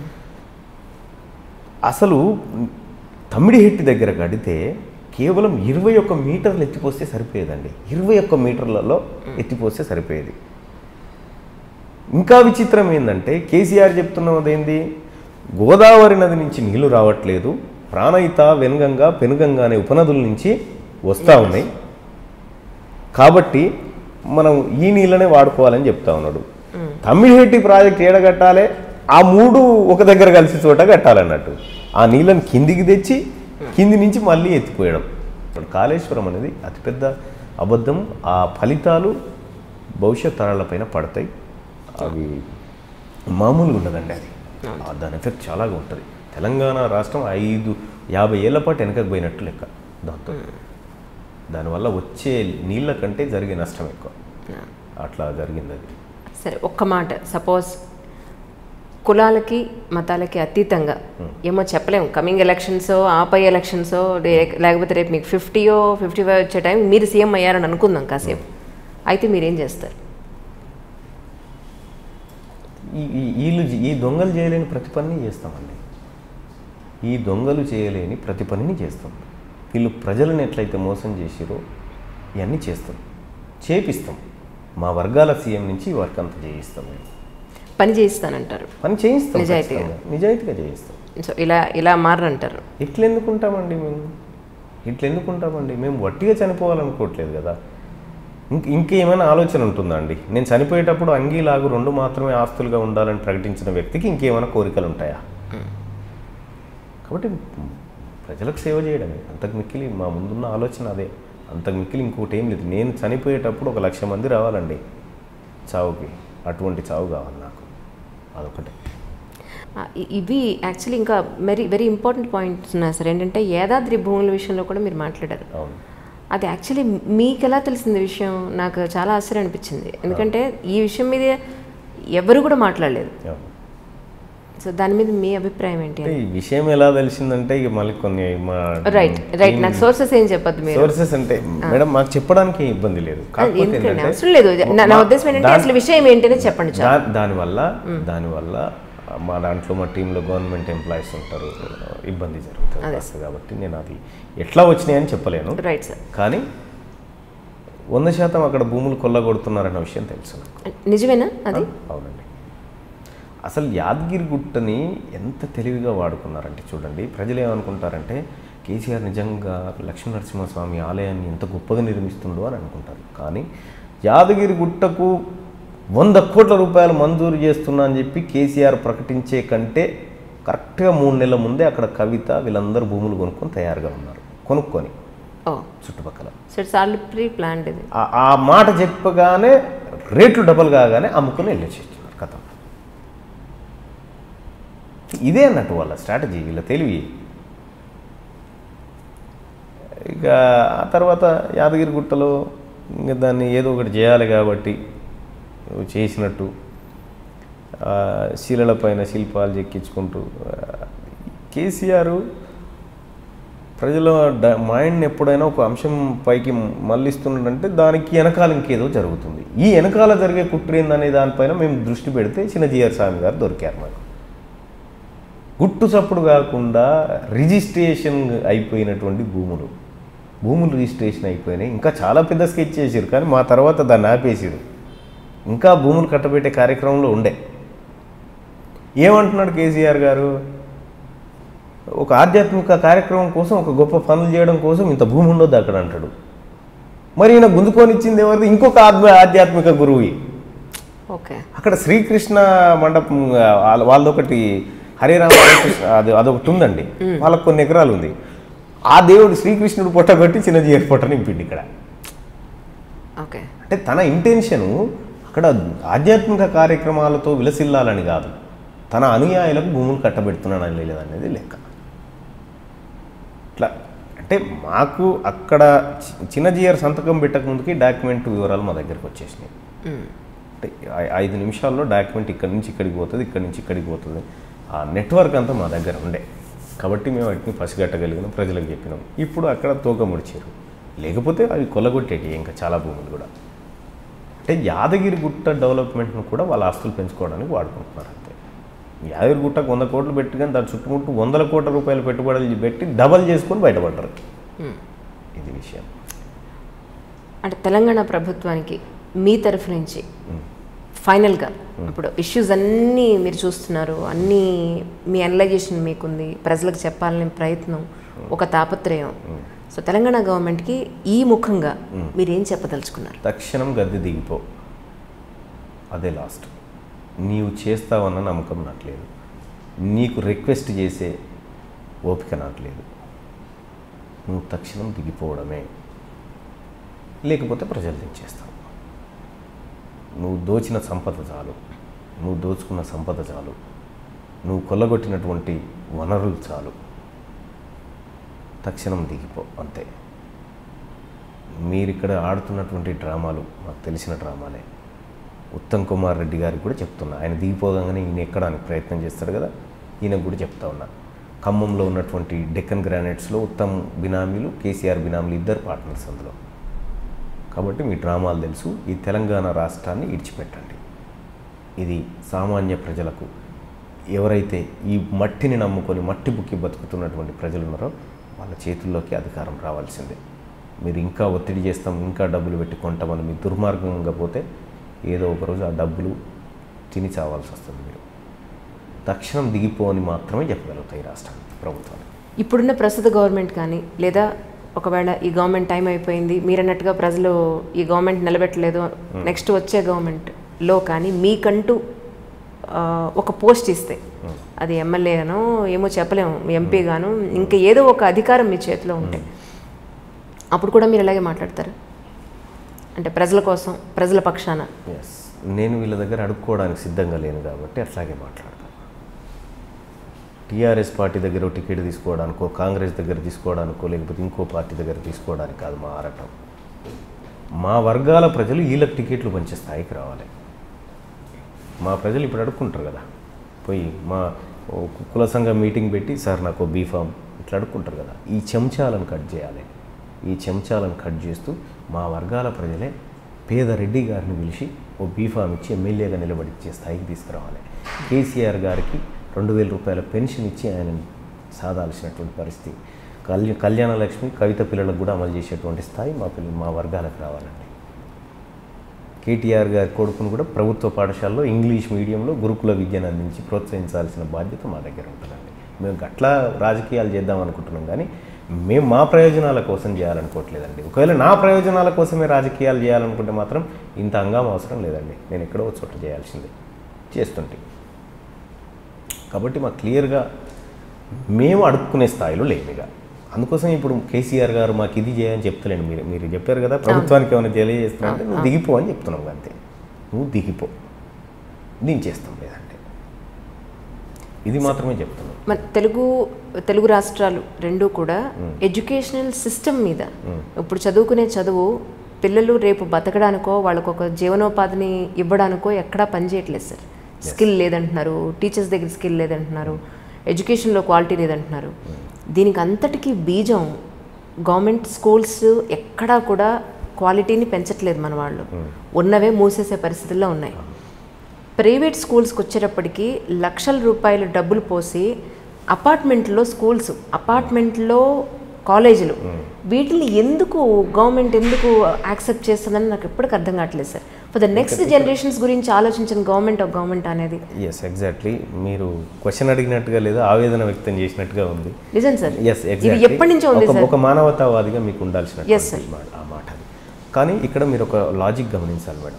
అసలు తమ్మిడిహెట్టి దగ్గర కడితే కేవలం ఇరవై ఒక్క మీటర్లు ఎత్తిపోస్తే సరిపోయేదండి ఇరవై ఒక్క మీటర్లలో ఎత్తిపోస్తే సరిపోయేది ఇంకా విచిత్రం ఏంటంటే కేసీఆర్ చెప్తున్నది ఏంది గోదావరి నది నుంచి నీళ్లు రావట్లేదు ప్రాణహిత వెనుగంగా పెనుగంగా అనే ఉపనదుల నుంచి వస్తూ ఉన్నాయి కాబట్టి మనం ఈ నీళ్ళనే వాడుకోవాలని చెప్తా ఉన్నాడు తమిళహెట్టి ప్రాజెక్ట్ ఏడ కట్టాలి ఆ మూడు ఒక దగ్గర కలిసి చోట కట్టాలన్నట్టు ఆ నీళ్ళని కిందికి తెచ్చి కింది నుంచి మళ్ళీ ఎత్తిపోయడం ఇప్పుడు కాళేశ్వరం అనేది అతిపెద్ద అబద్ధం ఆ ఫలితాలు భవిష్యత్ తరాలపైన పడతాయి అవి మామూలుగా ఉండదండి అది ఆ దాని ఎఫెక్ట్ చాలాగా ఉంటుంది తెలంగాణ రాష్ట్రం ఐదు యాభై ఏళ్ల పాటు వెనకకు పోయినట్టు లెక్క దాంతో దానివల్ల వచ్చే నీళ్ళ కంటే జరిగే నష్టం ఎక్కువ అట్లా జరిగింది అది సరే ఒక్క మాట సపోజ్ కులాలకి మతాలకి అతీతంగా ఏమో చెప్పలేము కమింగ్ ఎలక్షన్స్ ఆపై ఎలక్షన్స్ లేకపోతే రేపు మీకు ఫిఫ్టీయో ఫిఫ్టీ ఫైవ్ వచ్చే టైం మీరు సీఎం అయ్యారని అనుకుందాం కాసేపు అయితే మీరేం చేస్తారు ఈ ఈ- వీళ్ళు ఈ దొంగలు చేయలేని ప్రతి పనిని చేస్తామండి ఈ దొంగలు చేయలేని ప్రతి పనిని చేస్తాం వీళ్ళు ప్రజలను ఎట్లయితే మోసం చేసిరో ఇవన్నీ చేస్తాం చేపిస్తాం మా వర్గాల సీఎం నుంచి ఈ వర్క్ అంతా చేయిస్తాం మేము పని చేయిస్తానంటారు పని చేయిస్తాం నిజాయితీగా. ఖచ్చితంగా. నిజాయితీగా చేయిస్తాం సో ఇలా ఇలా మారంటారు ఇట్లా ఎందుకు ఉంటామండి మేము ఇట్లా ఎందుకు ఉంటామండి మేము వట్టిగా చనిపోవాలనుకోవట్లేదు కదా ఇంక ఇంకేమైనా ఆలోచన ఉంటుందా అండి నేను చనిపోయేటప్పుడు అంగీలాగు రెండు మాత్రమే ఆస్తులుగా ఉండాలని ప్రకటించిన వ్యక్తికి ఇంకేమైనా కోరికలు ఉంటాయా కాబట్టి ప్రజలకు సేవ చేయడమే అంతకు మిక్కిలి మా ముందున్న ఆలోచన అదే అంతకు మిక్కిలి ఇంకోటి ఏం లేదు నేను చనిపోయేటప్పుడు ఒక లక్ష మంది రావాలండి చావుకి అటువంటి చావు కావాలి నాకు అదొకటే ఆ, ఇ- ఇవి యాక్చువల్లీ ఇంకా వెరీ వెరీ ఇంపార్టెంట్ పాయింట్స్ ఉన్నాయి సార్ ఏంటంటే యాదాద్రి భూముల విషయంలో కూడా మీరు మాట్లాడారు అవును అది యాక్చువల్లీ మీకు ఎలా తెలిసింది ఈ విషయం నాకు చాలా ఆశ్చర్యం అనిపించింది ఎందుకంటే ఈ విషయం మీద ఎవరు కూడా మాట్లాడలేదు అవును సో దాని మీద మీ అభిప్రాయం ఏంటి అంటే ఈ విషయం ఎలా తెలిసిందంటే ఇక మళ్ళీ కొన్ని మా రైట్ రైట్ నాకు సోర్సెస్ ఏం చెప్పొద్దు మీరు సోర్సెస్ అంటే మేడం మాకు చెప్పడానికి ఇబ్బంది లేదు కాకపోతే ఎందుకంటే ఏంటంటే అవసరం లేదు నా- నా ఉద్దేశం ఏంటంటే దా- అసలు విషయం ఏంటనే చెప్పండి చాలు దా- దానివల్ల దానివల్ల మా దాంట్లో మా టీంలో గవర్నమెంట్ ఎంప్లాయీస్ ఉంటారు ఇబ్బంది జరుగుతుంది కాస్త కాబట్టి నేను అది ఎట్లా వచ్చినాయని చెప్పలేను రైట్ సార్ కానీ వంద శాతం అక్కడ భూములు కొల్లగొడుతున్నారన్న విషయం తెలుసు నాకు. నిజమేనా అది అవునండి అసలు యాదగిరి గుట్టని ఎంత తెలివిగా వాడుకున్నారంటే చూడండి ప్రజలు ఏమనుకుంటారంటే కేసీఆర్ నిజంగా లక్ష్మీ నరసింహస్వామి ఆలయాన్ని ఎంత గొప్పగా నిర్మిస్తుండో అని అనుకుంటారు కానీ యాదగిరి గుట్టకు వంద కోట్ల రూపాయలు మంజూరు చేస్తున్నా అని చెప్పి కేసీఆర్ ప్రకటించే కంటే కరెక్ట్గా మూడు నెలల ముందే అక్కడ కవిత వీళ్ళందరూ భూములు కొనుక్కొని తయారుగా ఉన్నారు కొనుక్కొని ఓ చుట్టుపక్కల so it's all pre planned ఇది ఆ- ఆ మాట చెప్పగానే రేట్లు డబల్ కాగానే అమ్ముకుని వెళ్ళేసేస్తున్నారు కథ ఇదే అన్నట్టు వాళ్ళ స్ట్రాటజీ వీళ్ళ తెలివి ఇక ఆ తర్వాత యాదగిరి గుట్టలో ఇంకా దాన్ని ఏదో ఒకటి చేయాలి కాబట్టి చేసినట్టు ఆ, శిలల పైన శిల్పాలు చెక్కించుకుంటూ ఆ, కేసీఆర్ ప్రజల డ- మైండ్ని ఎప్పుడైనా ఒక అంశం పైకి మళ్ళిస్తున్నాడంటే దానికి వెనకాల ఇంకేదో జరుగుతుంది ఈ వెనకాల జరిగే కుట్ర ఏందనే దానిపైన మేము దృష్టి పెడితే చిన్నజీఆర్ స్వామి గారు దొరికారు మాకు గుట్టు చప్పుడు కాకుండా రిజిస్ట్రేషన్ అయిపోయినటువంటి భూములు భూములు రిజిస్ట్రేషన్ అయిపోయినాయి ఇంకా చాలా పెద్ద స్కెచ్ చేసారు కానీ మా తర్వాత దాన్ని ఆపేసారు ఇంకా భూములు కట్టబెట్టే కార్యక్రమంలో ఉండే ఏమంటున్నాడు కేసీఆర్ గారు ఒక ఆధ్యాత్మిక కార్యక్రమం కోసం ఒక గొప్ప పనులు చేయడం కోసం ఇంత భూమి ఉండొద్దు అక్కడ అంటాడు మరి ఈయన గుంజుకొని ఇచ్చింది ఎవరిది ఇంకొక ఆధ్య ఆధ్యాత్మిక గురువు ఓకే అక్కడ శ్రీకృష్ణ మండపం ఆ, వాళ్ళ- వాళ్ళదొకటి హరే రామ హరే కృష్ణ అది అదొకటి ఉందండి వాళ్ళకి కొన్ని ఎకరాలు ఉంది ఆ దేవుడు శ్రీకృష్ణుడు పొట్ట కొట్టి చిన్నజీఆర్ పొట్ట నింపిండి ఇక్కడ ఓకే అంటే తన ఇంటెన్షను అక్కడ ఆధ్యాత్మిక కార్యక్రమాలతో విలసిల్లాలని కాదు తన అనుయాయులకు భూములు కట్టబెడుతున్నాడని లేదనేది లెక్క ఇట్లా అంటే మాకు అక్కడ చి- చిన్నజీఆర్ సంతకం పెట్టక ముందుకి డాక్యుమెంట్ వివరాలు మా దగ్గరకు వచ్చేసినాయి అంటే ఐ- ఐదు నిమిషాల్లో డాక్యుమెంట్ ఇక్కడి నుంచి ఇక్కడికి పోతుంది ఇక్కడి నుంచి ఇక్కడికి పోతుంది ఆ నెట్వర్క్ అంతా మా దగ్గర ఉండే కాబట్టి మేము వాటిని పసిగట్టగలిగిన ప్రజలకు చెప్పినాం ఇప్పుడు అక్కడ తోక ముడిచారు లేకపోతే అవి కొల్లగొట్టేటి ఇంకా చాలా భూములు కూడా అంటే యాదగిరి గుట్ట డెవలప్మెంట్ను కూడా వాళ్ళ ఆస్తులు పెంచుకోవడానికి వాడుకుంటున్నారు అంతే యాదగిరి గుట్టకు వంద కోట్లు పెట్టి కానీ దాని చుట్టుముట్టు వందల కోట్ల రూపాయలు పెట్టుబడులు పెట్టి డబల్ చేసుకొని బయటపడ్డారు ఇది విషయం అంటే తెలంగాణ ప్రభుత్వానికి మీ తరఫు నుంచి ఫైనల్గా ఇప్పుడు ఇష్యూస్ అన్నీ మీరు చూస్తున్నారు అన్నీ మీ అనలైజేషన్ మీకుంది ప్రజలకు చెప్పాలనే ప్రయత్నం ఒక తాపత్రయం సో తెలంగాణ గవర్నమెంట్కి ఈ ముఖంగా మీరు ఏం చెప్పదలుచుకున్నారు తక్షణం గద్దె దిగిపో అదే లాస్ట్ నీవు చేస్తావన్న నమ్మకం నాకు లేదు నీకు రిక్వెస్ట్ చేసే ఓపిక నాకు లేదు నువ్వు తక్షణం దిగిపోవడమే లేకపోతే ప్రజలు దించేస్తావు నువ్వు దోచిన సంపద చాలు నువ్వు దోచుకున్న సంపద చాలు నువ్వు కొల్లగొట్టినటువంటి వనరులు చాలు తక్షణం దిగిపో అంతే మీరు ఇక్కడ ఆడుతున్నటువంటి డ్రామాలు నాకు తెలిసిన డ్రామాలే ఉత్తమ్ కుమార్ రెడ్డి గారికి కూడా చెప్తున్నా ఆయన దిగిపోగానే ఈయన ఎక్కడానికి ప్రయత్నం చేస్తాడు కదా ఈయనకు కూడా చెప్తా ఉన్నా ఖమ్మంలో ఉన్నటువంటి డెక్కన్ గ్రానైట్స్లో ఉత్తమ్ బినామీలు కేసీఆర్ బినామీలు ఇద్దరు పార్ట్నర్స్ అందులో కాబట్టి మీ డ్రామాలు తెలుసు ఈ తెలంగాణ రాష్ట్రాన్ని ఇడిచిపెట్టండి ఇది సామాన్య ప్రజలకు ఎవరైతే ఈ మట్టిని నమ్ముకొని మట్టి బుక్కి బతుకుతున్నటువంటి ప్రజలు ఉన్నారో వాళ్ళ చేతుల్లోకి అధికారం రావాల్సిందే మీరు ఇంకా ఒత్తిడి చేస్తాం ఇంకా డబ్బులు పెట్టి కొంటామని మీ దుర్మార్గంగా పోతే ఏదో ఒకరోజు ఆ డబ్బులు తిని చావాల్సి వస్తుంది మీరు తక్షణం దిగిపో అని మాత్రమే చెప్పగలుగుతాయి ఈ రాష్ట్రానికి ప్రభుత్వానికి ఇప్పుడున్న ప్రస్తుత గవర్నమెంట్ కానీ లేదా ఒకవేళ ఈ గవర్నమెంట్ టైం అయిపోయింది మీరన్నట్టుగా ప్రజలు ఈ గవర్నమెంట్ నిలబెట్టలేదు నెక్స్ట్ వచ్చే గవర్నమెంట్లో కానీ మీకంటూ ఆ, ఒక పోస్ట్ ఇస్తే అది ఎమ్మెల్యేగానో ఏమో చెప్పలేము ఎంపీ గాను ఇంకా ఏదో ఒక అధికారం మీ చేతిలో ఉంటే అప్పుడు కూడా మీరు ఇలాగే మాట్లాడతారు అంటే ప్రజల కోసం ప్రజల పక్షాన ఎస్ నేను వీళ్ళ దగ్గర అడుక్కోవడానికి సిద్ధంగా లేను కాబట్టి అట్లాగే మాట్లాడతాను టీఆర్ఎస్ పార్టీ దగ్గర టికెట్ తీసుకోవడానికో కాంగ్రెస్ దగ్గర తీసుకోవడానికో లేకపోతే ఇంకో పార్టీ దగ్గర తీసుకోవడానికి కాదు మా ఆరాటం మా వర్గాల ప్రజలు వీళ్ళకి టికెట్లు పంచే స్థాయికి రావాలి మా ప్రజలు ఇప్పుడు అడుక్కుంటారు కదా పోయి మా ఓ కుల సంఘం మీటింగ్ పెట్టి సార్ నాకు బీఫామ్ ఇట్లా అడుక్కుంటారు కదా ఈ చెంచాలను కట్ చేయాలి ఈ చెంచాలను కట్ చేస్తూ మా వర్గాల ప్రజలే పేద రెడ్డి గారిని పిలిచి ఓ బీఫామ్ ఇచ్చి ఎమ్మెల్యేగా నిలబడిచ్చే స్థాయికి తీసుకురావాలి కేసీఆర్ గారికి రెండు వేల రూపాయల పెన్షన్ ఇచ్చి ఆయనని సాధాల్సినటువంటి పరిస్థితి కళ్యాణ కళ్యాణ లక్ష్మి కవిత పిల్లలకు కూడా అమలు చేసేటువంటి స్థాయి మా పిల్లలు మా వర్గాలకు రావాలండి కేటీఆర్ గారి కొడుకును కూడా ప్రభుత్వ పాఠశాలలో ఇంగ్లీష్ మీడియంలో గురుకుల విద్యను అందించి ప్రోత్సహించాల్సిన బాధ్యత మా దగ్గర ఉంటుందండి మేము గట్లా రాజకీయాలు చేద్దాం అనుకుంటున్నాం కానీ మేము మా ప్రయోజనాల కోసం చేయాలనుకోవట్లేదండి ఒకవేళ నా ప్రయోజనాల కోసమే రాజకీయాలు చేయాలనుకుంటే మాత్రం ఇంత అంగం అవసరం లేదండి నేను ఎక్కడో ఒక చోట చేయాల్సిందే చేస్తుంటే కాబట్టి మాకు క్లియర్గా మేము అడుక్కునే స్థాయిలో లేమిగా అందుకోసం ఇప్పుడు కేసీఆర్ గారు మాకు ఇది చేయని చెప్తలేండి మీరు మీరు చెప్పారు కదా ప్రభుత్వానికి ఏమైనా తెలియజేస్తున్నారంటే నువ్వు దిగిపో అని చెప్తున్నావు అంతే నువ్వు దిగిపో దించేస్తాం లేదంటే ఇది మాత్రమే చెప్తున్నాం మన తెలుగు తెలుగు రాష్ట్రాలు రెండూ కూడా ఎడ్యుకేషనల్ సిస్టమ్ మీద ఇప్పుడు చదువుకునే చదువు పిల్లలు రేపు బతకడానికో వాళ్ళకు ఒక జీవనోపాధిని ఇవ్వడానికో ఎక్కడా పనిచేయట్లేదు సార్ స్కిల్ లేదంటున్నారు టీచర్స్ దగ్గర స్కిల్ లేదంటున్నారు ఎడ్యుకేషన్లో క్వాలిటీ లేదంటున్నారు దీనికి అంతటికీ బీజం గవర్నమెంట్ స్కూల్స్ ఎక్కడా కూడా క్వాలిటీని పెంచట్లేదు మన వాళ్ళు ఉన్నవే మూసేసే పరిస్థితుల్లో ఉన్నాయి ప్రైవేట్ స్కూల్స్కి వచ్చేటప్పటికి లక్షల రూపాయలు డబ్బులు పోసి అపార్ట్మెంట్లో స్కూల్స్ అపార్ట్మెంట్లో కాలేజీలు వీటిని ఎందుకు గవర్నమెంట్ ఎందుకు యాక్సెప్ట్ చేస్తుందని నాకు ఎప్పటికీ అర్థం కావట్లేదు sir for the next generations గురించి ఆలోచించిన గవర్నమెంట్ ఆఫ్ గవర్నమెంట్ అనేది ఎస్ ఎగ్జాక్ట్లీ మీరు క్వశ్చన్ అడిగినట్టుగా లేదా ఆవేదన వ్యక్తం చేసినట్టుగా ఉంది నిజం సార్ ఎస్ ఇది ఎప్పటి నుంచో ఉంది ఒక సార్ ఒక మానవతావాదిగా మీకు ఉండాల్సిన Yes, sir. ఆ మాట అది కానీ ఇక్కడ మీరు ఒక లాజిక్ గమనించాలి మేడం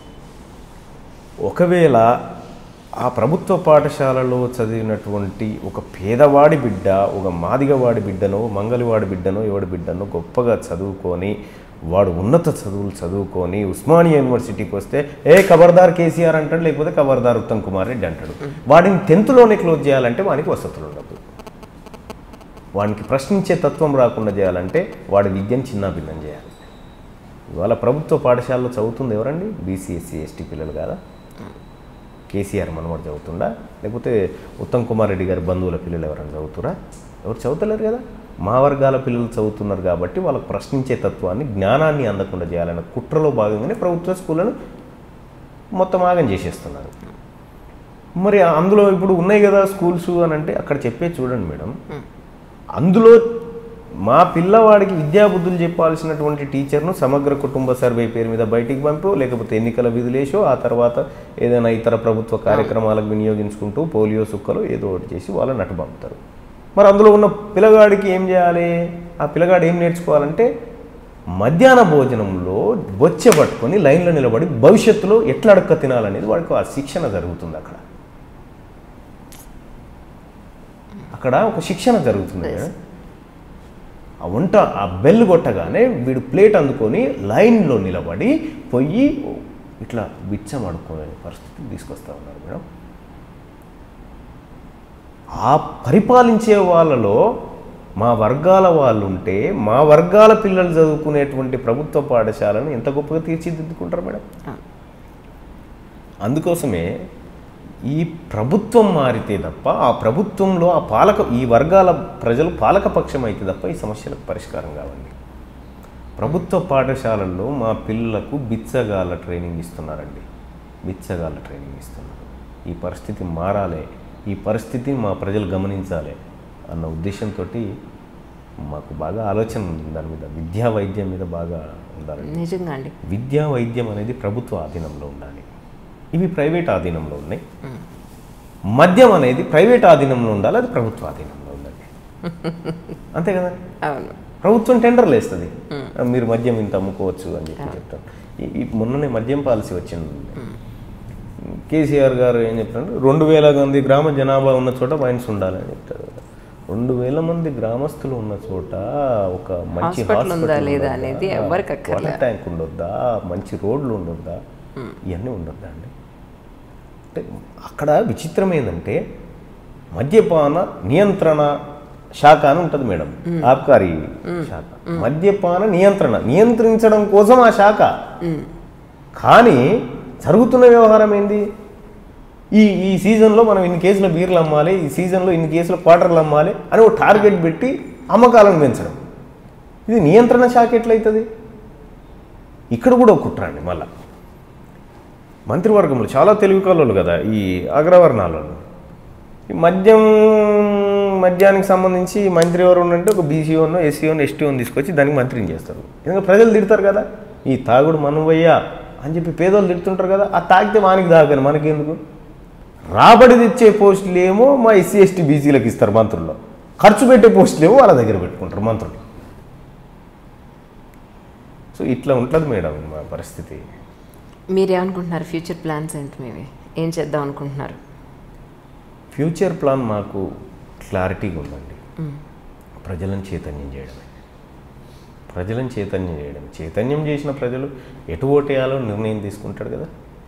ఒకవేళ ఆ ప్రభుత్వ పాఠశాలలో చదివినటువంటి ఒక పేదవాడి బిడ్డ ఒక మాదిగవాడి బిడ్డనో మంగళవాడి బిడ్డనో ఎవడి బిడ్డనో గొప్పగా చదువుకొని వాడు ఉన్నత చదువులు చదువుకొని ఉస్మానియా యూనివర్సిటీకి వస్తే ఏ ఖబర్దార్ కేసీఆర్ అంటాడు లేకపోతే ఖబర్దార్ ఉత్తమ్ కుమార్ రెడ్డి అంటాడు వాడిని టెన్త్లోనే క్లోజ్ చేయాలంటే వానికి వసతులు ఉండదు వానికి ప్రశ్నించే తత్వం రాకుండా చేయాలంటే వాడి విద్యను చిన్నాభిన్నం చేయాలి ఇవాళ ప్రభుత్వ పాఠశాలలో చదువుతుంది ఎవరండి బీసీ ఎస్సీ ఎస్టీ పిల్లలు కాదా కేసీఆర్ మనవాడు చదువుతుండా లేకపోతే ఉత్తమ్ కుమార్ రెడ్డి గారి బంధువుల పిల్లలు ఎవరైనా చదువుతురా ఎవరు చదువుతలేరు కదా మా వర్గాల పిల్లలు చదువుతున్నారు కాబట్టి వాళ్ళకు ప్రశ్నించే తత్వాన్ని జ్ఞానాన్ని అందకుండా చేయాలన్న కుట్రలో భాగంగానే ప్రభుత్వ స్కూళ్ళను మొత్తం ఆగం చేసేస్తున్నారు మరి అందులో ఇప్పుడు ఉన్నాయి కదా స్కూల్స్ అని అంటే అక్కడ చెప్పే చూడండి మేడం అందులో మా పిల్లవాడికి విద్యాబుద్ధులు చెప్పాల్సినటువంటి టీచర్ను సమగ్ర కుటుంబ సర్వే పేరు మీద బయటికి పంపో లేకపోతే ఎన్నికల విధులేసో ఆ తర్వాత ఏదైనా ఇతర ప్రభుత్వ కార్యక్రమాలకు వినియోగించుకుంటూ పోలియో సుక్కలు ఏదో ఒకటి చేసి వాళ్ళని అటు పంపుతారు మరి అందులో ఉన్న పిల్లగాడికి ఏం చేయాలి ఆ పిల్లగాడు ఏం నేర్చుకోవాలంటే మధ్యాహ్న భోజనంలో బొచ్చె పట్టుకొని లైన్లో నిలబడి భవిష్యత్తులో ఎట్లా అడక్క తినాలనేది వాడికి ఆ శిక్షణ జరుగుతుంది అక్కడ అక్కడ ఒక శిక్షణ జరుగుతుంది ఆ వంట ఆ బెల్ కొట్టగానే వీడు ప్లేట్ అందుకొని లైన్లో నిలబడి పొయ్యి ఇట్లా బిచ్చం అడుక్కునే పరిస్థితి తీసుకొస్తా ఉన్నారు మేడం ఆ పరిపాలించే వాళ్ళలో మా వర్గాల వాళ్ళు ఉంటే మా వర్గాల పిల్లలు చదువుకునేటువంటి ప్రభుత్వ పాఠశాలను ఎంత గొప్పగా తీర్చిదిద్దుకుంటారు మేడం అందుకోసమే ఈ ప్రభుత్వం మారితే తప్ప ఆ ప్రభుత్వంలో ఆ పాలక ఈ వర్గాల ప్రజలు పాలకపక్షం అయితే తప్ప ఈ సమస్యలకు పరిష్కారం కావండి ప్రభుత్వ పాఠశాలల్లో మా పిల్లలకు బిచ్చగాళ్ళ ట్రైనింగ్ ఇస్తున్నారండి బిచ్చగాళ్ళ ట్రైనింగ్ ఇస్తున్నారు ఈ పరిస్థితి మారాలి ఈ పరిస్థితి మా ప్రజలు గమనించాలి అన్న ఉద్దేశంతో మాకు బాగా ఆలోచన ఉంది దాని మీద విద్యా వైద్యం మీద బాగా ఉండాలండి నిజంగా అండి విద్యా వైద్యం అనేది ప్రభుత్వ ఆధీనంలో ఉండాలి ఇవి ప్రైవేట్ ఆధీనంలో ఉన్నాయి మద్యం అనేది ప్రైవేట్ ఆధీనంలో ఉండాలి అది ప్రభుత్వ ఆధీనంలో ఉండాలి అంతే కదా అవును ప్రభుత్వం టెండర్లు వేస్తుంది మీరు మద్యం ఇంత అమ్ముకోవచ్చు అని చెప్పి చెప్తారు ఈ- ఈ మొన్ననే మద్యం పాలసీ వచ్చింది కేసీఆర్ గారు ఏం చెప్తారు రెండు వేల మంది గ్రామ జనాభా ఉన్న చోట వైన్స్ ఉండాలని చెప్తారు రెండు వేల మంది గ్రామస్తులు ఉన్న చోట ఒక మంచి హాస్పిటల్ ఉందా హాస్పిటల్ లేదా ఉండొద్దా? అనేది ఎవరికి అక్కర్లే. వాటర్ ట్యాంక్ ఉండొద్దా మంచి రోడ్లు ఉండొద్దా ఇవన్నీ ఉండొద్దా అండి అంటే అక్కడ విచిత్రం ఏంటంటే మద్యపాన నియంత్రణ శాఖ అని ఉంటుంది మేడం ఆబ్కారీ శాఖ మద్యపాన నియంత్రణ నియంత్రించడం కోసం ఆ శాఖ కానీ జరుగుతున్న వ్యవహారం ఏంది ఈ ఈ సీజన్లో మనం ఇన్ని కేసుల బీర్లు అమ్మాలి ఈ సీజన్లో ఇన్ని కేసుల క్వార్టర్లు అమ్మాలి అని ఒక టార్గెట్ పెట్టి అమ్మకాలను పెంచడం ఇది నియంత్రణ శాఖ ఎట్లయితుంది ఇక్కడ కూడా ఒక కుట్ర అండి మళ్ళా మంత్రివర్గంలో చాలా తెలివి కళ్ళు కదా ఈ అగ్రవర్ణాలలో ఈ మద్యం మద్యానికి సంబంధించి మంత్రి ఎవరు ఉండంటే ఒక బీసీఓనో ఎస్సీఓనో ఎస్టీఓని తీసుకొచ్చి దానికి మంత్రిని చేస్తారు ఎందుకంటే ప్రజలు తిడతారు కదా ఈ తాగుడు మనవయ్యా అని చెప్పి పేదోళ్ళు తిడుతుంటారు కదా ఆ తాగితే వానికి తాగని మనకెందుకు రాబడి తెచ్చే పోస్టులు ఏమో మా ఎస్సీ ఎస్టీ బీసీలకు ఇస్తారు మంత్రుల్లో ఖర్చు పెట్టే పోస్టులు ఏమో వాళ్ళ దగ్గర పెట్టుకుంటారు మంత్రులు సో ఇట్లా ఉంటుంది మేడం మా పరిస్థితి మీరేమనుకుంటున్నారు ఫ్యూచర్ ప్లాన్స్ ఏంటి మీవి ఏం చేద్దాం అనుకుంటున్నారు ఫ్యూచర్ ప్లాన్ మాకు క్లారిటీగా ఉందండి ప్రజలను చైతన్యం చేయడమే ప్రజలను చైతన్యం చేయడం చైతన్యం చేసిన ప్రజలు ఎటు ఓటేయాలో నిర్ణయం తీసుకుంటాడు కదా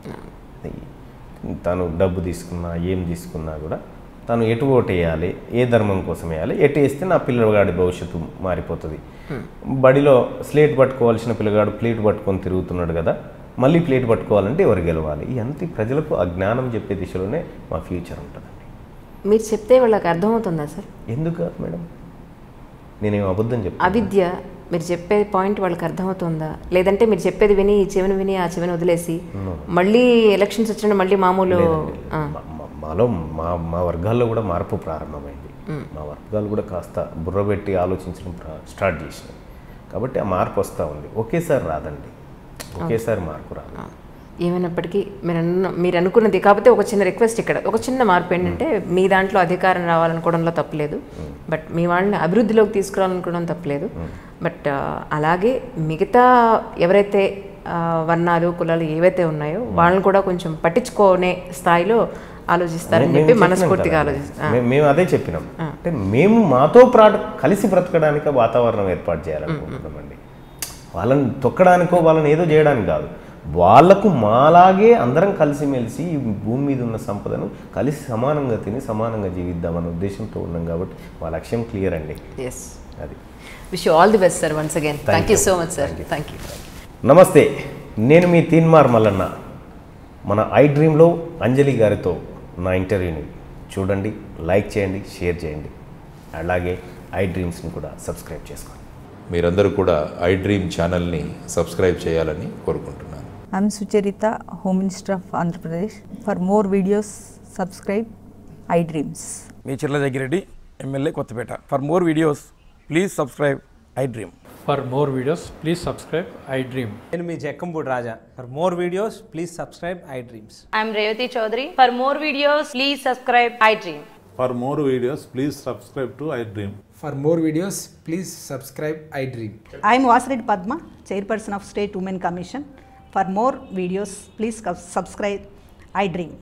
తను డబ్బు తీసుకున్నా ఏం తీసుకున్నా కూడా తను ఎటు ఓటేయాలి ఏ ధర్మం కోసం వేయాలి ఎటు వేస్తే నా పిల్లగాడి భవిష్యత్తు మారిపోతుంది బడిలో స్లేట్ పట్టుకోవాల్సిన పిల్లగాడు ప్లేట్ పట్టుకొని తిరుగుతున్నాడు కదా మళ్ళీ ప్లేట్ పట్టుకోవాలంటే ఎవరు గెలవాలి ఇవన్నీ ప్రజలకు ఆ జ్ఞానం చెప్పే దిశలోనే మా ఫ్యూచర్ ఉంటుందండి మీరు చెప్తే వాళ్ళకి అర్థమవుతుందా సార్ ఎందుకు కాదు మేడం నేనేం అబద్ధం చెప్తాను అవిద్య మీరు చెప్పే పాయింట్ వాళ్ళకి అర్థమవుతుందా లేదంటే మీరు చెప్పేది విని ఈ చెవిని విని ఆ చెవిని వదిలేసి మళ్ళీ ఎలక్షన్స్ వచ్చిన మళ్ళీ మామూలు ఆ, మా- మా- మాలో మా మా వర్గాల్లో కూడా మార్పు ప్రారంభమైంది మా వర్గాలు కూడా కాస్త బుర్ర పెట్టి ఆలోచించడం ప్రా- స్టార్ట్ చేసినాయి కాబట్టి ఆ మార్పు వస్తూ ఉంది ఒకేసారి రాదండి ఒకేసారి మార్పు రాదు ఆ. ఏమైనప్పటికీ మీరు అన్న మీరు అనుకున్నది కాకపోతే ఒక చిన్న రిక్వెస్ట్ ఇక్కడ ఒక చిన్న మార్పు ఏంటంటే మీ దాంట్లో అధికారం రావాలనుకోవడంలో తప్పలేదు బట్ మీ వాళ్ళని అభివృద్ధిలోకి తీసుకురావాలనుకోవడం తప్పలేదు బట్ ఆ, అలాగే మిగతా ఎవరైతే ఆ, వర్ణాలు కులాలు ఏవైతే ఉన్నాయో వాళ్ళని కూడా కొంచెం పట్టించుకోనే స్థాయిలో ఆలోచిస్తారని మేము చెప్పి చెప్పినాం మనస్ఫూర్తిగా కదా. ఆలోచిస్తాం మే- మేము అదే చెప్పినాం అంటే మేము మాతో ప్రాట కలిసి బ్రతకడానికి వాతావరణం ఏర్పాటు చేయాలనుకుంటున్నామండి వాళ్ళని తొక్కడానికో వాళ్ళని ఏదో చేయడానికి కాదు వాళ్ళకు మాలాగే అందరం కలిసిమెలిసి ఈ భూమి మీద ఉన్న సంపదను కలిసి సమానంగా తిని సమానంగా జీవిద్దామన్న ఉద్దేశంతో ఉన్నాం కాబట్టి మా లక్ష్యం క్లియర్ అండి ఎస్ అది wish all the best sir once again thank you so much sir thank you నమస్తే నేను మీ తీన్మార్ మల్లన్న మన ఐ డ్రీమ్లో అంజలి గారితో నా ఇంటర్వ్యూని చూడండి లైక్ చేయండి షేర్ చేయండి అలాగే ఐ డ్రీమ్స్ని కూడా సబ్స్క్రైబ్ చేసుకోండి మీరందరూ కూడా ఐ డ్రీమ్ ఛానల్ని సబ్స్క్రైబ్ చేయాలని కోరుకుంటున్నాను I'm Sucharita, Home Minister of Andhra Pradesh. For more videos, subscribe iDreams. మీ Chirla Jaggireddy MLA Kothapeta for more videos Please subscribe I Dream. For more videos, please subscribe I Dream. నేను మీ Jakkampudi Raja for more videos please subscribe I dreams I'm Revati Chaudhary. For more videos, please subscribe iDream. For more videos, please subscribe to iDream. For more videos, please subscribe iDream. I am Vasireddy Padma, Chairperson of State Women Commission. For more videos, please subscribe iDream.